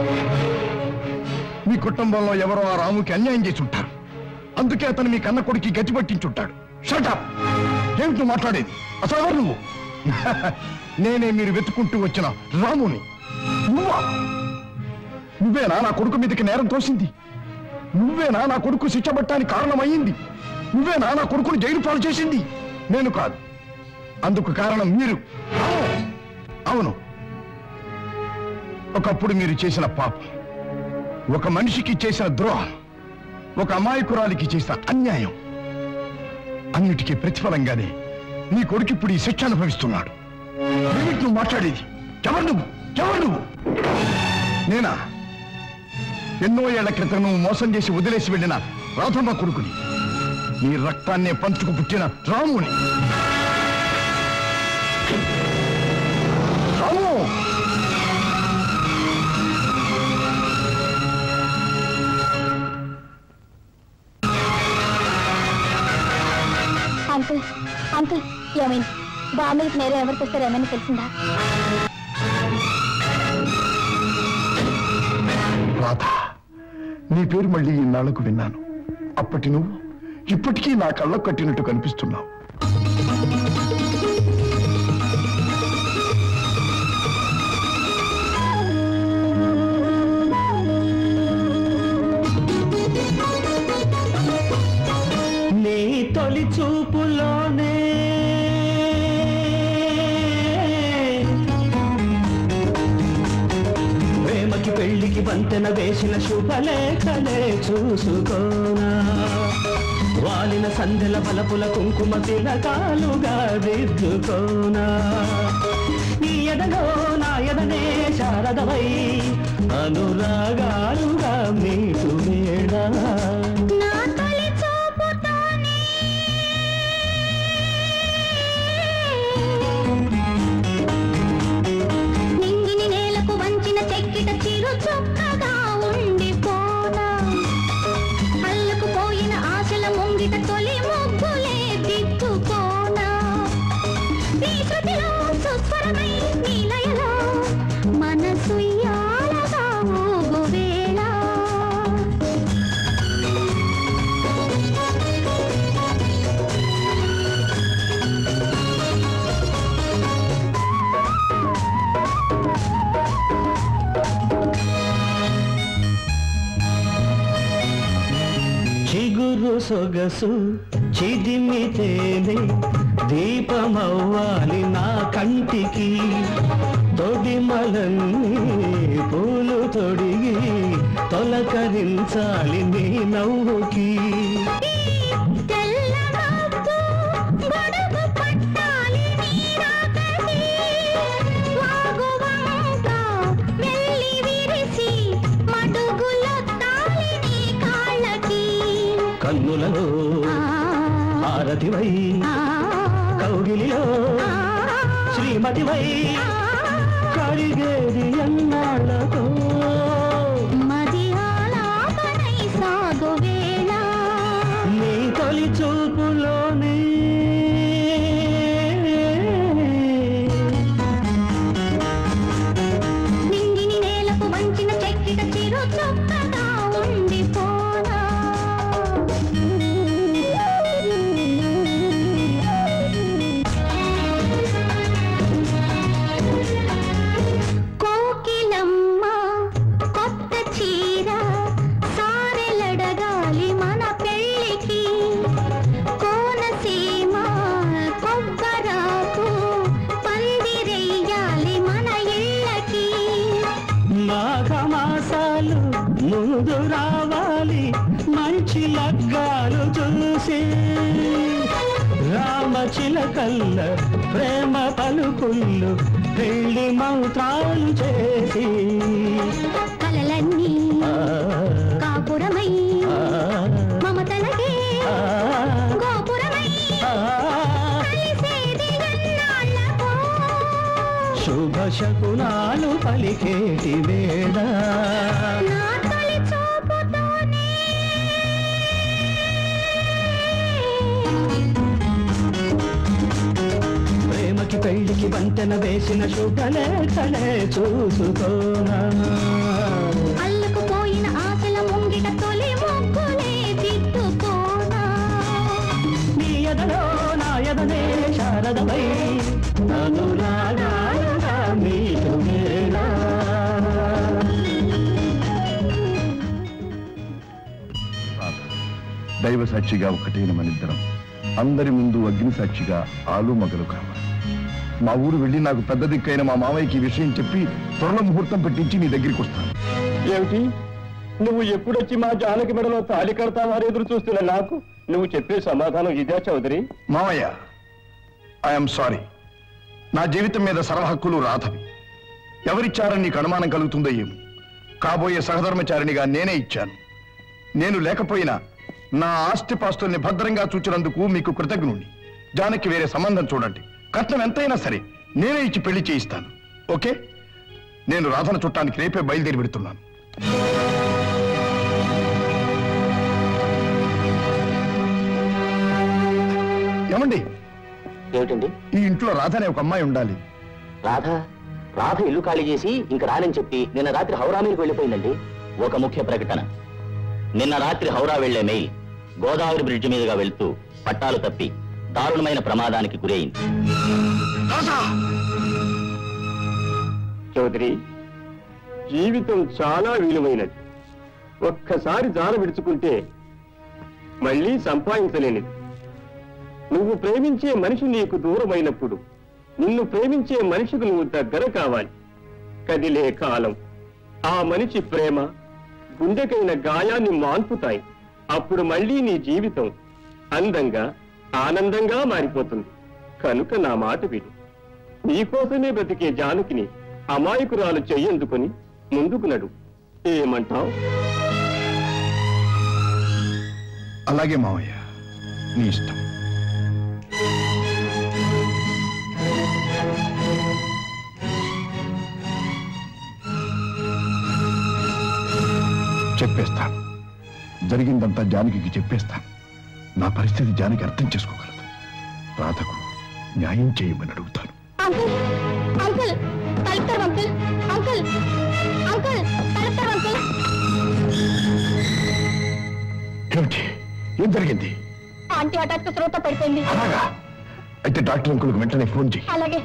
మీ కుటుంబంలో ఎవరో ఆ రాముకి అన్యాయం చేసి ఉంటారు అందుకే అతను మీ కన్న కొడుకి గతి పట్టించుంటాడు షటప్ ఏమిటి నువ్వు మాట్లాడేది అసలు ఎవరు నువ్వు నేనే మీరు వెతుకుంటూ వచ్చిన రాముని నువ్వా నువ్వేనా నా కొడుకు మీదకి నేరం తోసింది నువ్వేనా నా కొడుకు శిక్ష పట్టడానికి కారణమయ్యింది నువ్వేనా నా కొడుకుని జైలు పాలు చేసింది నేను కాదు అందుకు కారణం మీరు అవును ఒకప్పుడు మీరు చేసిన పాపం ఒక మనిషికి చేసిన ద్రోహం ఒక అమాయకురాలికి చేసిన అన్యాయం అన్నిటికీ ప్రతిఫలంగానే నీ కొడుకు ఇప్పుడు ఈ శిక్ష అనుభవిస్తున్నాడు ఏమిటి నువ్వు మాట్లాడేది ఎవరు నువ్వు ఎవరు నువ్వు నేనా ఎన్నో ఏళ్ల క్రితం నువ్వు మోసం చేసి వదిలేసి వెళ్ళిన రాధమ్మ కొడుకుని నీ రక్తాన్నే పంచుకు పుట్టిన రాముని రాము అంకుల్ అంకుల్ ఏమైంది బామ్మకి నేరం ఎవరు తెస్తారో ఏమైనా తెలిసిందా రాధ నీ పేరు మళ్ళీ ఇన్నాళ్లకు విన్నాను అప్పటి నువ్వు ఇప్పటికీ నా కళ్ళకు కట్టినట్టు కనిపిస్తున్నావు నీ తొలి చూపులోనే ప్రేమకి పెళ్లికి వంతెన వేసిన శుభలేఖలే చూసుకోనా వాలిన సంధ్యల బలపుల కుంకుమ తిలకాలుగా దిద్దుకోనా నీ ఎదలో నా ఎదనే శారదవై అనురాగాలుగా మీకు వేళ నా తొలి చూపుతోనే నింగిని నేలకు వంచిన చెక్కిట చిరు చొక్కగా ఉండిపోనా అల్లకు పోయిన ఆశల ముంగిట తొలి ముగ్గులే దిద్దుకోనా నీ శృతిలో సుస్వరమై నీ లయలో మనసు యాలగా ఊగు వేళ చిగురు సొగసు చిదిమితేనే దీపమవ్వాలి నా కంటికి తొడిమలన్నీ పూలు తొడిగి తొలకరించాలి నీ నవ్వుకి తెల్ల మబ్బు గొడుగు పట్టాలి నీరాకసి వాగువంక వెళ్ళి విరిసి మడుగులొత్తాలి నీ కాళ్ళకి కన్నులలో హారతివై కౌగిలిలో శ్రీమతివై కడిగేది అన్నాళ్ళతో మది ఆలాపనై సాగు వేళ నీ తొలి చూపులోనే నింగిని నేలకు వంచిన చెక్కిట చిరు చొక్కగా ఉండిపోనా కోకిలమ్మ కొత్త చీర సారెలడగాలి మన పెళ్ళికి కోనసీమ కొబ్బరాకు పందిరెయ్యాలి మన ఇళ్ళకి మాఘమాసాలు ముందు రావాలి రామచిలకల్ల ప్రేమ పలుకుళ్ళు పెళ్లి మంత్రాలు చేసి కలలన్నీ ఆ, కాపురమై ఆ, మమతలకే ఆ, గోపురమై ఆ. కలిసేది ఎన్నాళ్ళకో శుభ శకునాలు పలికేటి వేళ నా తొలి చూపుతోనే ప్రేమకి పెళ్లికి వంతెన వేసిన శుభలేఖలే చూసుకోనా అల్లుకుపోయిన ఆశల ముంగిట తొలి ముగ్గులే దిద్దుకోనా నీ ఎదలో నా ఎదనే శారదమై అనురాగాలుగా మీటు వేళ దైవ సాక్షిగా ఒకటైన మనిద్దరం అందరి ముందు అగ్ని సాక్షిగా ఆలు మగలు కావాలి మా ఊరు వెళ్ళి నాకు పెద్ద దిక్కైన మా మామయ్యకి ఈ విషయం చెప్పి త్వరలో ముహూర్తం పెట్టించి నీ దగ్గరికి వస్తాను ఏమిటి నువ్వు ఎప్పుడొచ్చి మా జానకి మెడలో తాళి కడతావని ఎదురు చూస్తున్న నాకు నువ్వు చెప్పే సమాధానం ఇదే చౌదరి మామయ్య ఐఎమ్ సారీ నా జీవితం మీద సర్వహక్కులు రాధవి ఎవరిచ్చారని నీకు అనుమానం కలుగుతుందో ఏమో కాబోయే సహధర్మచారిణిగా నేనే ఇచ్చాను నేను లేకపోయినా నా ఆస్తిపాస్తుల్ని భద్రంగా చూచినందుకు మీకు కృతజ్ఞుణ్ణి జానకి వేరే సంబంధం చూడండి కట్నం ఎంతైనా సరే నేనే ఇచ్చి పెళ్లి చేయిస్తాను ఓకే నేను రాధన చుట్టానికి రేపే బయలుదేరి పెడుతున్నాను ఏమండి ఏమిటండి ఈ ఇంట్లో రాధ అనే ఒక అమ్మాయి ఉండాలి రాధ రాధ ఇల్లు ఖాళీ చేసి ఇంక రానని చెప్పి నిన్న రాత్రి హౌరా మీదకి వెళ్ళిపోయిందండి ఒక ముఖ్య ప్రకటన నిన్న రాత్రి హౌరా వెళ్లే మెయిల్ గోదావరి బ్రిడ్జ్ మీదుగా వెళ్తూ పట్టాలు తప్పి దారుణమైన ప్రమాదానికి గురైంది చౌదరి జీవితం చాలా విలువైనది ఒక్కసారి జార విడుచుకుంటే మళ్ళీ సంపాదించలేనిది నువ్వు ప్రేమించే మనిషి నీకు దూరమైనప్పుడు నిన్ను ప్రేమించే మనిషికి నువ్వు దగ్గర కావాలి కదిలే కాలం ఆ మనిషి ప్రేమ గుండెకైన గాయాన్ని మాన్పుతాయి అప్పుడు మళ్ళీ నీ జీవితం అందంగా ఆనందంగా మారిపోతుంది కనుక నా మాట విను నీకోసమే బ్రతికే జానకిని అమాయకురాలు చెయ్యందుకొని ముందుకు నడు ఏమంటావు అలాగే మావయ్య నీ ఇష్టం చెప్పేస్తాను జరిగిందంతా జానకి చెప్పేస్తాను నా పరిస్థితి జానకి అర్థం చేసుకోగలదు రాధకు న్యాయం చేయమని అడుగుతాను అంకుల్ అంకుల్ కలుపుతారు అంకుల్ అంకుల్ అంకుల్ కలుపుతారు అంకుల్ ఏమిటి ఏం జరిగింది ఆంటీ హఠాత్తుగా శ్రోత పడిపోయింది అలాగా అయితే డాక్టర్ అంకుల్కి వెంటనే ఫోన్ చేయి అలాగే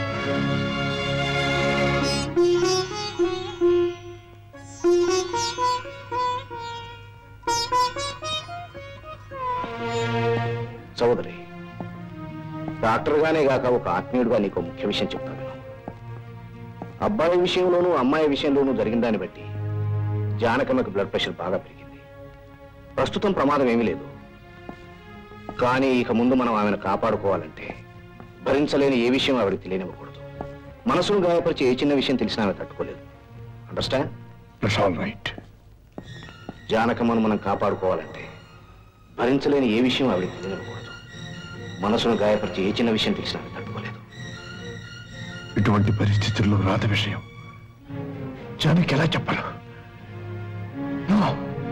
సోదరి డాక్టర్గానే గాక ఒక ఆత్మీయుడుగా నీకు ముఖ్య విషయం చెప్తాను విను. అబ్బాయి విషయంలోనూ అమ్మాయి విషయంలోనూ జరిగిన దాన్ని బట్టి జానకమ్మకి బ్లడ్ ప్రెషర్ బాగా పెరిగింది ప్రస్తుతం ప్రమాదం ఏమీ లేదు కానీ ఇక ముందు మనం ఆమెను కాపాడుకోవాలంటే భరించలేని ఏ విషయం ఆవిడకి తెలియనివ్వకూడదు మనసును గాయపరిచే ఏ చిన్న విషయం తెలిసినా ఆమె తట్టుకోలేదు అండర్స్టాండ్ ఆల్ రైట్ జానకమ్మను మనం కాపాడుకోవాలంటే భరించలేని ఏ విషయం ఆవిడకి తెలియకూడదు మనసును గాయపరిచి ఏ చిన్న విషయం తెలిసినా ఆమె తట్టుకోలేదు ఇటువంటి పరిస్థితుల్లో రాధ విషయం జానకి ఎలా చెప్పను No.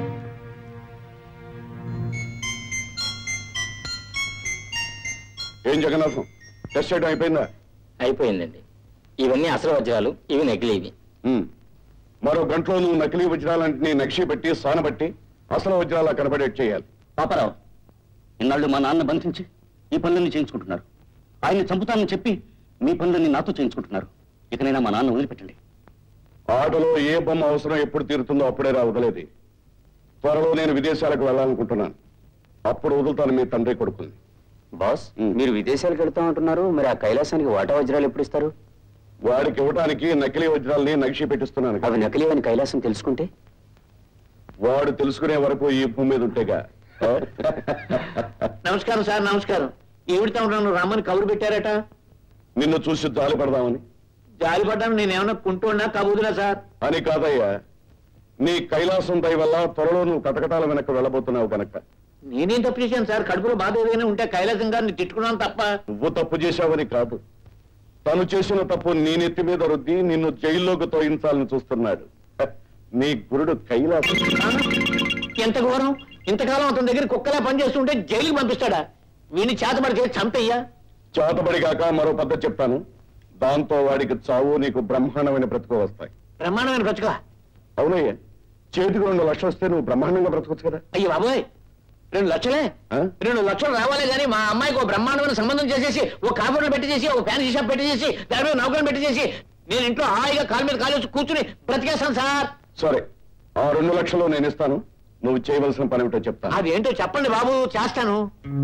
ఏం జగన్నాథం టెస్ట్ చేయడం అయిపోయిందా అయిపోయిందండి ఇవన్నీ అసలు వజ్రాలు ఇవి నకిలీవి ఉమ్. మరో గంటలో నువ్వు నకిలీ వజ్రాలంటిని నక్షి పెట్టి సానబట్టి అసలు వజ్రాలా కనబడేట్ చేయాలి పాపారావు ఇన్నాళ్ళు మా నాన్న బంధించి ఈ పనులన్నీ చేయించుకుంటున్నారు ఆయన్ని చంపుతానని చెప్పి మీ పనులన్నీ నాతో చేయించుకుంటున్నారు ఇకనైనా మా నాన్న వదిలిపెట్టండి ఆటలో ఏ బొమ్మ అవసరం ఎప్పుడు తీరుతుందో అప్పుడే రా వదిలేది త్వరలో నేను విదేశాలకు వెళ్ళాలనుకుంటున్నాను అప్పుడు వదులుతాను మీ తండ్రి కొడుకుని బాస్ ఉమ్. మీరు విదేశాలకు వెళ్తామంటున్నారు మరి ఆ కైలాసానికి వాటా వజ్రాలు ఎప్పుడు ఇస్తారు వాడికి ఇవ్వడానికి నకిలీ వజ్రాల్ని నక్షి పెట్టిస్తున్నాను అవి నకిలీవని కైలాసం తెలుసుకుంటే వాడు తెలుసుకునే వరకు ఈ భూమి మీద ఉంటేగా నమస్కారం సార్ నమస్కారం ఏమిడితో ఉన్నాను రమ్మని కబురు పెట్టారట నిన్ను చూసి జాలి పడదామని జాలి పడ్డాను నేనేమన్నా కుంటున్నా కబుదురా సార్ అని కాదయ్యా నీ కైలాసం దయ వల్ల త్వరలో నువ్వు కటకటాల వెనక్కి వెళ్ళబోతున్నావు కనుక నేనేం తప్పు చేశాను సార్ కడుపులో బాధ ఏదైనా ఉంటే కైలాసం గారిని తిట్టుకున్నాను తప్ప నువ్వు తప్పు చేశావని కాదు తను చేసిన తప్పు నీ నెత్తి మీద రుద్ది నిన్ను జైల్లోకి తోయించాలని చూస్తున్నాడు హ, నీ గురుడు కైలాసం ఎంత ఘోరం ఇంతకాలం అతని దగ్గర కుక్కలా పనిచేస్తుంటే జైలుకి పంపిస్తాడా వీని చేతబడి చేసి చంపయ్యా చేతబడి కాక మరో పద్ధతి చెప్తాను దాంతో వాడికి చావు నీకు బ్రహ్మాండమైన బ్రతుకు వస్తాయి బ్రహ్మాండమైన బ్రతుక అవునయ్యా చేతికి రెండు లక్షలు వస్తే నువ్వు బ్రహ్మాండంగా బ్రతకొచ్చు కదా అయ్యో బాబోయ్ రెండు లక్షలే ఆ? రెండు లక్షలు రావాలే కానీ మా అమ్మాయికి ఓ బ్రహ్మాండమైన సంబంధం చేసేసి ఓ కాపురం పెట్టి చేసి ఓ ఫ్యాన్సీ షాప్ పెట్టి చేసి దాని మీద నౌకరం పెట్టి చేసి నేను ఇంట్లో హాయిగా కాలు మీద కాలు వేసి కూర్చుని బ్రతికేస్తాను సార్ సరే ఆ రెండు లక్షలు నేను ఇస్తాను నువ్వు చేయవలసిన పని ఏమిటో చెప్తాను అదేంటో చెప్పండి బాబు చేస్తాను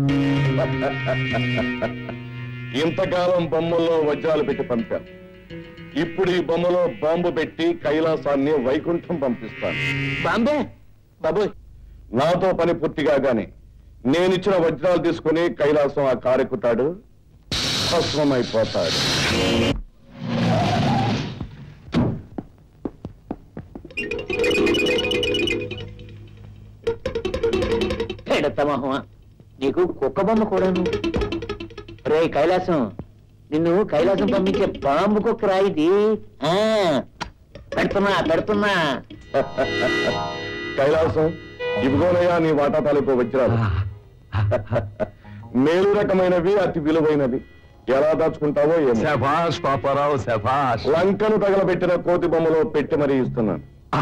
ఇంతకాలం బొమ్మల్లో వజ్రాలు పెట్టి పంపాను ఇప్పుడు ఈ బొమ్మలో బాంబు పెట్టి కైలాసాన్ని వైకుంఠం పంపిస్తాను బాంబే బాబు నాతో పని పూర్తి కాగానే నేనిచ్చిన వజ్రాలు తీసుకుని కైలాసం ఆ కారెక్కుతాడు భస్మమైపోతాడు ఎడతమహమా నీకు కుక్క బొమ్మ కూడాను రే కైలాసం నిన్ను కైలాసం పంపించే బాంబు కుక్క రాయిది ఆ, పెడుతున్నా పెడుతున్నా కైలాసం ఇదిగోనయ్యా నీ వాటా తాలూకు వజ్రాలు మేలు రకమైనవి అతి విలువైనవి ఎలా దాచుకుంటావో ఏమో శభాష్ పాపారావు శభాష్ లంకను తగలబెట్టిన కోతి బొమ్మలో పెట్టి మరీ ఇస్తున్నాను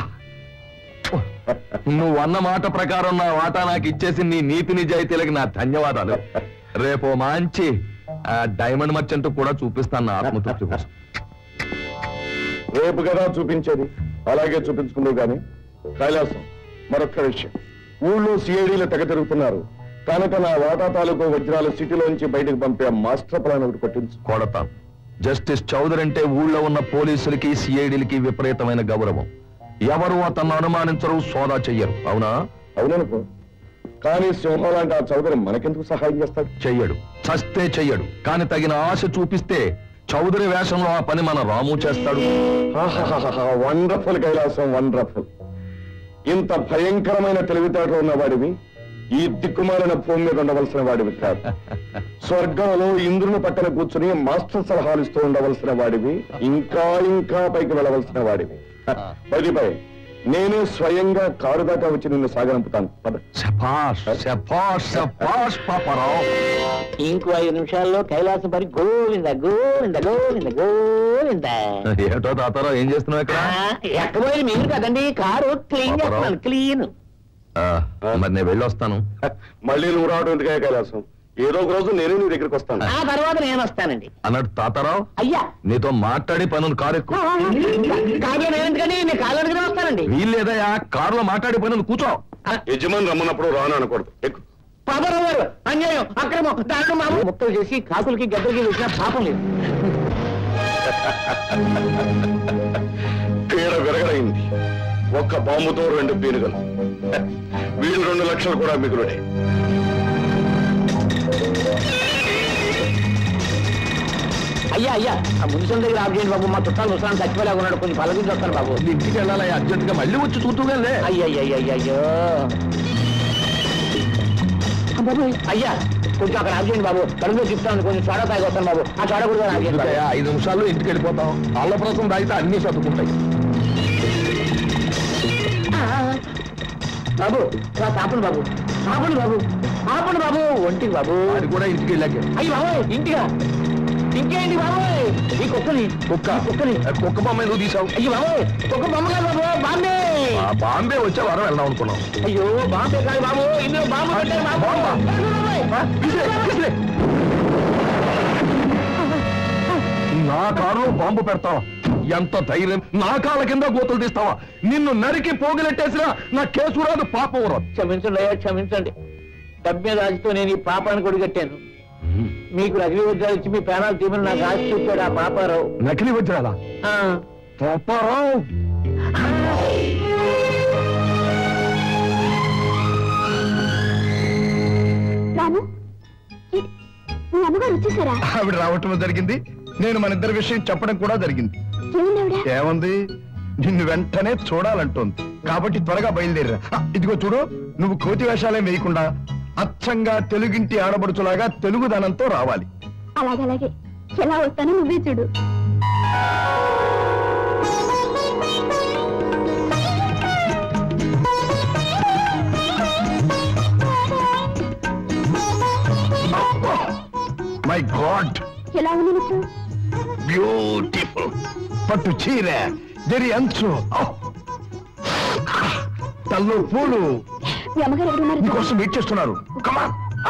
నువ్వు అన్న మాట ప్రకారం నా వాటా నాకు ఇచ్చేసి నీ నీతి నిజాయితీలకి నా ధన్యవాదాలు రేపు ఓ మంచి ఆ, డైమండ్ మర్చెంట్ కూడా చూపిస్తాను నా ఆత్మతృప్తి కోసం రేపు కదా చూపించేది అలాగే చూపించుకుందావు గాని కైలాసం మరొక్క విషయం ఊళ్ళో సిఐడీలు తెగ తిరుగుతున్నారు కనుక నా వాటా తాలూకు వజ్రాలు సిటీలోంచి బయటకు పంపే మాస్టర్ ప్లాన్ ఒకటి పట్టించు కొడతాం జస్టిస్ చౌదరి అంటే ఊళ్ళో ఉన్న పోలీసులకి సిఐడిలకి విపరీతమైన గౌరవం ఎవరు అతన్ని అనుమానించరు సోదా చెయ్యరు అవునా అవుననుకో కానీ సింహం లాంటి ఆ చౌదరి మనకెందుకు సహాయం చేస్తాడు చెయ్యడు చస్తే చెయ్యడు కానీ తగిన ఆశ చూపిస్తే చౌదరి వేషంలో ఆ పని మన రాము చేస్తాడు వండర్ఫుల్ కైలాసం వండర్ఫుల్ ఇంత భయంకరమైన తెలివితేటలు ఉన్న వాడివి ఈ దిక్కుమాలిన భూమి మీద ఉండవలసిన వాడివి కాదు స్వర్గంలో ఇంద్రుని పక్కన కూర్చుని మాస్టర్ సలహాలు ఇస్తూ ఉండవలసిన వాడివి ఇంకా ఇంకా పైకి వెళ్ళవలసిన వాడివి పదిపై నేనే స్వయంగా కారు దాకా వచ్చి నిన్ను సాగనంపుతాను పద శభాష్ శభాష్ శభాష్ పాపారావు ఇంకో ఐదు నిమిషాల్లో కైలాసం పని గోవింద గోవింద గోవింద గోవింద ఏటో తాతారావు ఏం చేస్తున్నావు ఇక్కడ ఎక్కబోయేది మీరు కదండి కారు క్లీన్ పాపరావు. చేస్తున్నాను క్లీన్ ఆ, మరి నేను వెళ్ళొస్తాను మళ్ళీ నువ్వు రావడం ఎందుకే కైలాసం ఏదో ఒక రోజు నేనే నీ దగ్గరికి వస్తాను ఆ తర్వాత నేను వస్తానండి అన్నట్టు తాతారావు అయ్యా నీతో మాట్లాడి పనులు కారు ఎక్కువ కారులో నేను ఎందుకండి నేను కాళ్ళు అడిగిన వస్తానండి వీల్లేదయా కారులో మాట్లాడి పనులు కూర్చో యజమాని రమ్మన్నప్పుడు రాను అనకూడదు ఎక్కు పాపరావు గారు అన్యాయం అక్రమం దారుణం మామూలు ముక్కలు చేసి కాకులకి గద్దలకి వేసిన పాపం లేదు పీడ విరగడైంది ఒక్క బాంబుతో రెండు పీనుగలు వీళ్ళు రెండు లక్షలు కూడా మిగులుడే అయ్యా అయ్యా ఆ మున్సిపల్ దగ్గర ఆఫ్ చేయండి బాబు మా చుట్టాలు ముసలాన్ని చచ్చిపోలేక ఉన్నాడు కొంచెం పలకించి వస్తాను బాబు ఇంటికి వెళ్ళాలి అర్జెంట్ గా మళ్ళీ వచ్చి చూతుగానే అయ్యయ్యో బాబు అయ్యా కొంచెం అక్కడ ఆఫ్ చేయండి బాబు కడుపులో చెప్తాను కొంచెం చోడ తాగి వస్తాను బాబు ఆ చోడ కూడా ఆఫ్ చేయండి బాబు. ఎందుకయ్యా, ఐదు నిమిషాల్లో ఇంటికి వెళ్ళిపోతాం అల్లప్రసం తాగితే అన్ని చదువుకుంటాయి బాబు రా, ఆపండి బాబు ఆపండి బాబు ఆపండి బాబు ఒంటికి బాబు అది కూడా ఇంటికి వెళ్ళాక అయ్యి బాబు ఇంటిగా ఇంకేంటి బాబు ఈ కుక్కని కుక్క ఈ కుక్కని కుక్క బొమ్మ ఎందుకు తీసావు అయ్యి బాబు కుక్క బొమ్మ కాదు బాబు బాంబే ఆ బాంబే వచ్చే వారం వెళ్దాం అనుకున్నాం అయ్యో బాంబే కాదు బాబు ఇందులో బాంబు పెట్టారు బాబు బాంబా? బాబు. విసిరే, విసిరే. నా కారులో బాంబు పెడతావా ఎంత ధైర్యం నా కాళ్ళ కింద గోతులు తీస్తావా నిన్ను నరికి పోగిలెట్టేసినా నా కేసు రాదు పాపం రాదు క్షమించండి అయ్యా క్షమించండి డబ్బు మీద ఆశతో నేను ఈ పాపాన్ని కొడిగట్టాను మీకు రగ్ని వజ్రాలు ఇచ్చి మీ ప్రాణాలు తీమని నాకు ఆశ చూపాడు ఆ పాపారావు నకిలీ వజ్రాలా ఆ. పాపారావు రాము మీ అమ్మగారు వచ్చేసారా ఆవిడ రావటం జరిగింది నేను మన ఇద్దరి విషయం చెప్పడం కూడా జరిగింది ఏముంది ఆవిడ ఏముంది నిన్ను వెంటనే చూడాలంటోంది కాబట్టి త్వరగా బయలుదేరా ఆ, ఇదిగో చూడు నువ్వు కోతి వేషాలే వేయకుండా అచ్చంగా తెలుగింటి ఆడబడుచులాగా తెలుగుదనంతో రావాలి అలాగే అలాగే ఎలా వస్తానో నువ్వే చూడు మై గాడ్ ఎలా ఉంది నీకు బ్యూటిఫుల్ పట్టు చీర జరి అంచు ఔ! తల్లో పూలు మీ అమ్మగారు ఎవరున్నారు నీకోసం వెయిట్ చేస్తున్నారు కమా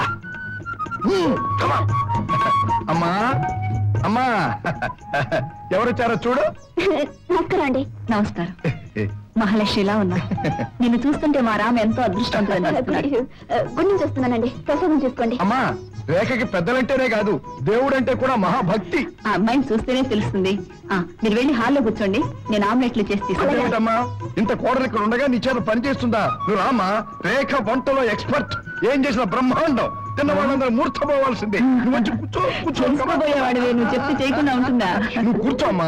కమా అమ్మా అమ్మా ఎవరొచ్చారో చూడు నమస్కారం అండి నమస్కారం మహాలక్ష్మిలా ఉన్నా నిన్ను చూస్తుంటే మా రామ ఎంతో అదృష్టవంతుడు గుడి నుంచి వస్తున్నానండి ప్రసాదం తీసుకోండి అమ్మా రేఖకి పెద్దలంటేనే కాదు దేవుడంటే కూడా మహాభక్తి ఆ అమ్మాయిని చూస్తేనే తెలుస్తుంది ఆ, మీరు వెళ్ళి హాల్లో కూర్చోండి నేను ఆమ్లెట్లు చేసి తీసుకుంటాను అదేమిటమ్మా ఇంత కోడలు ఇక్కడ ఉండగా నీ చేత పని చేస్తుందా నువ్వు రామా రేఖ వంటలో ఎక్స్పర్ట్ ఏం చేసిన బ్రహ్మాండం తిన్న వాళ్ళందరూ మూర్ఛపోవాల్సిందే నువ్వు వచ్చి కూర్చో కూర్చో తెలుసుకోబోయేవాడివే నువ్వు చెప్తే చేయకుండా ఉంటుందా నువ్వు కూర్చోమ్మా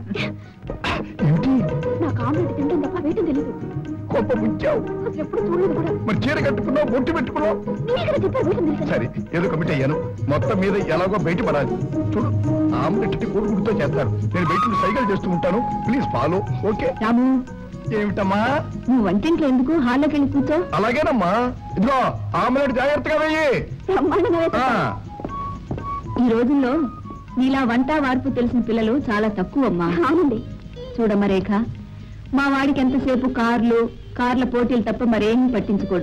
నాకు ఆమ్లెట్ తింటాం తప్ప వేయటం తెలీదు గొప్ప ముచ్చావు అసలు ఎప్పుడు చూడలేదు కూడా మరి చీర కట్టుకున్నావు బొట్టు పెట్టుకున్నావు మీరు ఇక్కడ చెప్పారు వేయటం తెలుసా సరే ఏదో కమిట్ అయ్యాను మొత్తం మీద ఎలాగో బయటపడాలి చూడు ఆమ్లెట్ కోడిగుడితో చేస్తారు నేను బయట నుండి సైకిల్ చేస్తూ ఉంటాను ప్లీజ్ ఫాలో ఓకే రాము ఏమిటమ్మా నువ్వు వంటింట్లో ఎందుకు హాల్లోకి వెళ్ళి కూర్చో అలాగేనమ్మా ఇదిగో ఆమ్లెట్ జాగ్రత్తగా వెయ్యి బ్రహ్మాండంగా ఆ, ఈ రోజుల్లో నీలా వంట వార్పు తెలిసిన పిల్లలు చాలా తక్కువమ్మా అవునండి చూడమ్మ రేఖ మా వాడికి ఎంతసేపు కార్లు కార్ల పోటీలు తప్ప మరేమీ పట్టించుకోడు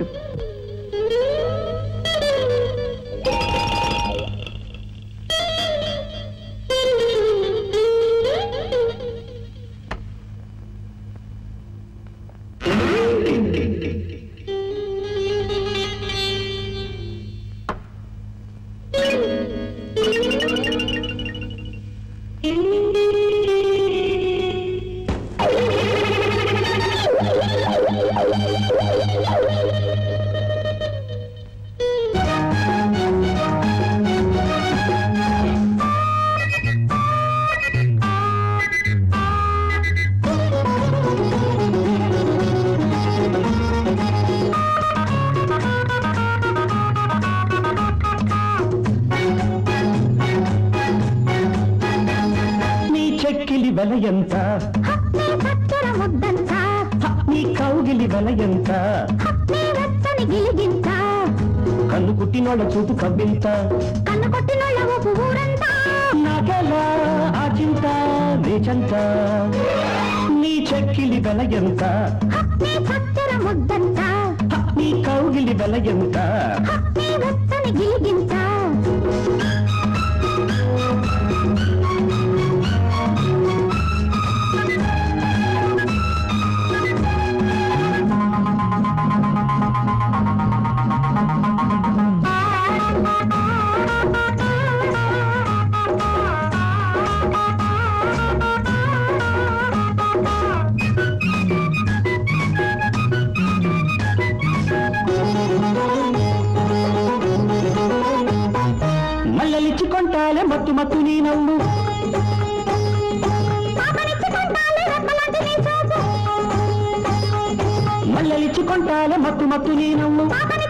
నీ చెక్కిలి వెల ఎంత చక్కెర ముద్దంత నీ కౌగిలి వెల ఎంత నీ వెచ్చని గిలిగింత కన్ను కుట్టినోళ్ళ చూపు కవ్వింత కన్ను కొట్టినోళ్ళ ఊపు ఊరంతా నాకెలా ఆ చింత నీచంత నీ చెక్కిలి వెల ఎంత నీ చక్కెర ముద్దంత నీ కౌగిలి వెల ఎంత నీ వెచ్చని గిలిగింత మల్లలిచ్చి కొంటాలే మత్తు మత్తు నీ నవ్వు మల్లలిచ్చి కొంటాలే మత్తు మత్తు నీ నవ్వు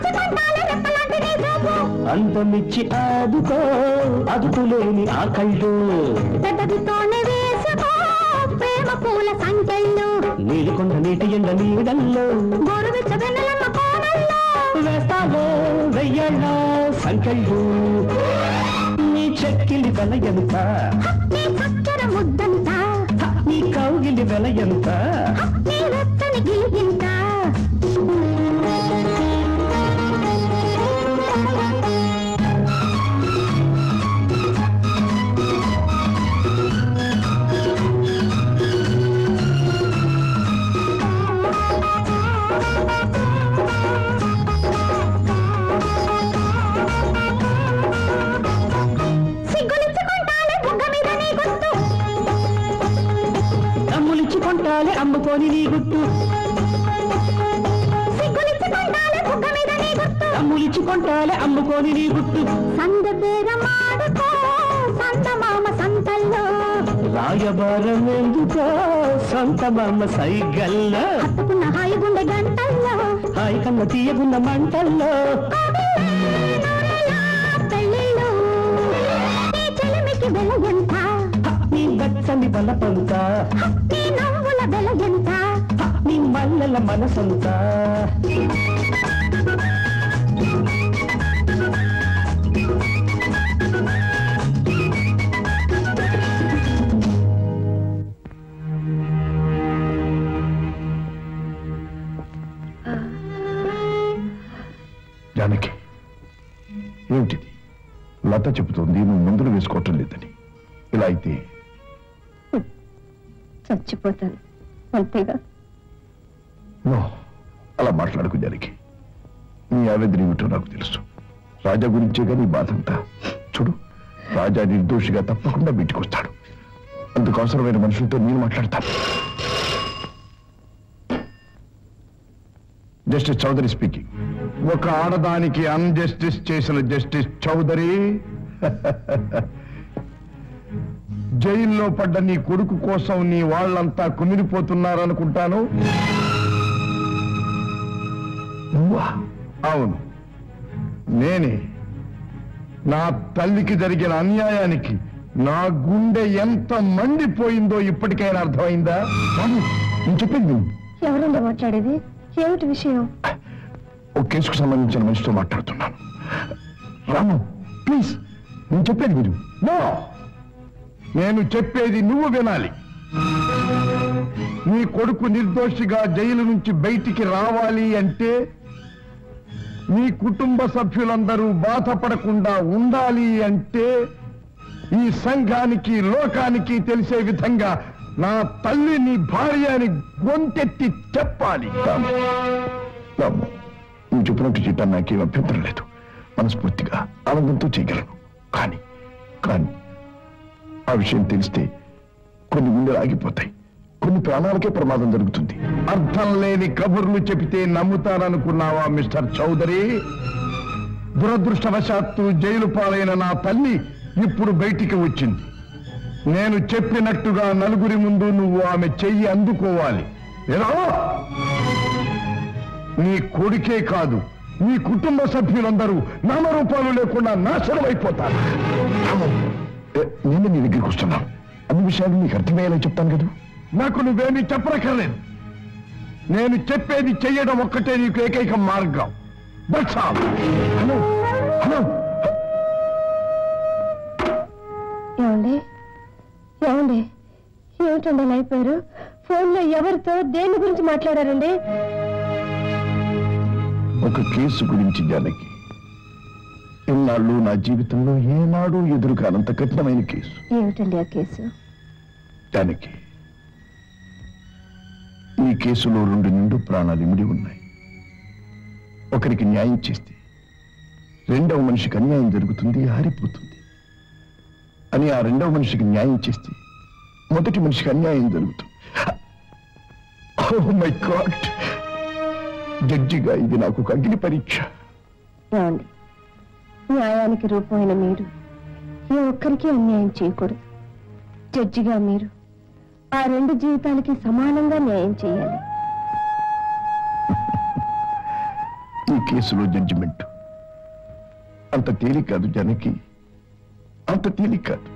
అందమిచ్చి ఆదుకో అదుపులేని ఆ కళ్ళు పెద్దదితోనే వేసుకో ప్రేమ పూల సంకెళ్ళు నీలికొండ నీటి ఎండ నీడల్లో గోరువిచ్చ వెన్నెలమ్మ కోనల్లో వేస్తాలో వెయ్యేళ్ళ సంకళ్ళు నీ చెక్కిలి వెల ఎంత నీ చక్కెర ముద్దంత నీ కౌగిలి వెల ఎంత నీ వెచ్చని గిలిగింత సిగ్గులిచ్చుకుంటాలే బుగ్గ మీద నీ గుర్తు అమ్ములిచ్చి కొంటాలే అమ్ముకొని నీ గుట్టు సిగ్గులిచ్చుకుంటాలే బుగ్గ మీద నీ గుర్తు ములిచుకుంటాలే అమ్ముకొని నీ గుట్టు సంద బేరమాడుకో సందమామ సంతల్లో రాయబారం ఎందుకో సొంత మామ సైగల్లో హత్తుకున్న హాయి గుండె గంటల్లో హాయి కన్న తీయగున్న మంటల్లో పెళ్ళిళ్ళు నీ చెలిమికి వెల ఎంత నీ వెచ్చని బలపంత నీ నవ్వుల వెల ఎంత నీ మల్లెల మనసంతా జానకి ఏమిటిది లత చెబుతోంది నువ్వు మందులు వేసుకోవటం లేదని ఇలా అయితే చచ్చిపోతాను అంతేగా నో అలా మాట్లాడకు జానకి నీ ఆవేదన ఏమిటో నాకు తెలుసు రాజా గురించేగా నీ బాధంతా చూడు రాజా నిర్దోషిగా తప్పకుండా బయటికి వస్తాడు అందుకు అవసరమైన మనుషులతో నేను మాట్లాడతాను జస్టిస్ చౌదరి స్పీకింగ్ ఒక ఆడదానికి అన్జస్టిస్ చేసిన జస్టిస్ చౌదరి జైల్లో పడ్డ నీ కొడుకు కోసం నీ వాళ్ళంతా కుమిలిపోతున్నారనుకుంటాను నువ్వా అవును నేనే నా తల్లికి జరిగిన అన్యాయానికి నా గుండె ఎంత మండిపోయిందో ఇప్పటికైనా అర్థమైందా రాము, నేను చెప్పింది విను. ఎవరండి మాట్లాడేది ఏమిటి విషయం ఓ కేసుకు సంబంధించిన మనిషితో మాట్లాడుతున్నాను రాము ప్లీజ్ నేను చెప్పేది మీరు నో నేను చెప్పేది నువ్వు వినాలి నీ కొడుకు నిర్దోషిగా జైలు నుంచి బయటికి రావాలి అంటే నీ కుటుంబ సభ్యులందరూ బాధపడకుండా ఉండాలి అంటే ఈ సంఘానికి లోకానికి తెలిసే విధంగా నా తల్లి నీ భార్య అని గొంతెత్తి చెప్పాలి రాము, రాము, నువ్వు చెప్పినట్టు చేయటం నాకేం అభ్యంతరం లేదు మనస్ఫూర్తిగా ఆనందంతో చేయగలను కానీ కానీ ఆ విషయం తెలిస్తే కొన్ని గుండెలు ఆగిపోతాయి కొన్ని ప్రాణాలకే ప్రమాదం జరుగుతుంది అర్థం లేని కబుర్లు చెబితే నమ్ముతారనుకున్నావా మిస్టర్ చౌదరి దురదృష్టవశాత్తు జైలు పాలైన నా తల్లి ఇప్పుడు బయటికి వచ్చింది నేను చెప్పినట్టుగా నలుగురి ముందు నువ్వు ఆమె చెయ్యి అందుకోవాలి ఎలా నీ కొడుకే కాదు నీ కుటుంబ సభ్యులందరూ నామరూపాలు లేకుండా నాశనం అయిపోతారు రాము, ఏ, నేను నీ దగ్గరికి వస్తున్నాను అన్ని విషయాలు నీకు అర్థమయ్యేలా చెప్తాను కదా నాకు నువ్వేమీ చెప్పనక్కర్లేదు నేను చెప్పేది చెయ్యడం ఒక్కటే నీకు ఏకైక మార్గం That's all. హలో హలో ఏమండి ఏమండి ఏమిటండి అలా అయిపోయారు ఫోన్లో ఎవరితో దేని గురించి మాట్లాడారండి ఒక కేసు గురించి జానకి ఇన్నాళ్ళు నా జీవితంలో ఏనాడు ఎదురు కానంత కఠినమైన కేసు ఏమిటండి ఆ కేసు జానకి ఈ కేసులో రెండు నిండు ప్రాణాలు ఇమిడి ఉన్నాయి ఒకరికి న్యాయం చేస్తే రెండవ మనిషికి అన్యాయం జరుగుతుంది ఆరిపోతుంది అని ఆ రెండవ మనిషికి న్యాయం చేస్తే మొదటి మనిషికి అన్యాయం జరుగుతుంది ఓ మై గాడ్ జడ్జిగా ఇది నాకు ఒక అగ్ని పరీక్ష ఏమండి న్యాయానికి రూపమైన మీరు ఏ ఒక్కరికి అన్యాయం చేయకూడదు జడ్జిగా మీరు ఆ రెండు జీవితాలకి సమానంగా న్యాయం చేయాలి ఈ కేసులో జడ్జిమెంట్ అంత తేలిక కాదు జనకి అంత తేలిక కాదు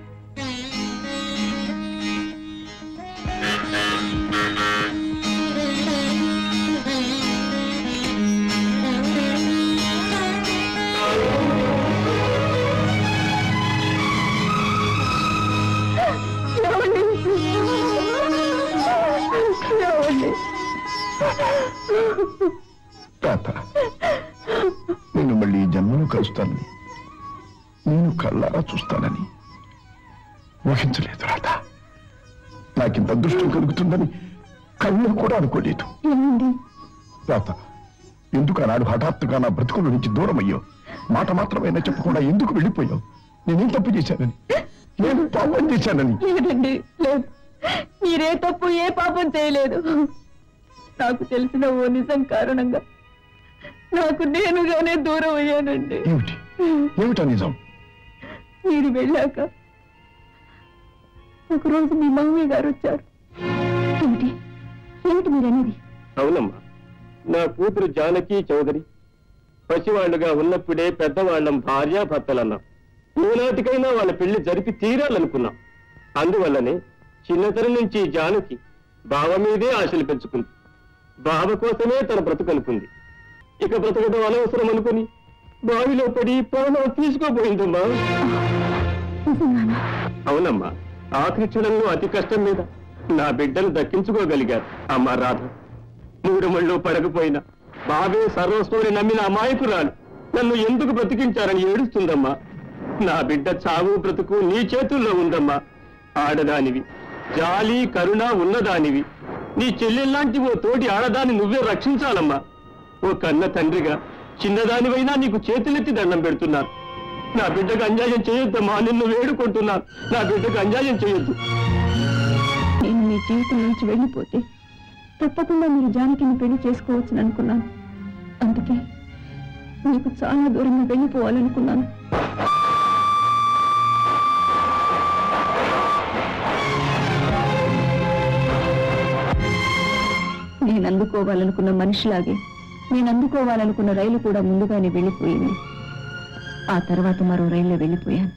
తాత నేను మళ్ళీ ఈ జన్మలో కలుస్తానని నేను కళ్ళారా చూస్తానని ఊహించలేదు రాత నాకింత అదృష్టం కలుగుతుందని కళ్ళు కూడా అనుకోలేదు రాత ఎందుకు ఆనాడు హఠాత్తుగా నా బ్రతుకుల నుంచి దూరం అయ్యావు మాట మాత్రమైనా చెప్పకుండా ఎందుకు వెళ్ళిపోయావు నేనేం తప్పు చేశానని నేను పాపం చేశానని లేదండి లేదు మీరే తప్పు ఏ పాపం చేయలేదు నాకు తెలిసిన ఓ నిజం కారణంగా నాకు నేనుగానే దూరం అయ్యానండి ఏమిటి ఏమిటా నిజం మీరు వెళ్ళాక ఒకరోజు మీ మమ్మీ గారు వచ్చారు ఏమిటి ఏమిటి మీరు అనేది అవునమ్మా నా కూతురు జానకి చౌదరి పసివాళ్లుగా ఉన్నప్పుడే పెద్దవాళ్ళం భార్యాభర్తలన్నాం ఏనాటికైనా వాళ్ళ పెళ్లి జరిపి తీరాలనుకున్నాం అందువల్లనే చిన్నతనం నుంచి జానకి బావ మీదే ఆశలు పెంచుకుంది బావ కోసమే తన బ్రతుకనుకుంది ఇక బ్రతకడం అనవసరం అనుకుని బావిలో పడి ప్రాణం తీసుకోబోయిందమ్మా అవునమ్మా ఆఖరి క్షణంలో అతి కష్టం మీద నా బిడ్డను దక్కించుకోగలిగారు అమ్మా రాధ మూడమళ్ళు పడకపోయినా బాబే సర్వస్వని నమ్మిన అమాయకురాలు నన్ను ఎందుకు బ్రతికించారని ఏడుస్తుందమ్మా నా బిడ్డ చావు బ్రతుకు నీ చేతుల్లో ఉందమ్మా ఆడదానివి జాలి కరుణ ఉన్నదానివి నీ చెల్లెల్లాంటి ఓ తోటి ఆడదాన్ని నువ్వే రక్షించాలమ్మా ఓ కన్న తండ్రిగా చిన్నదానివైనా నీకు చేతులెత్తి దండం పెడుతున్నాను నా బిడ్డకు అన్యాయం చేయొద్దమ్మా నిన్ను వేడుకుంటున్నాను నా బిడ్డకు అన్యాయం చేయొద్దు నేను మీ జీవితం నుంచి వెళ్ళిపోతే తప్పకుండా మీరు జానకిని పెళ్లి చేసుకోవచ్చని అనుకున్నాను అందుకే మీకు చాలా దూరంగా వెళ్ళిపోవాలనుకున్నాను నేను అందుకోవాలనుకున్న మనిషిలాగే నేను అందుకోవాలనుకున్న రైలు కూడా ముందుగానే వెళ్ళిపోయింది ఆ తర్వాత మరో రైల్లో వెళ్ళిపోయాను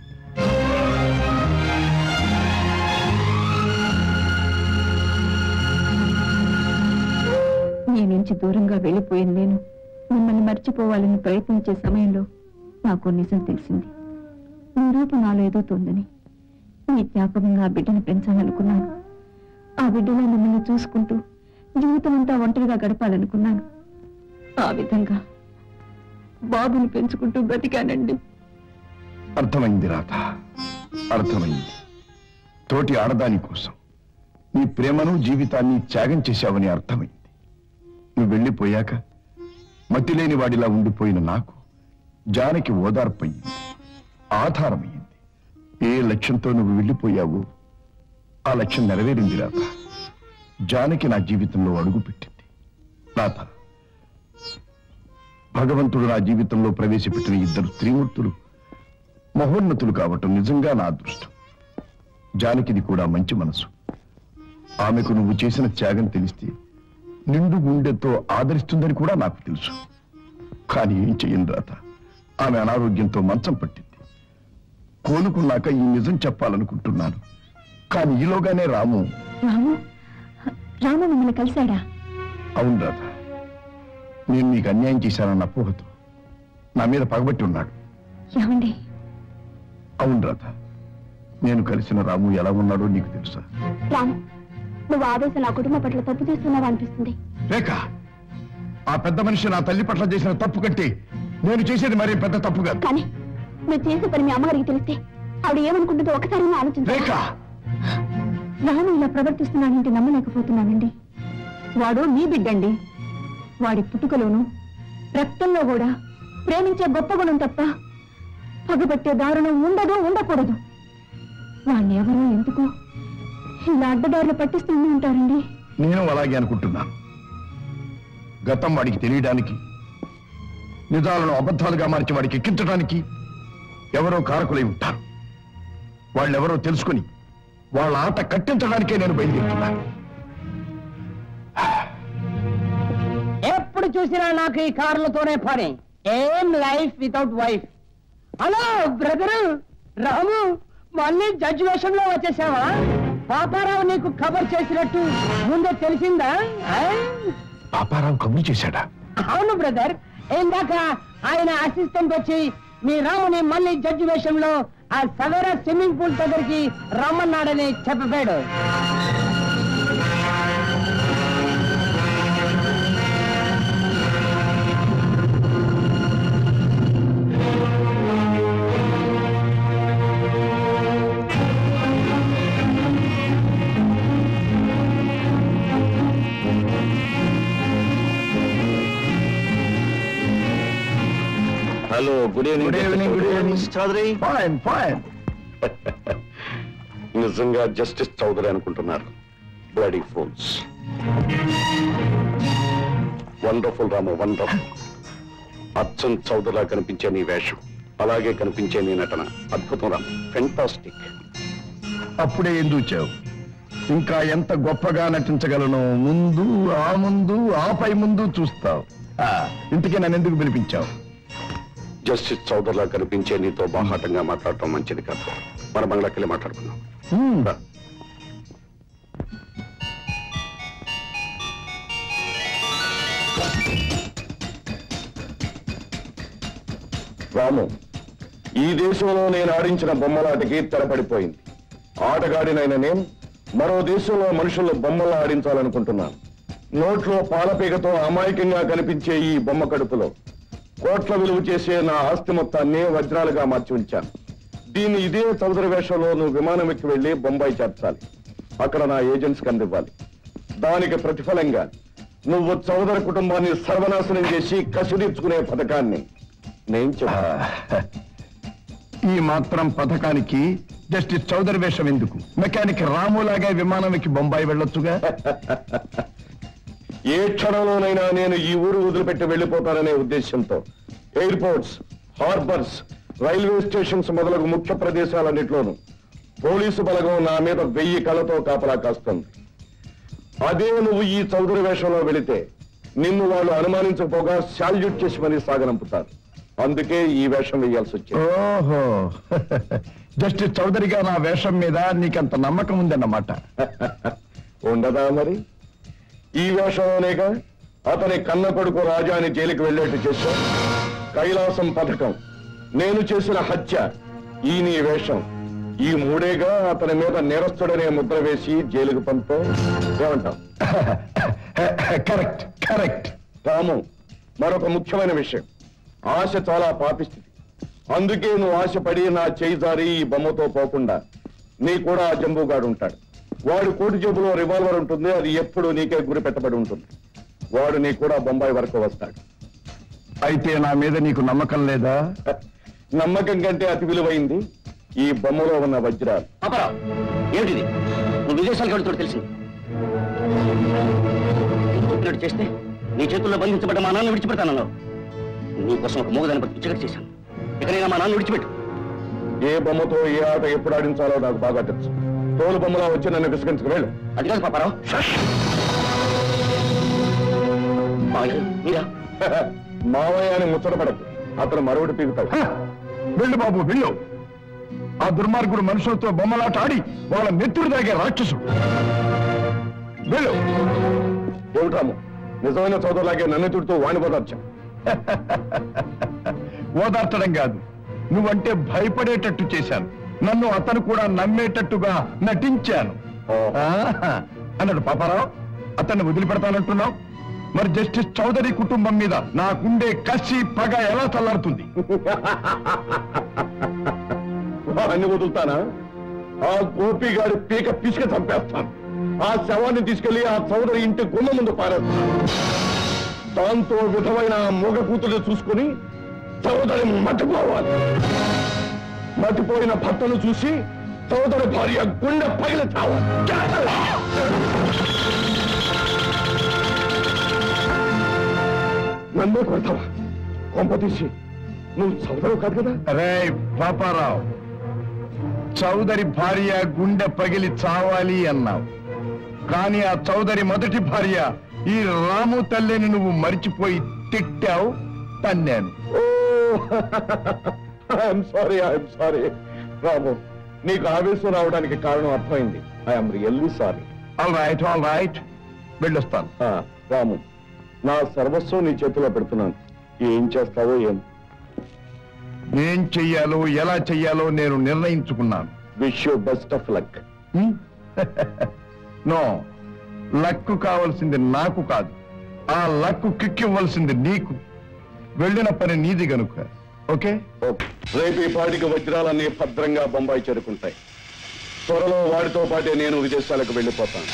మీ నుంచి దూరంగా వెళ్ళిపోయిన నేను మిమ్మల్ని మర్చిపోవాలని ప్రయత్నించే సమయంలో నాకు నిజం తెలిసింది మీ రూపు నాలో ఎదుగుతోందని మీ జ్ఞాపకంగా ఆ బిడ్డను పెంచాలనుకున్నాను ఆ బిడ్డలో మిమ్మల్ని చూసుకుంటూ జీవితం అంతా ఒంటరిగా గడపాలనుకున్నాను ఆ విధంగా బాబుని పెంచుకుంటూ బ్రతికానండి అర్థమైంది రాధ అర్థమైంది తోటి ఆడదాని కోసం నీ ప్రేమను జీవితాన్ని త్యాగం చేశావని అర్థమైంది నువ్వు వెళ్ళిపోయాక మతి లేని వాడిలా ఉండిపోయిన నాకు జానకి ఓదార్పయింది ఆధారమైంది ఏ లక్ష్యంతో నువ్వు వెళ్ళిపోయావో ఆ లక్ష్యం నెరవేరింది రాధ జానకి నా జీవితంలో అడుగుపెట్టింది రాధ భగవంతుడు నా జీవితంలో ప్రవేశపెట్టిన ఇద్దరు స్త్రీమూర్తులు మహోన్నతులు కావటం నిజంగా నా అదృష్టం జానకిది కూడా మంచి మనసు ఆమెకు నువ్వు చేసిన త్యాగం తెలిస్తే నిండు గుండెతో ఆదరిస్తుందని కూడా నాకు తెలుసు కానీ ఏం చెయ్యను రాత ఆమె అనారోగ్యంతో మంచం పట్టింది కోలుకున్నాక ఈ నిజం చెప్పాలనుకుంటున్నాను కానీ ఈలోగానే రాము రాము రాము మిమ్మల్ని కలిశాడా అవును రాత నేను నీకు అన్యాయం చేశానన్న అపోహతో నా మీద పగబట్టి ఉన్నాడు ఏమండి అవును రాత నేను కలిసిన రాము ఎలా ఉన్నాడో నీకు తెలుసా రాము నువ్వు ఆవేశం నా కుటుంబ పట్ల తప్పు చేస్తున్నావు అనిపిస్తుంది రేఖ ఆ పెద్ద మనిషి నా తల్లి పట్ల చేసిన తప్పు కంటే నేను చేసేది మరీ పెద్ద తప్పు కాదు కానీ నువ్వు చేసే పని మీ అమ్మగారికి తెలిస్తే ఆవిడ ఏమనుకుంటుందో ఒకసారి ఆలోచించు రేఖ రాము ఇలా ప్రవర్తిస్తున్నాడంటే నమ్మలేకపోతున్నానండి వాడు మీ బిడ్డండి వాడి పుట్టుకలోను రక్తంలో కూడా ప్రేమించే గొప్ప గుణం తప్ప పగబట్టే దారుణం ఉండదు ఉండకూడదు వాణ్ణి ఎవరో ఎందుకు ఇలా అడ్డదారులు పట్టిస్తూ ఉంటారండి నేను అలాగే అనుకుంటున్నాను గతం వాడికి తెలియడానికి నిజాలను అబద్ధాలుగా మార్చి వాడికి ఎక్కించడానికి ఎవరో కారకులై ఉంటారు వాళ్ళెవరో తెలుసుకుని వాళ్ళ ఆట కట్టించడానికే నేను బయలుదేరుతున్నాను ఎప్పుడు చూసినా నాకు ఈ కార్లతోనే పని ఏం life without wife hello brother Ramu మళ్ళీ జడ్జి వేషంలో వచ్చేసావా పాపారావు నీకు కవర్ చేసినట్టు ముందే తెలిసిందా ఆ? పాపారావు కబురు చేశాడా అవును బ్రదర్ ఇందాక ఆయన అసిస్టెంట్ వచ్చి మీ రాముని మళ్ళీ జడ్జి వేషంలో ఆ సవేరా స్విమ్మింగ్ పూల్ దగ్గరికి రమ్మన్నాడని చెప్పాడు hello good evening good evening good evening Chaudhary fine fine నిజంగా జస్టిస్ చౌదరి అనుకుంటున్నారు bloody fools wonderful Ramu wonderful అచ్చం చౌదరిలా కనిపించే నీ వేషం అలాగే కనిపించే నీ నటన అద్భుతం రా ఫెంటాస్టిక్ అప్పుడే ఎందుచావు ఇంకా ఎంత గొప్పగా నటించగలను ముందు ఆ ముందు ఆపై ముందు చూస్తావు ఆ, ఇంతకీ నన్ను ఎందుకు పిలిపించావు జస్టిస్ చౌదరిలా కనిపించే నీతో బాహాటంగా మాట్లాడటం మంచిది కాదు మన బంగ్లాకెళ్ళి మాట్లాడుకుందాం హ్మ్. రా. రాము ఈ దేశంలో నేను ఆడించిన బొమ్మలాటకి తెరపడిపోయింది ఆటగాడినైన నేను మరో దేశంలో మనుషుల్లో బొమ్మలా ఆడించాలనుకుంటున్నాను నోట్లో పాలపీగతో అమాయకంగా కనిపించే ఈ బొమ్మ కడుపులో కోట్ల విలువ చేసే నా ఆస్తి మొత్తాన్ని వజ్రాలుగా మార్చి ఉంచాను దీన్ని ఇదే చౌదరి వేషంలో నువ్వు విమానం ఎక్కి వెళ్లి బొంబాయి చేర్చాలి అక్కడ నా ఏజెంట్స్ అందివ్వాలి దానికి ప్రతిఫలంగా నువ్వు చౌదరి కుటుంబాన్ని సర్వనాశనం చేసి కసిరీర్చుకునే పథకాన్ని నేను చెప్పా ఈ మాత్రం పథకానికి జస్టిస్ చౌదరి వేషం ఎందుకు మెకానిక్ రాములాగా విమానం ఎక్కి బొంబాయి వెళ్ళొచ్చుగా ఏ క్షణంలోనైనా నేను ఈ ఊరు వదిలిపెట్టి వెళ్ళిపోతాననే ఉద్దేశంతో ఎయిర్పోర్ట్స్ హార్బర్స్ రైల్వే స్టేషన్స్ మొదలగు ముఖ్య ప్రదేశాలన్నింటిలోనూ పోలీసు బలగం నా మీద వెయ్యి కళ్ళతో కాపలా కాస్తుంది అదే నువ్వు ఈ చౌదరి వేషంలో వెళితే నిన్ను వాళ్ళు అనుమానించకపోగా శాల్యూట్ చేసి మరీ సాగనంపుతారు అందుకే ఈ వేషం వేయాల్సి వచ్చింది ఓహో జస్టిస్ చౌదరిగా నా వేషం మీద నీకంత నమ్మకం ఉందన్నమాట ఉండదా మరి ఈ వేషంలోనేగా అతని కన్న కొడుకు రాజాని జైలుకి వెళ్ళేట్టు చేశా కైలాసం పథకం నేను చేసిన హత్య ఈ నీ వేషం ఈ మూడేగా అతని మీద నేరస్తుడనే ముద్ర వేసి జైలుకు పంపే ఏమంటావు కరెక్ట్ కరెక్ట్ రాము మరొక ముఖ్యమైన విషయం ఆశ చాలా పాపిస్తుంది అందుకే నువ్వు ఆశపడి నా చేయి జారి ఈ బొమ్మతో పోకుండా నీ కూడా ఆ జంబుగాడు ఉంటాడు వాడి కోటి జేబులో రివాల్వర్ ఉంటుంది అది ఎప్పుడు నీకే గురి పెట్టబడి ఉంటుంది వాడు నీ కూడా బొంబాయి వరకు వస్తాడు అయితే నా మీద నీకు నమ్మకం లేదా నమ్మకం కంటే అతి విలువైంది ఈ బొమ్మలో ఉన్న వజ్రాలు పాపరావు ఏమిటిది నువ్వు విదేశాలకు వెళ్తాడు తెలిసింది చెప్పినట్టు చేస్తే నీ చేతుల్లో బంధించబడ్డ మా నాన్న విడిచిపెడతానన్నావు నీకోసం ఒక మూగదాన్ని బట్టి చికట్ చేశాను ఇకనైనా మా నాన్న విడిచిపెట్టు ఏ బొమ్మతో ఏ ఆట ఎప్పుడు ఆడించాలో నాకు బాగా తెలుసు తోలు బొమ్మలా వచ్చి నన్ను విసిగించుకు వెళ్ళు అది కాదు పాపారావు మావయ్య, మీరా మావయ్య అని ముచ్చటపడకు అతను మరొకటి పీకుతాడు వెళ్ళు బాబు వెళ్ళు ఆ దుర్మార్గుడు మనుషులతో బొమ్మలాట ఆడి వాళ్ళ నెత్తురు తాగే రాక్షసుడు వెళ్ళు ఏమిటాము నిజమైన చౌదరిలాగే నన్ను తుడుతూ వాణిపోదార్చా ఓదార్చడం కాదు నువ్వంటే భయపడేటట్టు చేశాను నన్ను అతను కూడా నమ్మేటట్టుగా నటించాను ఆహా. అన్నాడు పాపారావు అతన్ని వదిలిపెడతానంటున్నావు మరి జస్టిస్ చౌదరి కుటుంబం మీద నాకుండే కసి పగ ఎలా చల్లారుతుంది వాడిని వదులుతానా ఆ గోపి గారి పీక పిసిక చంపేస్తాను ఆ శవాన్ని తీసుకెళ్లి ఆ చౌదరి ఇంటి గుమ్మ ముందు పారేస్తాను దాంతో విధమైన ఆ మూగ కూతురు చూసుకుని చౌదరి మట్టిపోవాలి మట్టిపోయిన భర్తను చూసి చౌదరి భార్య గుండె పగిలి చావాలి నన్నే కొడతావా కొంప తీసి నువ్వు చౌదరు కాదు కదా రే పాపారావు చౌదరి భార్య గుండె పగిలి చావాలి అన్నావు కానీ ఆ చౌదరి మొదటి భార్య ఈ రాము తల్లిని నువ్వు మరిచిపోయి తిట్టావు తన్నాను I'm sorry I'm sorry Ramu నీకు ఆవేశం రావడానికి కారణం అర్థమైంది I'm really sorry all right all right వెళ్ళొస్తాను రాము నా సర్వస్వం నీ చేతిలో పెడుతున్నాను ఏం చేస్తావో ఏం ఏం చెయ్యాలో ఎలా చెయ్యాలో నేను నిర్ణయించుకున్నాను wish you best of luck no luck కావలసింది నాకు కాదు ఆ లక్కు కిక్కివ్వాల్సింది నీకు వెళ్ళిన పని నీది గనుక ఓకే రేపు ఈ పాటికి వజ్రాలన్నీ భద్రంగా బొంబాయి చేరుకుంటాయి త్వరలో వాడితో పాటే నేను విదేశాలకు వెళ్ళిపోతాను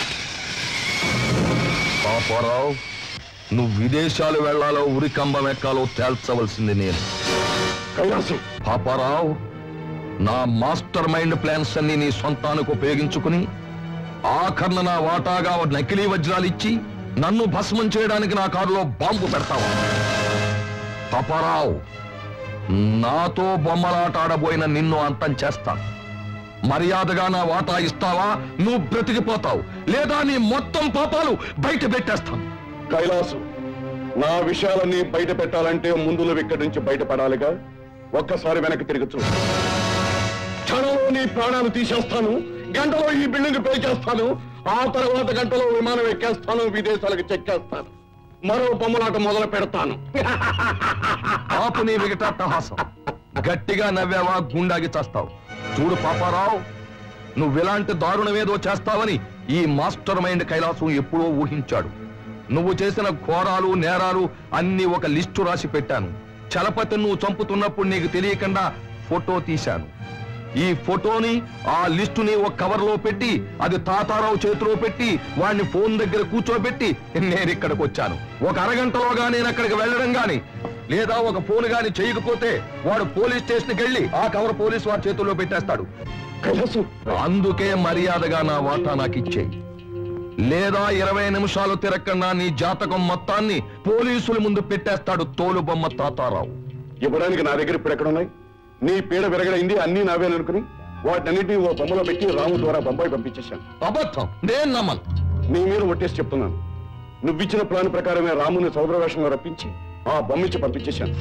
పాపారావు నువ్వు విదేశాలు వెళ్లాలో ఉరికంబం ఎక్కాలో తేల్చవలసింది నేను కైలాసం పాపారావు నా మాస్టర్ మైండ్ ప్లాన్స్ అన్ని నీ సొంతానికి ఉపయోగించుకుని ఆఖరణ నా వాటాగా నకిలీ వజ్రాలు ఇచ్చి నన్ను భస్మం చేయడానికి నా కారులో బాంబు పెడతావా తపరావు నాతో బొమ్మలాట ఆడబోయిన నిన్ను అంతం చేస్తాను మర్యాదగా నా వాటా ఇస్తావా నువ్వు బ్రతికిపోతావు లేదా నీ మొత్తం పాపాలు బయట పెట్టేస్తాను కైలాసు నా విషయాలన్నీ బయట పెట్టాలంటే ముందు నువ్వు ఇక్కడి నుంచి బయటపడాలిగా ఒక్కసారి వెనక్కి తిరిగి చూడు క్షణంలో నీ ప్రాణాలు తీసేస్తాను గంటలో ఈ బిల్డింగ్ పే చేస్తాను ఆ తర్వాత గంటలో విమానం ఎక్కేస్తాను విదేశాలకు చెక్కేస్తాను మరో బొమ్మలాట మొదలు పెడతాను ఆపు నీ వికటాట్టహాసం గట్టిగా నవ్వావా గుండాగి చేస్తావు చూడు పాపారావు నువ్వు ఇలాంటి దారుణమేదో చేస్తావని ఈ మాస్టర్ మైండ్ కైలాసం ఎప్పుడో ఊహించాడు నువ్వు చేసిన ఘోరాలు నేరాలు అన్ని ఒక లిస్టు రాసి పెట్టాను చలపతి నువ్వు చంపుతున్నప్పుడు నీకు తెలియకుండా ఫోటో తీశాను ఈ ఫోటోని ఆ లిస్టుని ఒక కవర్ లో పెట్టి అది తాతారావు చేతిలో పెట్టి వాడిని ఫోన్ దగ్గర కూర్చోబెట్టి నేను ఇక్కడికి వచ్చాను ఒక అరగంటలోగా నేను అక్కడికి వెళ్ళడం గాని లేదా ఒక ఫోన్ గాని చేయకపోతే వాడు పోలీస్ స్టేషన్కి వెళ్ళి ఆ కవర్ పోలీస్ వాడి చేతుల్లో పెట్టేస్తాడు అందుకే మర్యాదగా నా వాటా నాకు ఇచ్చేయి లేదా ఇరవై నిమిషాలు తిరగకుండా నీ జాతకం మొత్తాన్ని పోలీసుల ముందు పెట్టేస్తాడు తోలు బొమ్మ తాతారావు ఇవ్వడానికి నా దగ్గర ఇప్పుడు ఎక్కడ ఉన్నాయి నీ పీడ విరగడైంది అన్ని నావేననుకుని వాటన్నిటిని ఓ బొమ్మలో పెట్టి రాము ద్వారా బొంబాయి పంపించేశాను అబద్ధం నేను నమ్మను నీ మీద ఒట్టేసి చెప్తున్నాను నువ్విచ్చిన ప్లాన్ ప్రకారమే రాముని సౌదర వేషంలో రప్పించి ఆ బొమ్మిచ్చి పంపించేశాను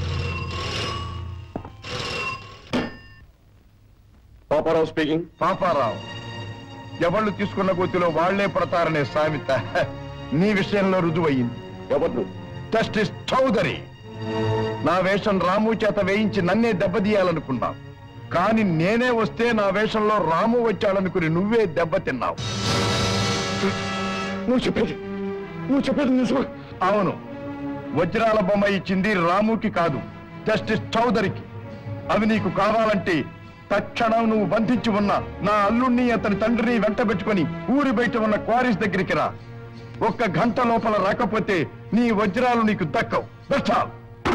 పాపారావు స్పీకింగ్ పాపారావు ఎవళ్ళు తీసుకున్న గొత్తిలో వాళ్లే పడతారనే సామెత నీ విషయంలో రుజువయ్యింది ఎవరు జస్టిస్ చౌదరి నా వేషం రాము చేత వేయించి నన్నే దెబ్బతీయాలనుకున్నావు కానీ నేనే వస్తే నా వేషంలో రాము వచ్చాడనుకుని నువ్వే దెబ్బతిన్నావు నువ్వు చెప్పేది నువ్వు చెప్పేది నిజమా అవును వజ్రాల బొమ్మ ఇచ్చింది రాముకి కాదు జస్టిస్ చౌదరికి అవి నీకు కావాలంటే తక్షణం నువ్వు బంధించి ఉన్న నా అల్లుణ్ణి అతని తండ్రిని వెంటబెట్టుకుని ఊరి బయట ఉన్న క్వారీస్ దగ్గరికి రా ఒక్క గంట లోపల రాకపోతే నీ వజ్రాలు నీకు దక్కవు That's all.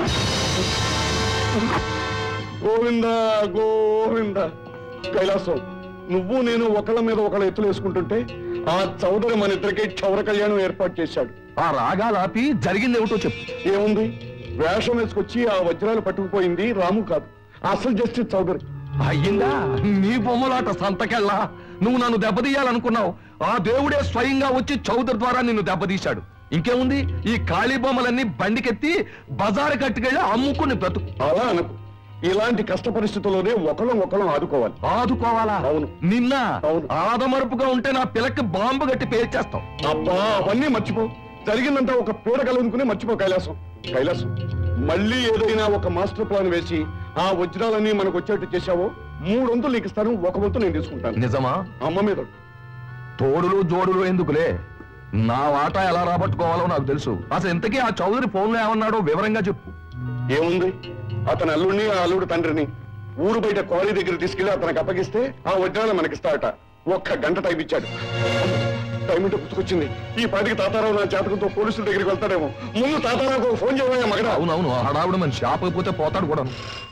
గోవింద గోవింద కైలాసం నువ్వు నేను ఒకళ్ళ మీద ఒకళ్ళ ఎత్తులు వేసుకుంటుంటే ఆ చౌదరి మన ఇద్దరికి క్షౌర కళ్యాణం ఏర్పాటు చేశాడు ఆ రాగాలు ఆపి జరిగింది ఏమిటో చెప్పు ఏముంది వేషం వేసుకొచ్చి ఆ వజ్రాలు పట్టుకుపోయింది రాము కాదు అసలు జస్టిస్ చౌదరి అయ్యిందా నీ బొమ్మలాట సంతకెళ్ళా నువ్వు నన్ను దెబ్బతీయాలనుకున్నావు ఆ దేవుడే స్వయంగా వచ్చి చౌదరి ద్వారా నిన్ను దెబ్బతీశాడు ఇంకేముంది ఈ ఖాళీ బొమ్మలన్నీ బండికెత్తి బజారు కట్టుకెళ్ళి అమ్ముకుని బ్రతుకు అలా అనకు ఇలాంటి కష్ట పరిస్థితుల్లోనే ఒకళ్ళం ఒకళ్ళం ఆదుకోవాలి ఆదుకోవాలా అవును నిన్న ఆదమరుపుగా ఉంటే నా పిల్లకి బాంబు కట్టి పేర్చేస్తాం అబ్బా అవన్నీ మర్చిపో జరిగిందంతా ఒక పీడ కలుగునుకుని మర్చిపో కైలాసం కైలాసం మళ్ళీ ఏదైనా ఒక మాస్టర్ ప్లాన్ వేసి ఆ వజ్రాలన్నీ మనకు వచ్చేట్టు చేశావో మూడు వంతులు నీకు ఇస్తాను ఒక వంతు నేను తీసుకుంటాను నిజమా అమ్మ మీద తోడులు జోడులు ఎందుకులే నా వాటా ఎలా రాబట్టుకోవాలో నాకు తెలుసు అసలు ఇంతకీ ఆ చౌదరి ఫోన్లో ఏమన్నాడో వివరంగా చెప్పు ఏముంది అతని అల్లుడిని ఆ అల్లుడు తండ్రిని ఊరు బయట క్వారీ దగ్గర తీసుకెళ్లి అతనికి అప్పగిస్తే ఆ వజ్రాలు మనకిస్తాడట ఒక్క గంట టైం ఇచ్చాడు టైం ఇంటూ పుట్టుకొచ్చింది ఈ పాటికి తాతారావు నా జాతకంతో పోలీసుల దగ్గరికి వెళ్తాడేమో ముందు తాతారావుకు ఒక ఫోన్ చేయమయ్యా మగడా అవునవును ఆ హడావుడు మనిషి ఆపకపోతే పోతాడు కూడా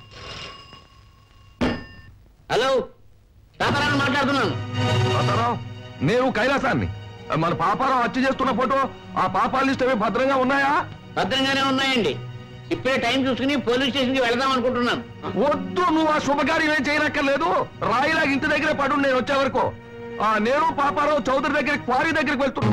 హలో తాతారావు మాట్లాడుతున్నాను తాతారావు నేను కైలాసాన్ని మన పాపారావు హత్య చేస్తున్న ఫోటో ఆ పాపాల లిస్ట్ అవి భద్రంగా ఉన్నాయా భద్రంగానే ఉన్నాయండి ఇప్పుడే టైం చూసుకుని పోలీస్ స్టేషన్ కి వెళదాం అనుకుంటున్నాను వద్దు నువ్వు ఆ శుభకార్యం ఏం చేయనక్కర్లేదు రాయిలాగా ఇంటి దగ్గరే పడు నేను వచ్చే వరకు ఆ నేను పాపారావు చౌదరి దగ్గర క్వారీ దగ్గరికి వెళ్తున్నా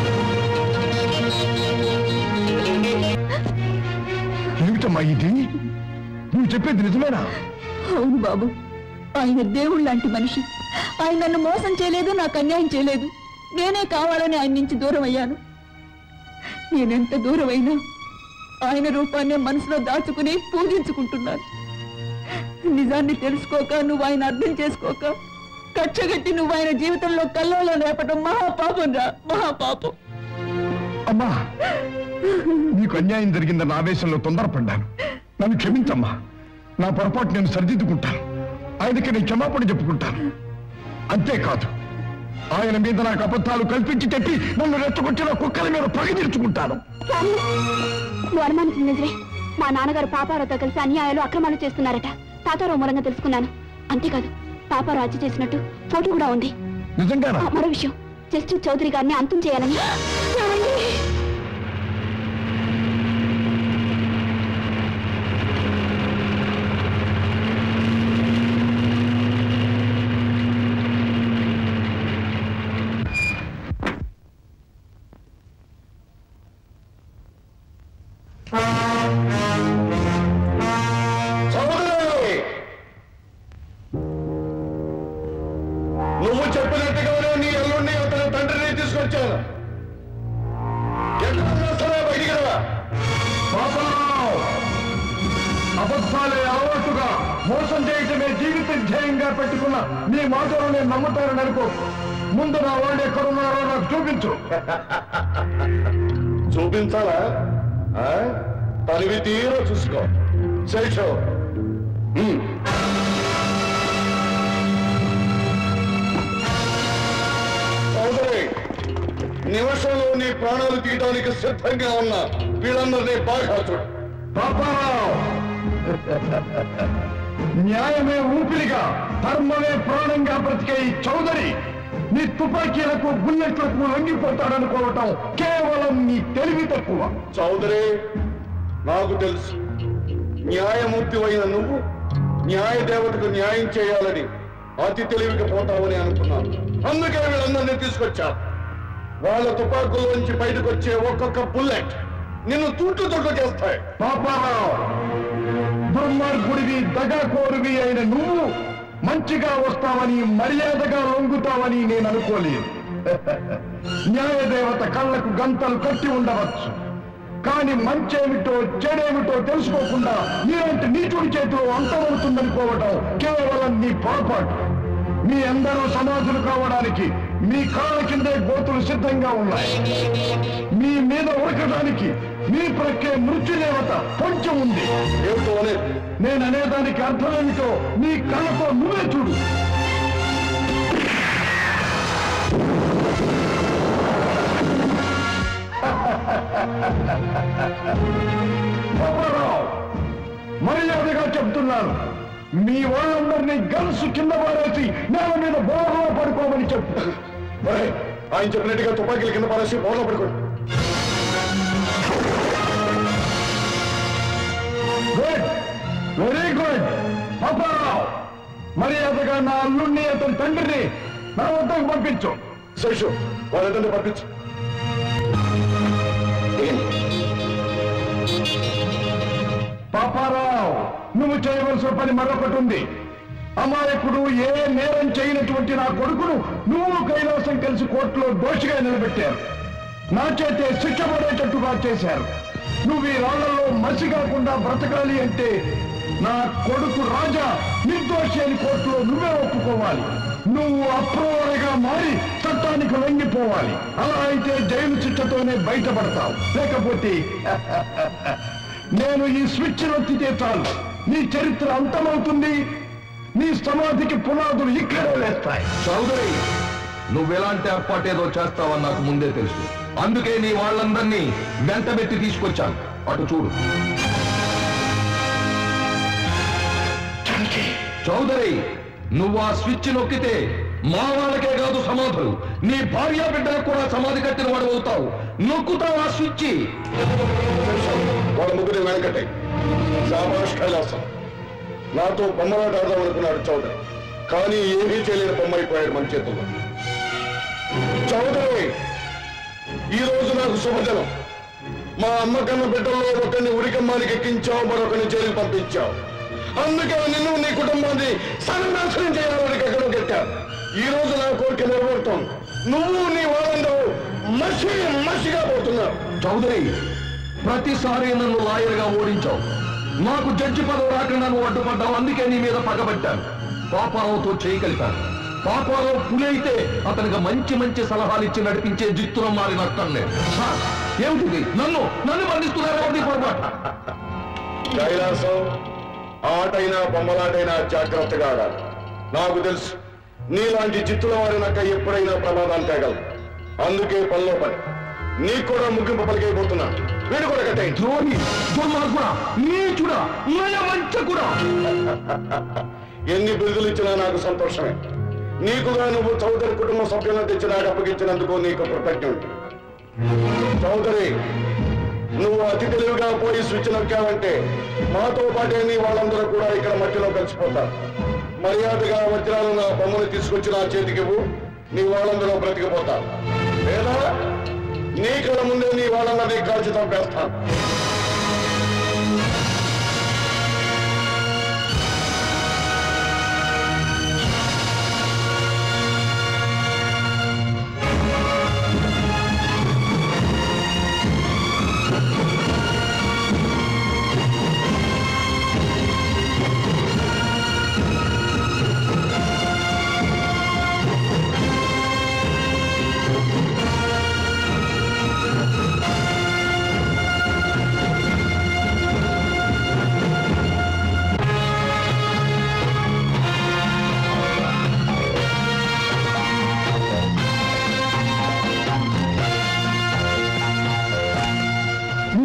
ఏమిటమ్మా ఇది నువ్వు చెప్పేది నిజమేనా అవును బాబు ఆయన దేవుడు లాంటి మనిషి ఆయన నన్ను మోసం చేయలేదు నాకు అన్యాయం చేయలేదు నేనే కావాలని ఆయన నుంచి దూరం అయ్యాను నేనెంత దూరం అయినా ఆయన రూపాన్ని మనసులో దాచుకుని పూజించుకుంటున్నాను నిజాన్ని తెలుసుకోక నువ్వు ఆయన అర్థం చేసుకోక కచ్చగట్టి నువ్వు ఆయన జీవితంలో కల్లోలో రేపటం మహాపాపం రా మహాపాపం అమ్మా నీకు అన్యాయం జరిగిందన్న ఆవేశంలో తొందరపడ్డాను నన్ను క్షమించమ్మా నా పొరపాటు నేను సరిదిద్దుకుంటాను ఆయనకి నేను క్షమాపణ చెప్పుకుంటాను అంతేకాదు ఆయన మీద నాకు అబద్ధాలు కల్పించి చెప్పి నన్ను రెచ్చగొట్టిన కుక్కల మీద పగ తీర్చుకుంటాను రాము, నువ్వు అనుమానించింది నిజమే మా నాన్నగారు పాపారావుతో కలిసి అన్యాయాలు అక్రమాలు చేస్తున్నారట తాతారావు మూలంగా తెలుసుకున్నాను అంతేకాదు పాపారావు హత్య చేసినట్టు ఫోటో కూడా ఉంది నిజంగానా ఆ, మరో విషయం జస్టిస్ చౌదరి గారిని అంతం చేయాలని ఏమండి? అబద్ధాలే అలవాటుగా మోసం చేయటమే జీవిత ధ్యేయంగా పెట్టుకున్న నీ మాటలు నేను నమ్ముతానని అనుకో ముందు నా వాళ్ళు ఎక్కడున్నారో నాకు చూపించు చూపించాలా ఆ? తనివి తీరో చూసుకో శేషో హ్మ్. సోదరి నిమిషంలో నీ ప్రాణాలు తీయడానికి సిద్ధంగా ఉన్న వీళ్ళందరినీ బాగా చూడు పాపారావు న్యాయమే ఊపిరిగా ధర్మమే ప్రాణంగా బ్రతికే ఈ చౌదరి నీ తుపాకీలకు బుల్లెట్లకు లొంగిపోతాడనుకోవటం కేవలం నీ తెలివి తక్కువ చౌదరి నాకు తెలుసు న్యాయమూర్తి అయిన నువ్వు న్యాయ దేవతకు న్యాయం చేయాలని అతి తెలివికి పోతావని అనుకున్నాను అందుకే వీళ్ళందరినీ తీసుకొచ్చా వాళ్ళ తుపాకుల్లోంచి బయటకు వచ్చే ఒక్కొక్క బుల్లెట్ నిన్ను తుట్టు తుట్టు చేస్తాయి పాపారావు దుర్మార్గుడివి దగాకోరువి అయిన నువ్వు మంచిగా వస్తావని మర్యాదగా లొంగుతావని నేను అనుకోలేదు న్యాయదేవత కళ్ళకు గంతలు కట్టి ఉండవచ్చు కానీ మంచేమిటో చెడేమిటో తెలుసుకోకుండా నీలాంటి నీచుడి చేతిలో అంతమవుతుందనుకోవటం కేవలం నీ పొరపాటు మీ అందరూ సమాధులు కావడానికి మీ కాళ్ళ కిందే గోతులు సిద్ధంగా ఉన్నాయి మీ మీద ఉరకడానికి మీ ప్రక్కే మృత్యుదేవత కొంచెం ఉంది నేను అనేదానికి అర్థమేమిటో నీ కళ్ళతో నువ్వే చూడు పాపారావు, మర్యాదగా చెప్తున్నాను మీ వాళ్ళందరినీ గన్స్ కింద పారేసి నేల మీద బోర్లో పడుకోమని చెప్పు ఆయన చెప్పినట్టుగా తుపాకీల కింద పారేసి బోర్లో పడుకోండి గుడ్ వెరీ గుడ్ పాపారావు మర్యాదగా నా అల్లుణ్ణి అతని తండ్రిని నా వద్దకు పంపించు శేషు వాళ్ళందరినీ పంపించు పాపారావు నువ్వు చేయవలసిన పని మరొకటి ఉంది అమాయకుడు ఏ నేరం చేయనటువంటి నా కొడుకును నువ్వు కైలాసం కలిసి కోర్టులో దోషిగా నిలబెట్టారు నా చేతే శిక్ష పడేటట్టుగా చేశారు నువ్వు ఈ రాళ్లలో మసి కాకుండా బ్రతకాలి అంటే నా కొడుకు రాజా నిర్దోషి అని కోర్టులో నువ్వే ఒప్పుకోవాలి నువ్వు అప్రూవర్గా మారి చట్టానికి లొంగిపోవాలి అలా అయితే జైలు శిక్షతోనే బయటపడతావు లేకపోతే నేను ఈ స్విచ్ నొక్కితే చాలు నీ చరిత్ర అంతమవుతుంది నీ సమాధికి పునాదులు ఇక్కడే వేస్తాయి చౌదరి నువ్వెలాంటి ఏర్పాటేదో చేస్తావని నాకు ముందే తెలుసు అందుకే నీ వాళ్ళందరినీ వెంటబెట్టి తీసుకొచ్చాను అటు చూడు చౌదరి నువ్వు ఆ స్విచ్ నొక్కితే మా వాళ్ళకే కాదు సమాధులు నీ భార్య బిడ్డలకు కూడా సమాధి కట్టిన వాడు అవుతావు నొక్కుతావు ఆ స్విచ్ వాళ్ళ ముగ్గురు వెనకటే శాబాష్ కైలాసం నాతో బొమ్మలాట ఆడదాం అనుకున్నాడు చౌదరి కానీ ఏమీ చేయలేని బొమ్మ అయిపోయాడు మన చేతుల్లో చౌదరి ఈ రోజు నాకు శుభదినం మా అమ్మ కన్న బిడ్డల్లో ఒకరిని ఉరికమ్మానికి ఎక్కించావు మరొకరిని జైలు పంపించావు అందుకే నిన్ను నీ కుటుంబాన్ని సర్వనాశనం చేయాలని ఎక్కడో కట్టారు ఈ రోజు నా కోరిక నెరవేరుతోంది నువ్వు నీ వాళ్ళందరూ మసి మసిగా పోతున్నారు చౌదరి ప్రతిసారి నన్ను లాయర్గా ఓడించావు నాకు జడ్జి పదవి రాకుండా నువ్వు అడ్డుపడ్డావు అందుకే నీ మీద పగబట్టాను పాపారావుతో చేయి కలిపాను పాపారావు పులి అయితే అతనికి మంచి మంచి సలహాలు ఇచ్చి నడిపించే జిత్తులం మారిన అక్కడనే సార్, ఏమిటిది నన్ను నన్ను బంధిస్తున్నారు ఎవరిది పొరపాటు కైలాసం ఆటైనా బొమ్మలాటైనా జాగ్రత్తగా ఆడాలి నాకు తెలుసు నీలాంటి చిత్తుల వారి నక్క ఎప్పుడైనా ప్రమాదాన్ని తేగలదు అందుకే పనిలో పని నీకు కూడా ముగింపు పలికైపోతున్నా వీడు కూడా కట్టే ద్రోహి దుర్మార్గుడా నీచుడా నయవంచకుడా ఎన్ని బిరుదులు ఇచ్చినా నాకు సంతోషమే నీకుగా నువ్వు చౌదరి కుటుంబ సభ్యులను తెచ్చి నాకు అప్పగించినందుకు నీకు కృతజ్ఞత చౌదరి నువ్వు అతి తెలివిగా పోయి స్విచ్ నొక్కావంటే మాతో పాటే నీ వాళ్ళందరూ కూడా ఇక్కడ మట్టిలో కలిసిపోతారు మర్యాదగా వజ్రాలు నా బొమ్మను తీసుకొచ్చి నా చేతికి ఇవ్వు నీ వాళ్ళందరూ బ్రతికిపోతారు లేదా నీ కళ్ళ ముందే నీ వాళ్ళందరినీ కాల్చి చంపేస్తాను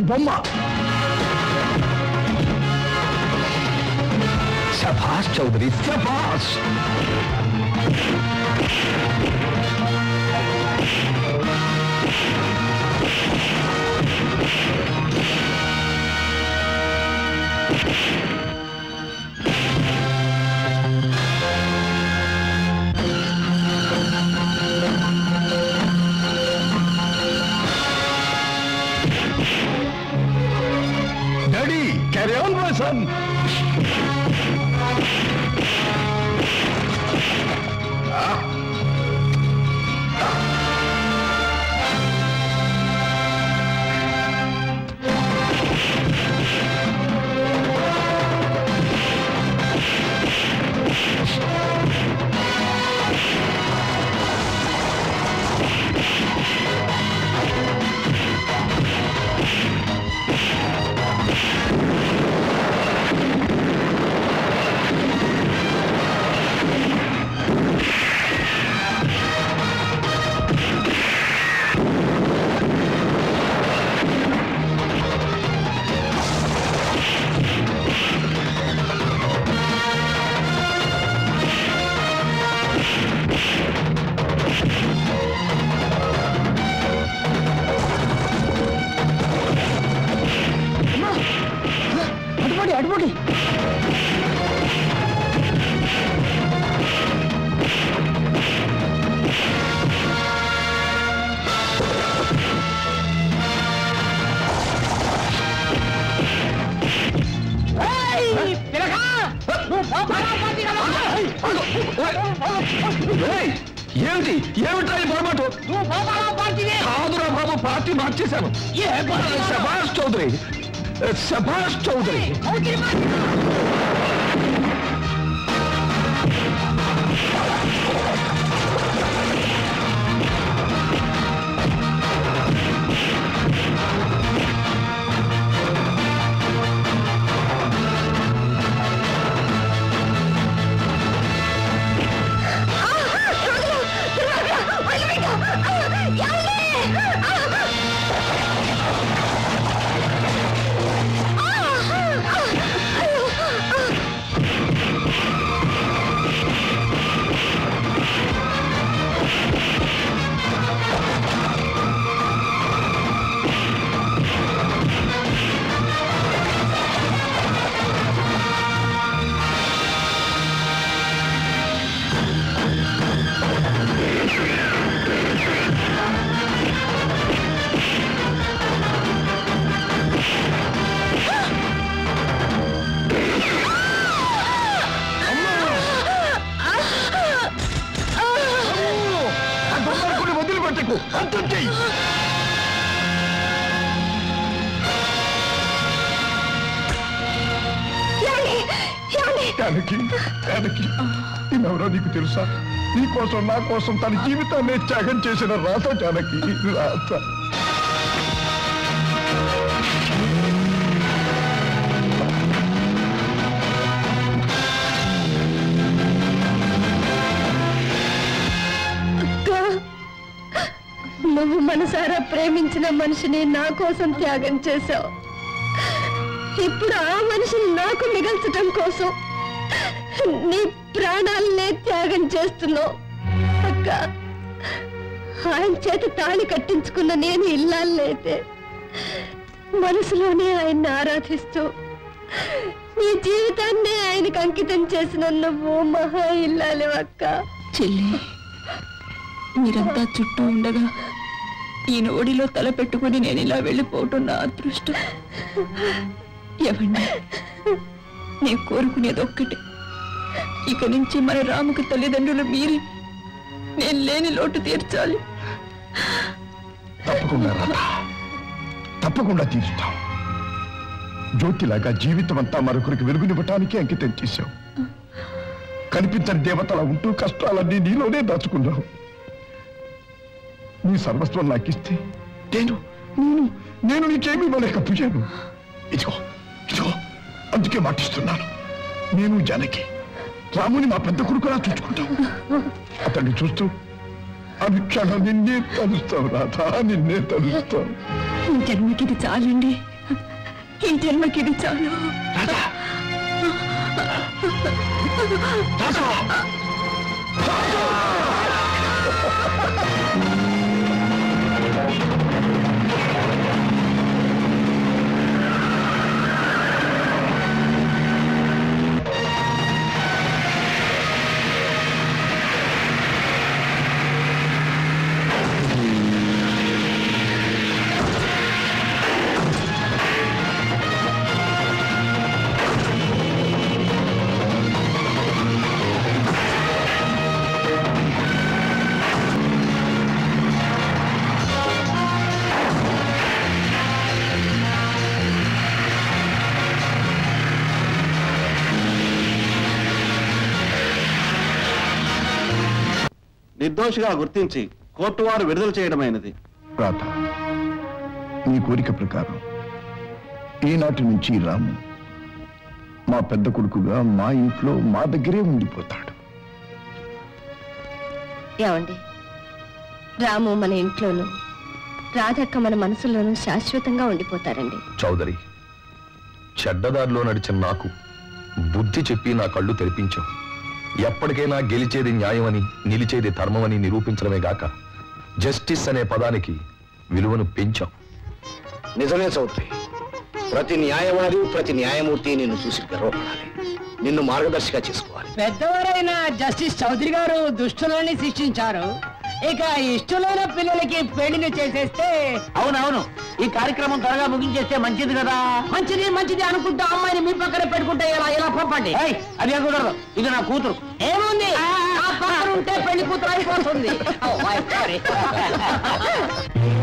బొమ్మ శభాష్ చౌదరి శభాష్ daddy carry on my son అడుపడి అడుపడి ఏయ్, ఏమిటి ఏమిటా ఈ పొరపాటు కాదురా బాబు పార్టీ మార్చేశాను శభాష్ చౌదరి శభాష్ చౌదరి ఆ దుర్మార్గుడిని వదిలిపెట్టకు అంతం చెయ్యి జానకి జానకి ఈమెవరో నీకు తెలుసా నీ కోసం నా కోసం తన జీవితాన్ని త్యాగం చేసిన రాత జానకి రాత అక్క నువ్వు మనసారా ప్రేమించిన మనిషిని నా కోసం త్యాగం చేశావు ఇప్పుడు ఆ మనిషిని నాకు మిగల్చటం కోసం నీ ప్రాణాలనే త్యాగం చేస్తున్నావు అక్క ఆయన చేత తాళి కట్టించుకున్న నేను ఇల్లాలైతే మనసులోనే ఆయన్ని ఆరాధిస్తూ నీ జీవితాన్ని ఆయనకు అంకితం చేసిన నువ్వు మహా ఇల్లాలి అక్క చెల్లి మీరంతా చుట్టూ ఉండగా ఈయన ఒడిలో తల పెట్టుకుని నేను ఇలా వెళ్ళిపోవటం నా అదృష్టం ఎవండి నేను కోరుకునేది ఒక్కటే ఇక నుంచి మన రాముకి తల్లిదండ్రులు మీరే నేను లేని లోటు తీర్చాలి తప్పకుండా రాధ తప్పకుండా తీరుస్తాం జ్యోతిలాగా జీవితం అంతా మరొకరికి వెలుగునివ్వటానికి అంకితం చేశావు కనిపించని దేవతలా ఉంటూ కష్టాలన్నీ నీలోనే దాచుకున్నావు నీ సర్వస్వం నాకిస్తే నేను నేను నేను నీకేమీ ఇవ్వలేకపోయాను ఇదిగో ఇదిగో అందుకే మాటిస్తున్నాను నేను జానకి రాముని మా పెద్ద కొడుకులా చూసుకుంటాం అతన్ని చూస్తూ అనుక్షణం నిన్నే తలుస్తావు రాధా నిన్నే తలుస్తావు ఈ జన్మకి ఇది చాలండి ఈ జన్మకి ఇది చాలు నిర్దోషిగా గుర్తించి కోర్టు వారు విడుదల చేయడమైనది రాత నీ కోరిక ప్రకారం ఈనాటి నుంచి రాము మా పెద్ద కొడుకుగా మా ఇంట్లో మా దగ్గరే ఉండిపోతాడు ఏమండి రాము మన ఇంట్లోనూ రాధక్క మన మనసులోనూ శాశ్వతంగా ఉండిపోతారండి చౌదరి చెడ్డదారిలో నడిచిన నాకు బుద్ధి చెప్పి నా కళ్ళు తెరిపించావు ఎప్పటికైనా గెలిచేది న్యాయమని నిలిచేది ధర్మమని నిరూపించడమే గాక జస్టిస్ అనే పదానికి విలువను పెంచాం నిజమే చౌదరి ప్రతి న్యాయవాది ప్రతి న్యాయమూర్తి నిన్ను చూసి గర్వపడాలి నిన్ను మార్గదర్శిగా చేసుకోవాలి పెద్దవారైన జస్టిస్ చౌదరి గారు దుష్టులని శిక్షించారు ఇక ఇష్టమైన పిల్లలకి పెళ్లిని చేసేస్తే అవునవును ఈ కార్యక్రమం త్వరగా ముగించేస్తే మంచిది కదా మంచిది మంచిది అనుకుంటూ అమ్మాయిని మీ పక్కన పెట్టుకుంటే ఇలా ఇలా పంపండి ఏయ్, అది కుదరదు ఇది నా కూతురు ఏముంది ఆ పక్కన ఉంటే పెళ్లి కూతురు అయిపోతుంది ఓ, సారీ